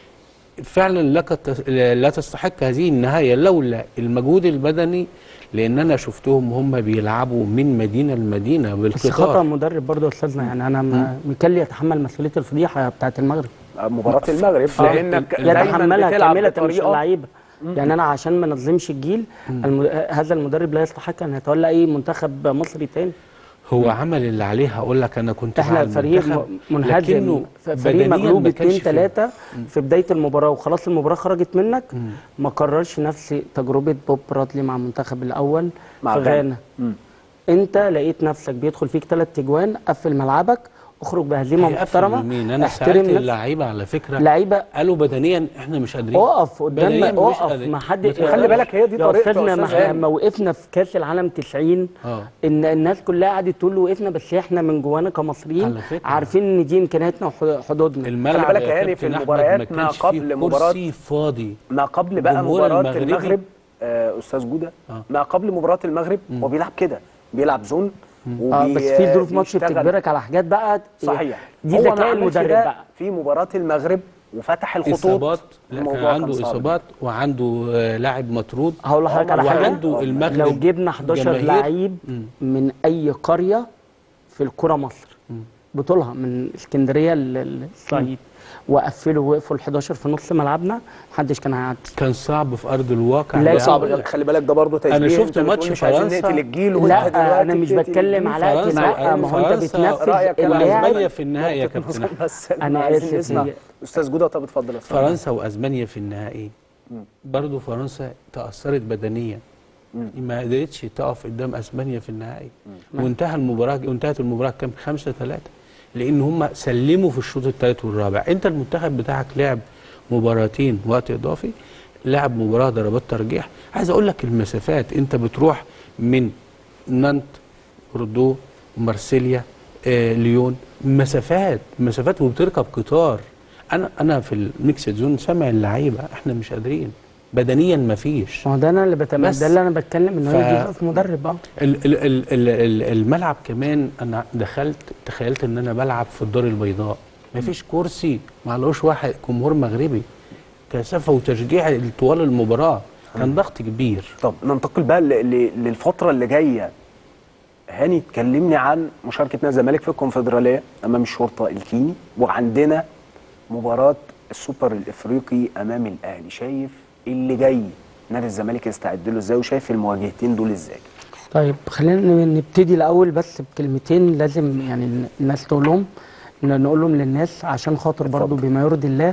Speaker 7: فعلا لك الت- لا تستحق هذه النهايه لولا المجهود البدني لان انا شفتهم هم بيلعبوا من مدينه لمدينه
Speaker 8: بس خطا
Speaker 7: بالقطار
Speaker 8: مدرب برضه يا استاذنا يعني انا ما- ميكالي يتحمل مسؤوليه الفضيحه بتاعت المغرب
Speaker 1: مباراه المغرب
Speaker 8: آه،
Speaker 1: لانك دايما
Speaker 8: يتحملها
Speaker 1: بتلعب
Speaker 8: كامله مش
Speaker 1: بطريقه
Speaker 8: اللعيبه يعني انا عشان ما نظلمش الجيل الم... هذا المدرب لا يستحق ان يتولى اي منتخب مصري تاني
Speaker 7: هو عمل اللي عليه هقول لك انا كنت مع
Speaker 8: احنا فريق
Speaker 7: المنتخب،
Speaker 8: م- منهزم
Speaker 7: لكنه
Speaker 8: ف- فريق
Speaker 7: بدنياً
Speaker 8: مغلوب
Speaker 7: ما كانش
Speaker 8: 2
Speaker 7: فيه.
Speaker 8: 3 في بدايه المباراه وخلاص المباراه خرجت منك ما كررش نفس تجربه بوب برادلي مع المنتخب الاول
Speaker 1: مع
Speaker 8: في
Speaker 1: غانا.
Speaker 8: غانا انت لقيت نفسك بيدخل فيك ثلاث تجوان قفل ملعبك اخرج بهزيمه
Speaker 7: هيقفل
Speaker 8: محترمه
Speaker 7: مين انا
Speaker 8: احترم
Speaker 7: سالت
Speaker 8: نفسك.
Speaker 7: اللعيبه على فكره
Speaker 8: لعيبه
Speaker 7: قالوا بدنيا احنا مش قادرين
Speaker 8: اقف قدام
Speaker 7: بدنياً مش
Speaker 8: اقف
Speaker 7: قادرين.
Speaker 8: ما حد
Speaker 7: بس
Speaker 1: خلي بالك هي دي
Speaker 8: يا
Speaker 1: طريقته يا
Speaker 8: استاذنا ما
Speaker 1: أستاذ
Speaker 8: احنا
Speaker 1: هاني.
Speaker 8: لما وقفنا في كاس العالم 90
Speaker 7: اه
Speaker 8: ان الناس كلها قعدت تقول له وقفنا بس احنا من جوانا كمصريين
Speaker 7: على فكرة.
Speaker 8: عارفين ان دي امكانياتنا وحدودنا
Speaker 7: الملعب
Speaker 1: بالك
Speaker 7: يا
Speaker 1: يا هاني في
Speaker 7: كابتن أحمد
Speaker 1: المباريات
Speaker 7: ما
Speaker 1: ما
Speaker 7: كانش
Speaker 1: قبل
Speaker 7: فيه
Speaker 1: مباراة-
Speaker 7: كرسي فاضي
Speaker 1: ما قبل بقى
Speaker 7: الجمهور
Speaker 1: مباراه
Speaker 7: المغربي.
Speaker 1: المغرب آه استاذ جوده
Speaker 7: آه.
Speaker 1: ما قبل مباراه المغرب هو بيلعب كده بيلعب زون
Speaker 8: اه بس في ظروف ماتش
Speaker 1: بيشتغل.
Speaker 8: بتجبرك على حاجات بقى
Speaker 1: صحيح
Speaker 8: دي
Speaker 1: هو ما
Speaker 8: ذكاء
Speaker 1: عملش
Speaker 8: المدرب
Speaker 1: ده
Speaker 8: بقى
Speaker 1: في مباراه المغرب وفتح الخطوط
Speaker 7: اصابات لا كان
Speaker 1: الموضوع
Speaker 7: عنده
Speaker 1: صعب.
Speaker 7: اصابات وعنده آه، لاعب مطرود
Speaker 8: هقول لحضرتك على حاجه
Speaker 7: وعنده المغرب
Speaker 8: لو جبنا 11
Speaker 7: جماهير.
Speaker 8: لعيب من اي قريه في الكره مصر بطولها من اسكندريه للصعيد وقفلوا وقفوا ال 11 في نص ملعبنا محدش كان هيعدي
Speaker 7: كان صعب في ارض الواقع
Speaker 8: لا،
Speaker 7: لا،
Speaker 1: صعب
Speaker 7: أقول لك.
Speaker 1: خلي بالك ده برضه تشبيه
Speaker 7: أنا شفت
Speaker 1: أنت
Speaker 7: ماتش
Speaker 1: بتقول مش عايزين
Speaker 7: فرنسا.
Speaker 1: نقتل الجيل وأنت
Speaker 8: لا
Speaker 1: دلوقتي
Speaker 8: انا مش
Speaker 1: بتقتل
Speaker 8: بتكلم
Speaker 1: الجيل.
Speaker 8: على
Speaker 7: فرنسا
Speaker 8: لا ما هو انت
Speaker 7: فرنسا
Speaker 8: بتنفذ
Speaker 1: رأيك أنا
Speaker 8: اللاعب
Speaker 7: وأسبانيا في النهائي يا
Speaker 1: نقطة
Speaker 7: كابتن
Speaker 1: نظر
Speaker 7: أحمد.
Speaker 1: بس احنا
Speaker 8: أنا
Speaker 1: عايزين
Speaker 8: آسف،
Speaker 1: نسمع
Speaker 8: هي-
Speaker 1: استاذ جوده طب اتفضل يا أستاذ.
Speaker 7: فرنسا واسبانيا في النهائي برضو فرنسا تاثرت بدنيا ما قدرتش تقف قدام اسبانيا في النهائي وانتهى المباراه وانتهت المباراه كام 5 3 لان هم سلموا في الشوط الثالث والرابع انت المنتخب بتاعك لعب مباراتين وقت اضافي لعب مباراه ضربات ترجيح عايز اقول لك المسافات انت بتروح من نانت بوردو مارسيليا آه، ليون مسافات مسافات وبتركب قطار انا انا في الميكس زون سامع اللعيبه احنا مش قادرين بدنيا مفيش
Speaker 8: ما هو ده انا اللي بتم
Speaker 7: بس
Speaker 8: ده اللي انا بتكلم ان هو
Speaker 7: ف-
Speaker 8: دي ظروف مدرب اه
Speaker 7: ال ال ال ال ال الملعب كمان انا دخلت تخيلت ان انا بلعب في الدار البيضاء مفيش كرسي معلوش واحد جمهور مغربي كثافه وتشجيع طوال المباراه كان ضغط كبير
Speaker 1: طب ننتقل بقى ل- ل- للفتره اللي جايه هاني تكلمني عن مشاركه نادي الزمالك في الكونفدراليه امام الشرطه الكيني وعندنا مباراه السوبر الافريقي امام الاهلي شايف اللي جاي نادي الزمالك يستعد له ازاي وشايف المواجهتين دول ازاي
Speaker 8: طيب خلينا نبتدي الاول بس بكلمتين لازم يعني الناس تقولهم ن- نقول لهم للناس عشان خاطر برضو بما يرضي الله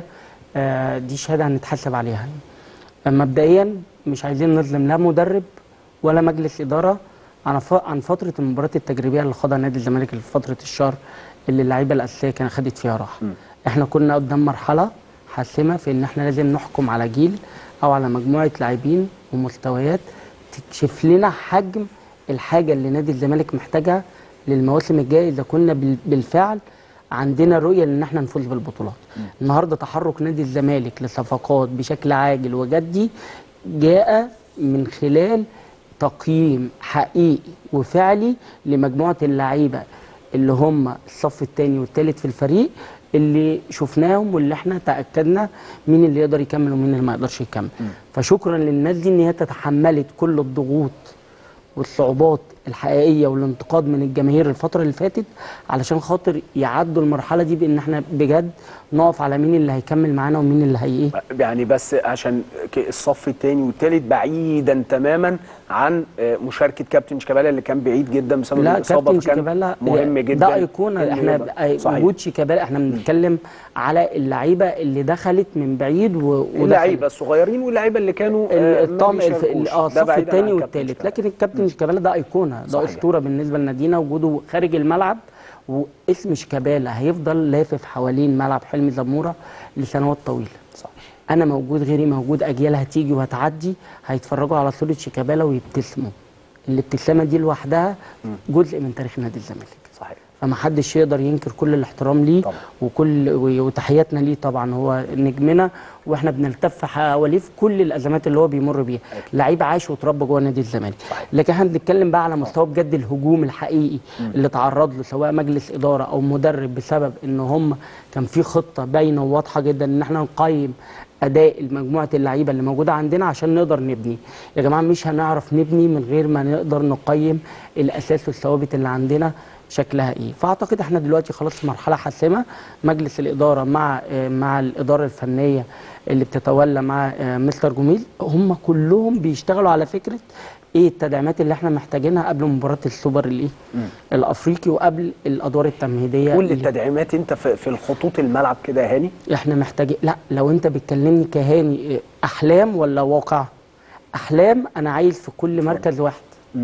Speaker 8: آه دي شهاده هنتحاسب عليها يعني. مبدئيا مش عايزين نظلم لا مدرب ولا مجلس اداره عن ف- عن فتره المباريات التجريبيه اللي خاضها نادي الزمالك في فتره الشهر اللي اللعيبه الاساسيه كانت خدت فيها راحه احنا كنا قدام مرحله حاسمه في ان احنا لازم نحكم على جيل او على مجموعه لاعبين ومستويات تكشف لنا حجم الحاجه اللي نادي الزمالك محتاجها للمواسم الجايه اذا كنا بال- بالفعل عندنا رؤيه ان احنا نفوز بالبطولات النهارده تحرك نادي الزمالك لصفقات بشكل عاجل وجدي جاء من خلال تقييم حقيقي وفعلي لمجموعه اللعيبه اللي هم الصف الثاني والثالث في الفريق اللي شفناهم واللي احنا تاكدنا مين اللي يقدر يكمل ومين اللي ما يقدرش يكمل فشكرا للناس دي ان هي تحملت كل الضغوط والصعوبات الحقيقيه والانتقاد من الجماهير الفتره اللي فاتت علشان خاطر يعدوا المرحله دي بان احنا بجد نقف على مين اللي هيكمل معانا ومين اللي هي ايه
Speaker 1: يعني بس عشان ك- الصف الثاني والثالث بعيدا تماما عن آه، مشاركه كابتن شيكابالا اللي كان بعيد جدا بسبب
Speaker 8: لا
Speaker 1: الاصابه
Speaker 8: كابتن
Speaker 1: فكان
Speaker 8: شيكابالا
Speaker 1: مهم جدا
Speaker 8: ده ايقونه
Speaker 1: إنه
Speaker 8: احنا
Speaker 1: يبقى-
Speaker 8: بقى-
Speaker 1: صحيح.
Speaker 8: وجود شيكابالا احنا بنتكلم على اللعيبه اللي دخلت من بعيد و- ودخلت.
Speaker 1: اللعيبه الصغيرين واللعيبه اللي كانوا آه، ما
Speaker 8: الطقم الف-
Speaker 1: بيشاركوش.
Speaker 8: اه
Speaker 1: ده
Speaker 8: الصف
Speaker 1: بعيداً عن
Speaker 8: الثاني
Speaker 1: كابتن
Speaker 8: والثالث
Speaker 1: شيكابالا.
Speaker 8: لكن الكابتن شيكابالا ده ايقونه ده
Speaker 1: صحيح.
Speaker 8: اسطوره بالنسبه لنادينا وجوده خارج الملعب واسم شيكابالا هيفضل لافف حوالين ملعب حلمي زموره لسنوات طويله
Speaker 1: صح.
Speaker 8: انا موجود غيري موجود اجيال هتيجي وهتعدي هيتفرجوا على صوره شيكابالا ويبتسموا الابتسامه دي لوحدها جزء من تاريخ نادي الزمالك
Speaker 1: صحيح
Speaker 8: فما حدش يقدر ينكر كل الاحترام ليه
Speaker 1: طبعا.
Speaker 8: وكل وتحياتنا ليه طبعا هو نجمنا واحنا بنلتف حواليه في كل الازمات اللي هو بيمر بيها لعيب عاش وتربى جوه نادي الزمالك لكن احنا بنتكلم بقى على مستوى بجد الهجوم الحقيقي اللي تعرض له سواء مجلس اداره او مدرب بسبب ان هم كان في خطه باينه وواضحه جدا ان احنا نقيم اداء مجموعه اللعيبه اللي موجوده عندنا عشان نقدر نبني يا جماعه مش هنعرف نبني من غير ما نقدر نقيم الاساس والثوابت اللي عندنا شكلها ايه فاعتقد احنا دلوقتي خلاص في مرحله حاسمه مجلس الاداره مع آه، مع الاداره الفنيه اللي بتتولى مع آه، مستر جميل هم كلهم بيشتغلوا على فكره ايه التدعيمات اللي احنا محتاجينها قبل مباراه السوبر الايه الافريقي وقبل الادوار التمهيديه
Speaker 1: كل
Speaker 8: اللي-
Speaker 1: التدعيمات انت في, في الخطوط الملعب كده يا هاني
Speaker 8: احنا محتاجين لا لو انت بتكلمني كهاني إيه، احلام ولا واقع احلام انا عايز في كل مركز واحد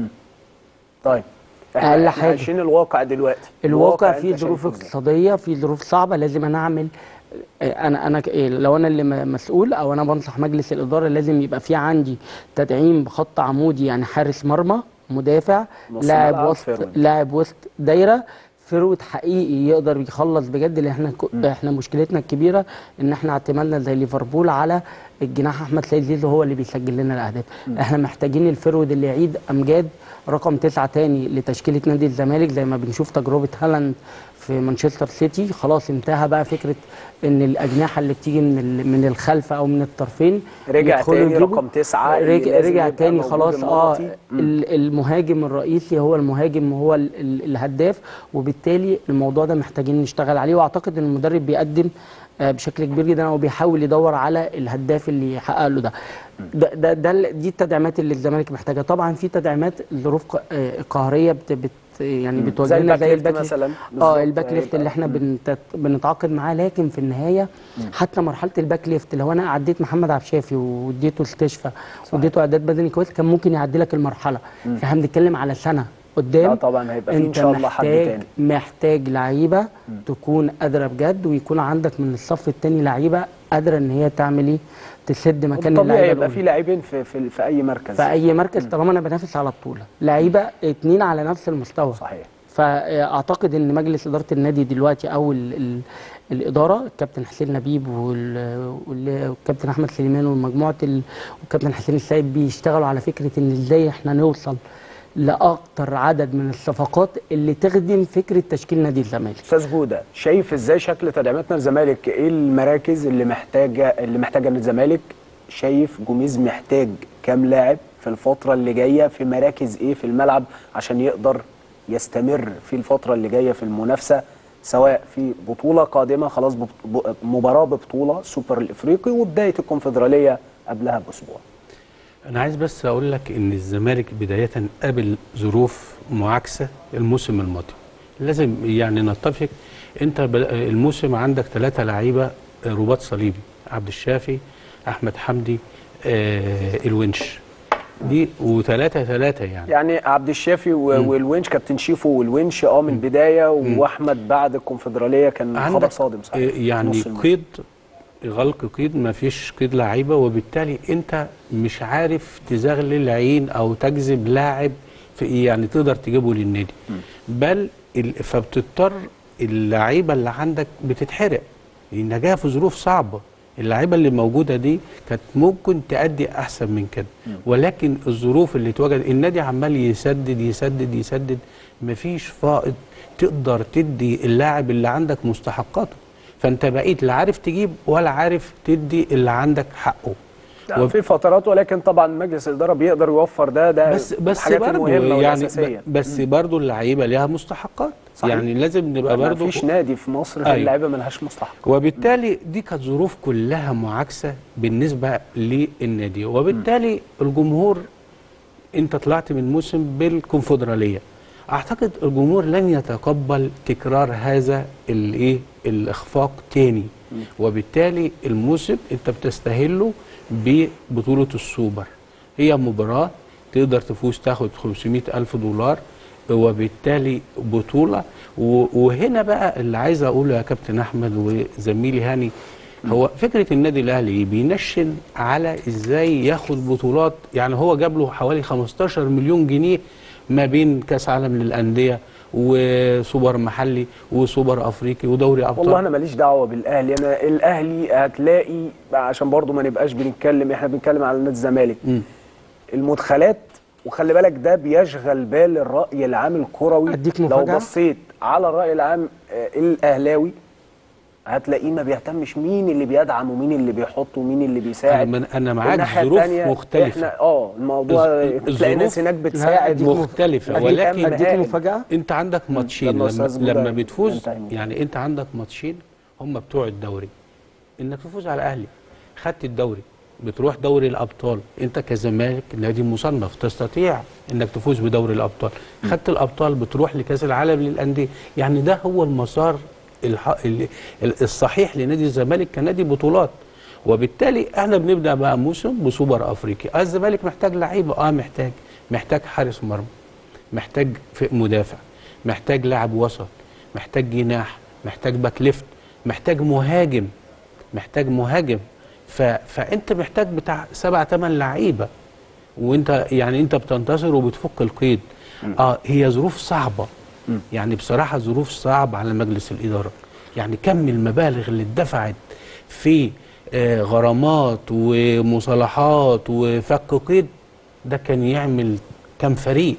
Speaker 1: طيب
Speaker 8: أقل
Speaker 1: احنا
Speaker 8: حاجة.
Speaker 1: عايشين الواقع دلوقتي
Speaker 8: الواقع
Speaker 1: أنت
Speaker 8: فيه ظروف
Speaker 1: شايفه إزاي؟
Speaker 8: اقتصاديه فيه ظروف صعبه لازم انا اعمل انا انا ك- إيه، لو انا اللي م- مسؤول او انا بنصح مجلس الاداره لازم يبقى في عندي تدعيم بخط عمودي يعني حارس مرمى مدافع
Speaker 1: نص
Speaker 8: لاعب
Speaker 1: ملعب،
Speaker 8: وسط
Speaker 1: فيرود.
Speaker 8: لاعب وسط دايره فرود حقيقي يقدر يخلص بجد لان احنا ك- احنا مشكلتنا الكبيره ان احنا اعتمدنا زي ليفربول على الجناح احمد سيد زيزو هو اللي بيسجل لنا الاهداف احنا محتاجين الفرود اللي يعيد امجاد رقم تسعة تاني لتشكيله نادي الزمالك زي ما بنشوف تجربه هالاند في مانشستر سيتي خلاص انتهى بقى فكره ان الاجنحه اللي بتيجي من ال- من الخلف او من الطرفين
Speaker 1: رجع
Speaker 8: يدخلوا
Speaker 1: تاني
Speaker 8: يجيبوا.
Speaker 1: رقم تسعة اللي
Speaker 8: رجع,
Speaker 1: لازم
Speaker 8: رجع
Speaker 1: يبقى
Speaker 8: تاني
Speaker 1: موجود
Speaker 8: خلاص اه
Speaker 1: المناطي.
Speaker 8: ال- المهاجم الرئيسي هو المهاجم وهو ال- ال- الهداف وبالتالي الموضوع ده محتاجين نشتغل عليه واعتقد ان المدرب بيقدم آه، بشكل كبير جدا وبيحاول يدور على الهداف اللي يحقق له ده ده, ده, ده ال- دي التدعيمات اللي الزمالك محتاجها طبعا في تدعيمات ظروف ق- آه، قهريه بت بت يعني بتواجهنا
Speaker 1: الباك
Speaker 8: زي
Speaker 1: ليفت
Speaker 8: الباك ليفت.
Speaker 1: مثلاً. بالظبط،
Speaker 8: اه الباك ليفت
Speaker 1: هيبقى-
Speaker 8: اللي احنا بنت- بنتعاقد معاه لكن في النهايه حتى مرحله الباك ليفت لو انا عديت محمد عبد الشافي واديته استشفاء واديته اعداد بدني كويس كان ممكن يعدي لك المرحله احنا بنتكلم على سنه قدام
Speaker 1: لا طبعا هيبقى في ان
Speaker 8: انت
Speaker 1: شاء الله حد
Speaker 8: محتاج
Speaker 1: تاني
Speaker 8: محتاج لعيبه تكون قادره بجد ويكون عندك من الصف الثاني لعيبه قادره ان هي تعمل ايه تسد مكان
Speaker 1: طبيعي
Speaker 8: اللعيبه
Speaker 1: يبقى
Speaker 8: الأولى.
Speaker 1: في لاعبين في, في في اي مركز
Speaker 8: في اي مركز طالما انا بنافس على بطوله لعيبه اتنين على نفس المستوى
Speaker 1: صحيح
Speaker 8: فاعتقد ان مجلس اداره النادي دلوقتي او ال ال الاداره الكابتن حسين لبيب وال- وال- والكابتن احمد سليمان ومجموعه ال- والكابتن حسين السيد بيشتغلوا على فكره ان ازاي احنا نوصل لاكتر عدد من الصفقات اللي تخدم فكره تشكيل نادي الزمالك
Speaker 1: استاذ جوده شايف ازاي شكل تدعيماتنا الزمالك ايه المراكز اللي محتاجه اللي محتاجه الزمالك شايف جوميز محتاج كام لاعب في الفتره اللي جايه في مراكز ايه في الملعب عشان يقدر يستمر في الفتره اللي جايه في المنافسه سواء في بطوله قادمه خلاص بط- ب- مباراه ببطوله سوبر الافريقي وبدايه الكونفدراليه قبلها باسبوع
Speaker 7: انا عايز بس اقول لك ان الزمالك بدايه قابل ظروف معاكسه الموسم الماضي لازم يعني نتفق انت ب- الموسم عندك ثلاثه لعيبه رباط صليبي عبد الشافي احمد حمدي آه الونش دي وثلاثة ثلاثة يعني
Speaker 2: يعني عبد الشافي و- والونش كابتن شيفو والونش اه من البدايه واحمد بعد الكونفدراليه كان خبر
Speaker 7: عندك
Speaker 2: صادم صحيح
Speaker 7: آه، يعني
Speaker 2: نص الموسم.
Speaker 7: قيد غلق قيد ما فيش قيد لعيبه وبالتالي انت مش عارف تزغلل عين او تجذب لاعب في إيه يعني تقدر تجيبه للنادي بل ال- فبتضطر اللعيبه اللي عندك بتتحرق لانها جايه في ظروف صعبه اللعيبه اللي موجوده دي كانت ممكن تأدي احسن من كده ولكن الظروف اللي اتوجد النادي عمال يسدد يسدد يسدد مفيش فائض تقدر تدي اللاعب اللي عندك مستحقاته فانت بقيت لا عارف تجيب ولا عارف تدي اللي عندك حقه
Speaker 2: لا، في فترات ولكن طبعا مجلس الاداره بيقدر يوفر ده ده
Speaker 7: بس بس
Speaker 2: الحاجات
Speaker 7: برضه
Speaker 2: المهمه
Speaker 7: يعني
Speaker 2: والاساسيه
Speaker 7: ب- بس برضه اللعيبه ليها مستحقات
Speaker 2: صحيح.
Speaker 7: يعني لازم نبقى
Speaker 2: ما
Speaker 7: برضه
Speaker 2: فيش نادي في مصر
Speaker 7: أيوة.
Speaker 2: اللعيبه ملهاش مستحق
Speaker 7: وبالتالي دي كانت ظروف كلها معاكسه بالنسبه للنادي وبالتالي الجمهور انت طلعت من موسم بالكونفدراليه اعتقد الجمهور لن يتقبل تكرار هذا الايه الاخفاق تاني وبالتالي الموسم انت بتستهله ببطوله السوبر هي مباراه تقدر تفوز تاخد 500 ألف دولار وبالتالي بطولة و- وهنا بقى اللي عايز أقوله يا كابتن أحمد وزميلي هاني هو فكرة النادي الأهلي بينشن على إزاي ياخد بطولات يعني هو جاب له حوالي 15 مليون جنيه ما بين كأس عالم للأندية وسوبر محلي وسوبر أفريقي ودوري أبطال
Speaker 2: والله انا ماليش دعوه بالاهلي انا الاهلي هتلاقي عشان برضو ما نبقاش بنتكلم احنا بنتكلم على نادي الزمالك
Speaker 7: مم.
Speaker 2: المدخلات وخلي بالك ده بيشغل بال الراي العام الكروي
Speaker 8: أديك
Speaker 2: لو
Speaker 8: مفاجأة؟
Speaker 2: بصيت على الراي العام آه، الاهلاوي هتلاقيه ما بيهتمش مين اللي بيدعم ومين اللي بيحط ومين اللي بيساعد
Speaker 7: أنا من- أنا معاك
Speaker 2: الناحية
Speaker 7: ظروف
Speaker 2: التانية
Speaker 7: مختلفة.
Speaker 2: احنا اه الموضوع
Speaker 7: الظ-
Speaker 2: تلاقي ناس
Speaker 7: الظروف
Speaker 2: هناك بتساعد
Speaker 8: أديك مف-
Speaker 7: مختلفة
Speaker 2: أديك
Speaker 7: ولكن
Speaker 2: أهم
Speaker 8: اديك
Speaker 2: هائل.
Speaker 8: مفاجاه
Speaker 7: انت عندك ماتشين
Speaker 2: لما
Speaker 7: لما,
Speaker 2: أستاذ
Speaker 7: لما
Speaker 2: مدرب
Speaker 7: بتفوز
Speaker 2: ينتهي.
Speaker 7: يعني انت عندك ماتشين هم بتوع الدوري انك تفوز على الاهلي خدت الدوري بتروح دوري الابطال انت كزمالك نادي مصنف تستطيع انك تفوز بدوري الابطال خدت الابطال بتروح لكاس العالم للانديه يعني ده هو المسار الح... ال- ال- الصحيح لنادي الزمالك كنادي بطولات وبالتالي احنا بنبدا بقى موسم بسوبر افريقي آه الزمالك محتاج لعيبه اه محتاج محتاج حارس مرمى محتاج في مدافع محتاج لاعب وسط محتاج جناح محتاج باك ليفت محتاج مهاجم محتاج مهاجم ف... فانت محتاج بتاع سبع ثمان لعيبه وانت يعني انت بتنتصر وبتفك القيد اه هي ظروف صعبه يعني بصراحه ظروف صعبه على مجلس الاداره يعني كم المبالغ اللي اتدفعت في آه غرامات ومصالحات وفك قيد ده كان يعمل كم فريق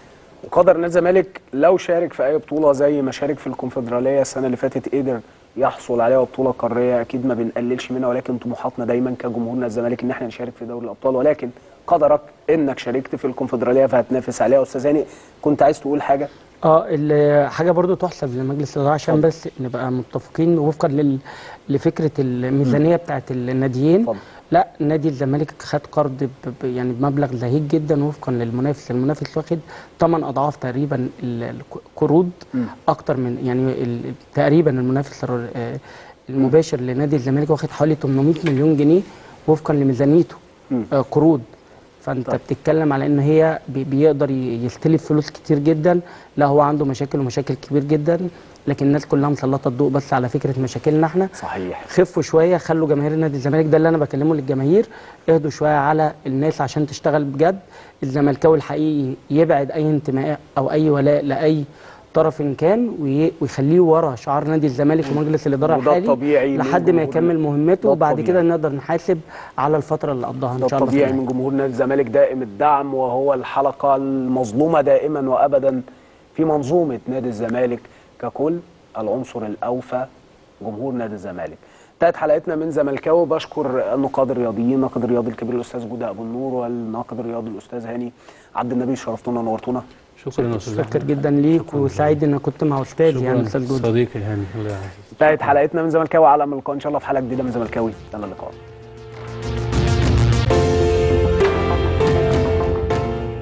Speaker 2: وقدر نادي الزمالك لو شارك في اي بطوله زي ما شارك في الكونفدراليه السنه اللي فاتت قدر يحصل عليها بطوله قاريه اكيد ما بنقللش منها ولكن طموحاتنا دايما كجمهور نادي الزمالك ان احنا نشارك في دوري الابطال ولكن قدرك انك شاركت في الكونفدراليه فهتنافس عليها استاذ هاني كنت عايز تقول حاجه
Speaker 8: اه ال- حاجه برضو تحسب لمجلس الاداره عشان
Speaker 2: اتفضل.
Speaker 8: بس نبقى متفقين وفقا لل... لفكره الميزانيه بتاعت الناديين
Speaker 2: اتفضل.
Speaker 8: لا نادي الزمالك خد قرض ب... ب... يعني بمبلغ زهيد جدا وفقا للمنافس المنافس واخد 8 اضعاف تقريبا ال- القروض اكتر من يعني ال... تقريبا المنافس الر- آه، المباشر لنادي الزمالك واخد حوالي 800 مليون جنيه وفقا لميزانيته آه، قروض فانت
Speaker 2: طيب.
Speaker 8: بتتكلم على ان هي بي- بيقدر ي- يستلف فلوس كتير جدا لا هو عنده مشاكل ومشاكل كبير جدا لكن الناس كلها مسلطه الضوء بس على فكره مشاكلنا احنا
Speaker 2: صحيح
Speaker 8: خفوا شويه خلوا جماهير نادي الزمالك ده اللي انا بكلمه للجماهير اهدوا شويه على الناس عشان تشتغل بجد الزملكاوي الحقيقي يبعد اي انتماء او اي ولاء لاي طرف إن كان وي- ويخليه ورا شعار نادي الزمالك ومجلس الاداره
Speaker 2: وده
Speaker 8: الحالي
Speaker 2: الطبيعي من
Speaker 8: لحد ما
Speaker 2: جمهور-
Speaker 8: يكمل مهمته
Speaker 2: ده
Speaker 8: وبعد
Speaker 2: الطبيعي.
Speaker 8: كده نقدر نحاسب على الفتره اللي قضاها
Speaker 2: ده
Speaker 8: ان شاء الله في
Speaker 2: الطبيعي
Speaker 8: النهاية.
Speaker 2: من جمهور نادي الزمالك دائم الدعم وهو الحلقه المظلومه دائما وابدا في منظومه نادي الزمالك ككل العنصر الاوفى جمهور نادي الزمالك انتهت حلقتنا من زملكاوي بشكر النقاد الرياضيين الناقد الرياضي الكبير الاستاذ جوده ابو النور والناقد الرياضي الاستاذ هاني عبد النبي شرفتونا ونورتونا
Speaker 7: شكرا يا استاذ
Speaker 8: متشكر
Speaker 7: أحمد.
Speaker 8: جدا ليك وسعيد ان كنت مع استاذي يعني
Speaker 7: شكرا
Speaker 8: استاذ جودة
Speaker 7: صديقي هاني الله يعزك
Speaker 2: انتهت حلقتنا من زملكاوي على امل اللقاء ان شاء الله في حلقه جديده من زملكاوي الى اللقاء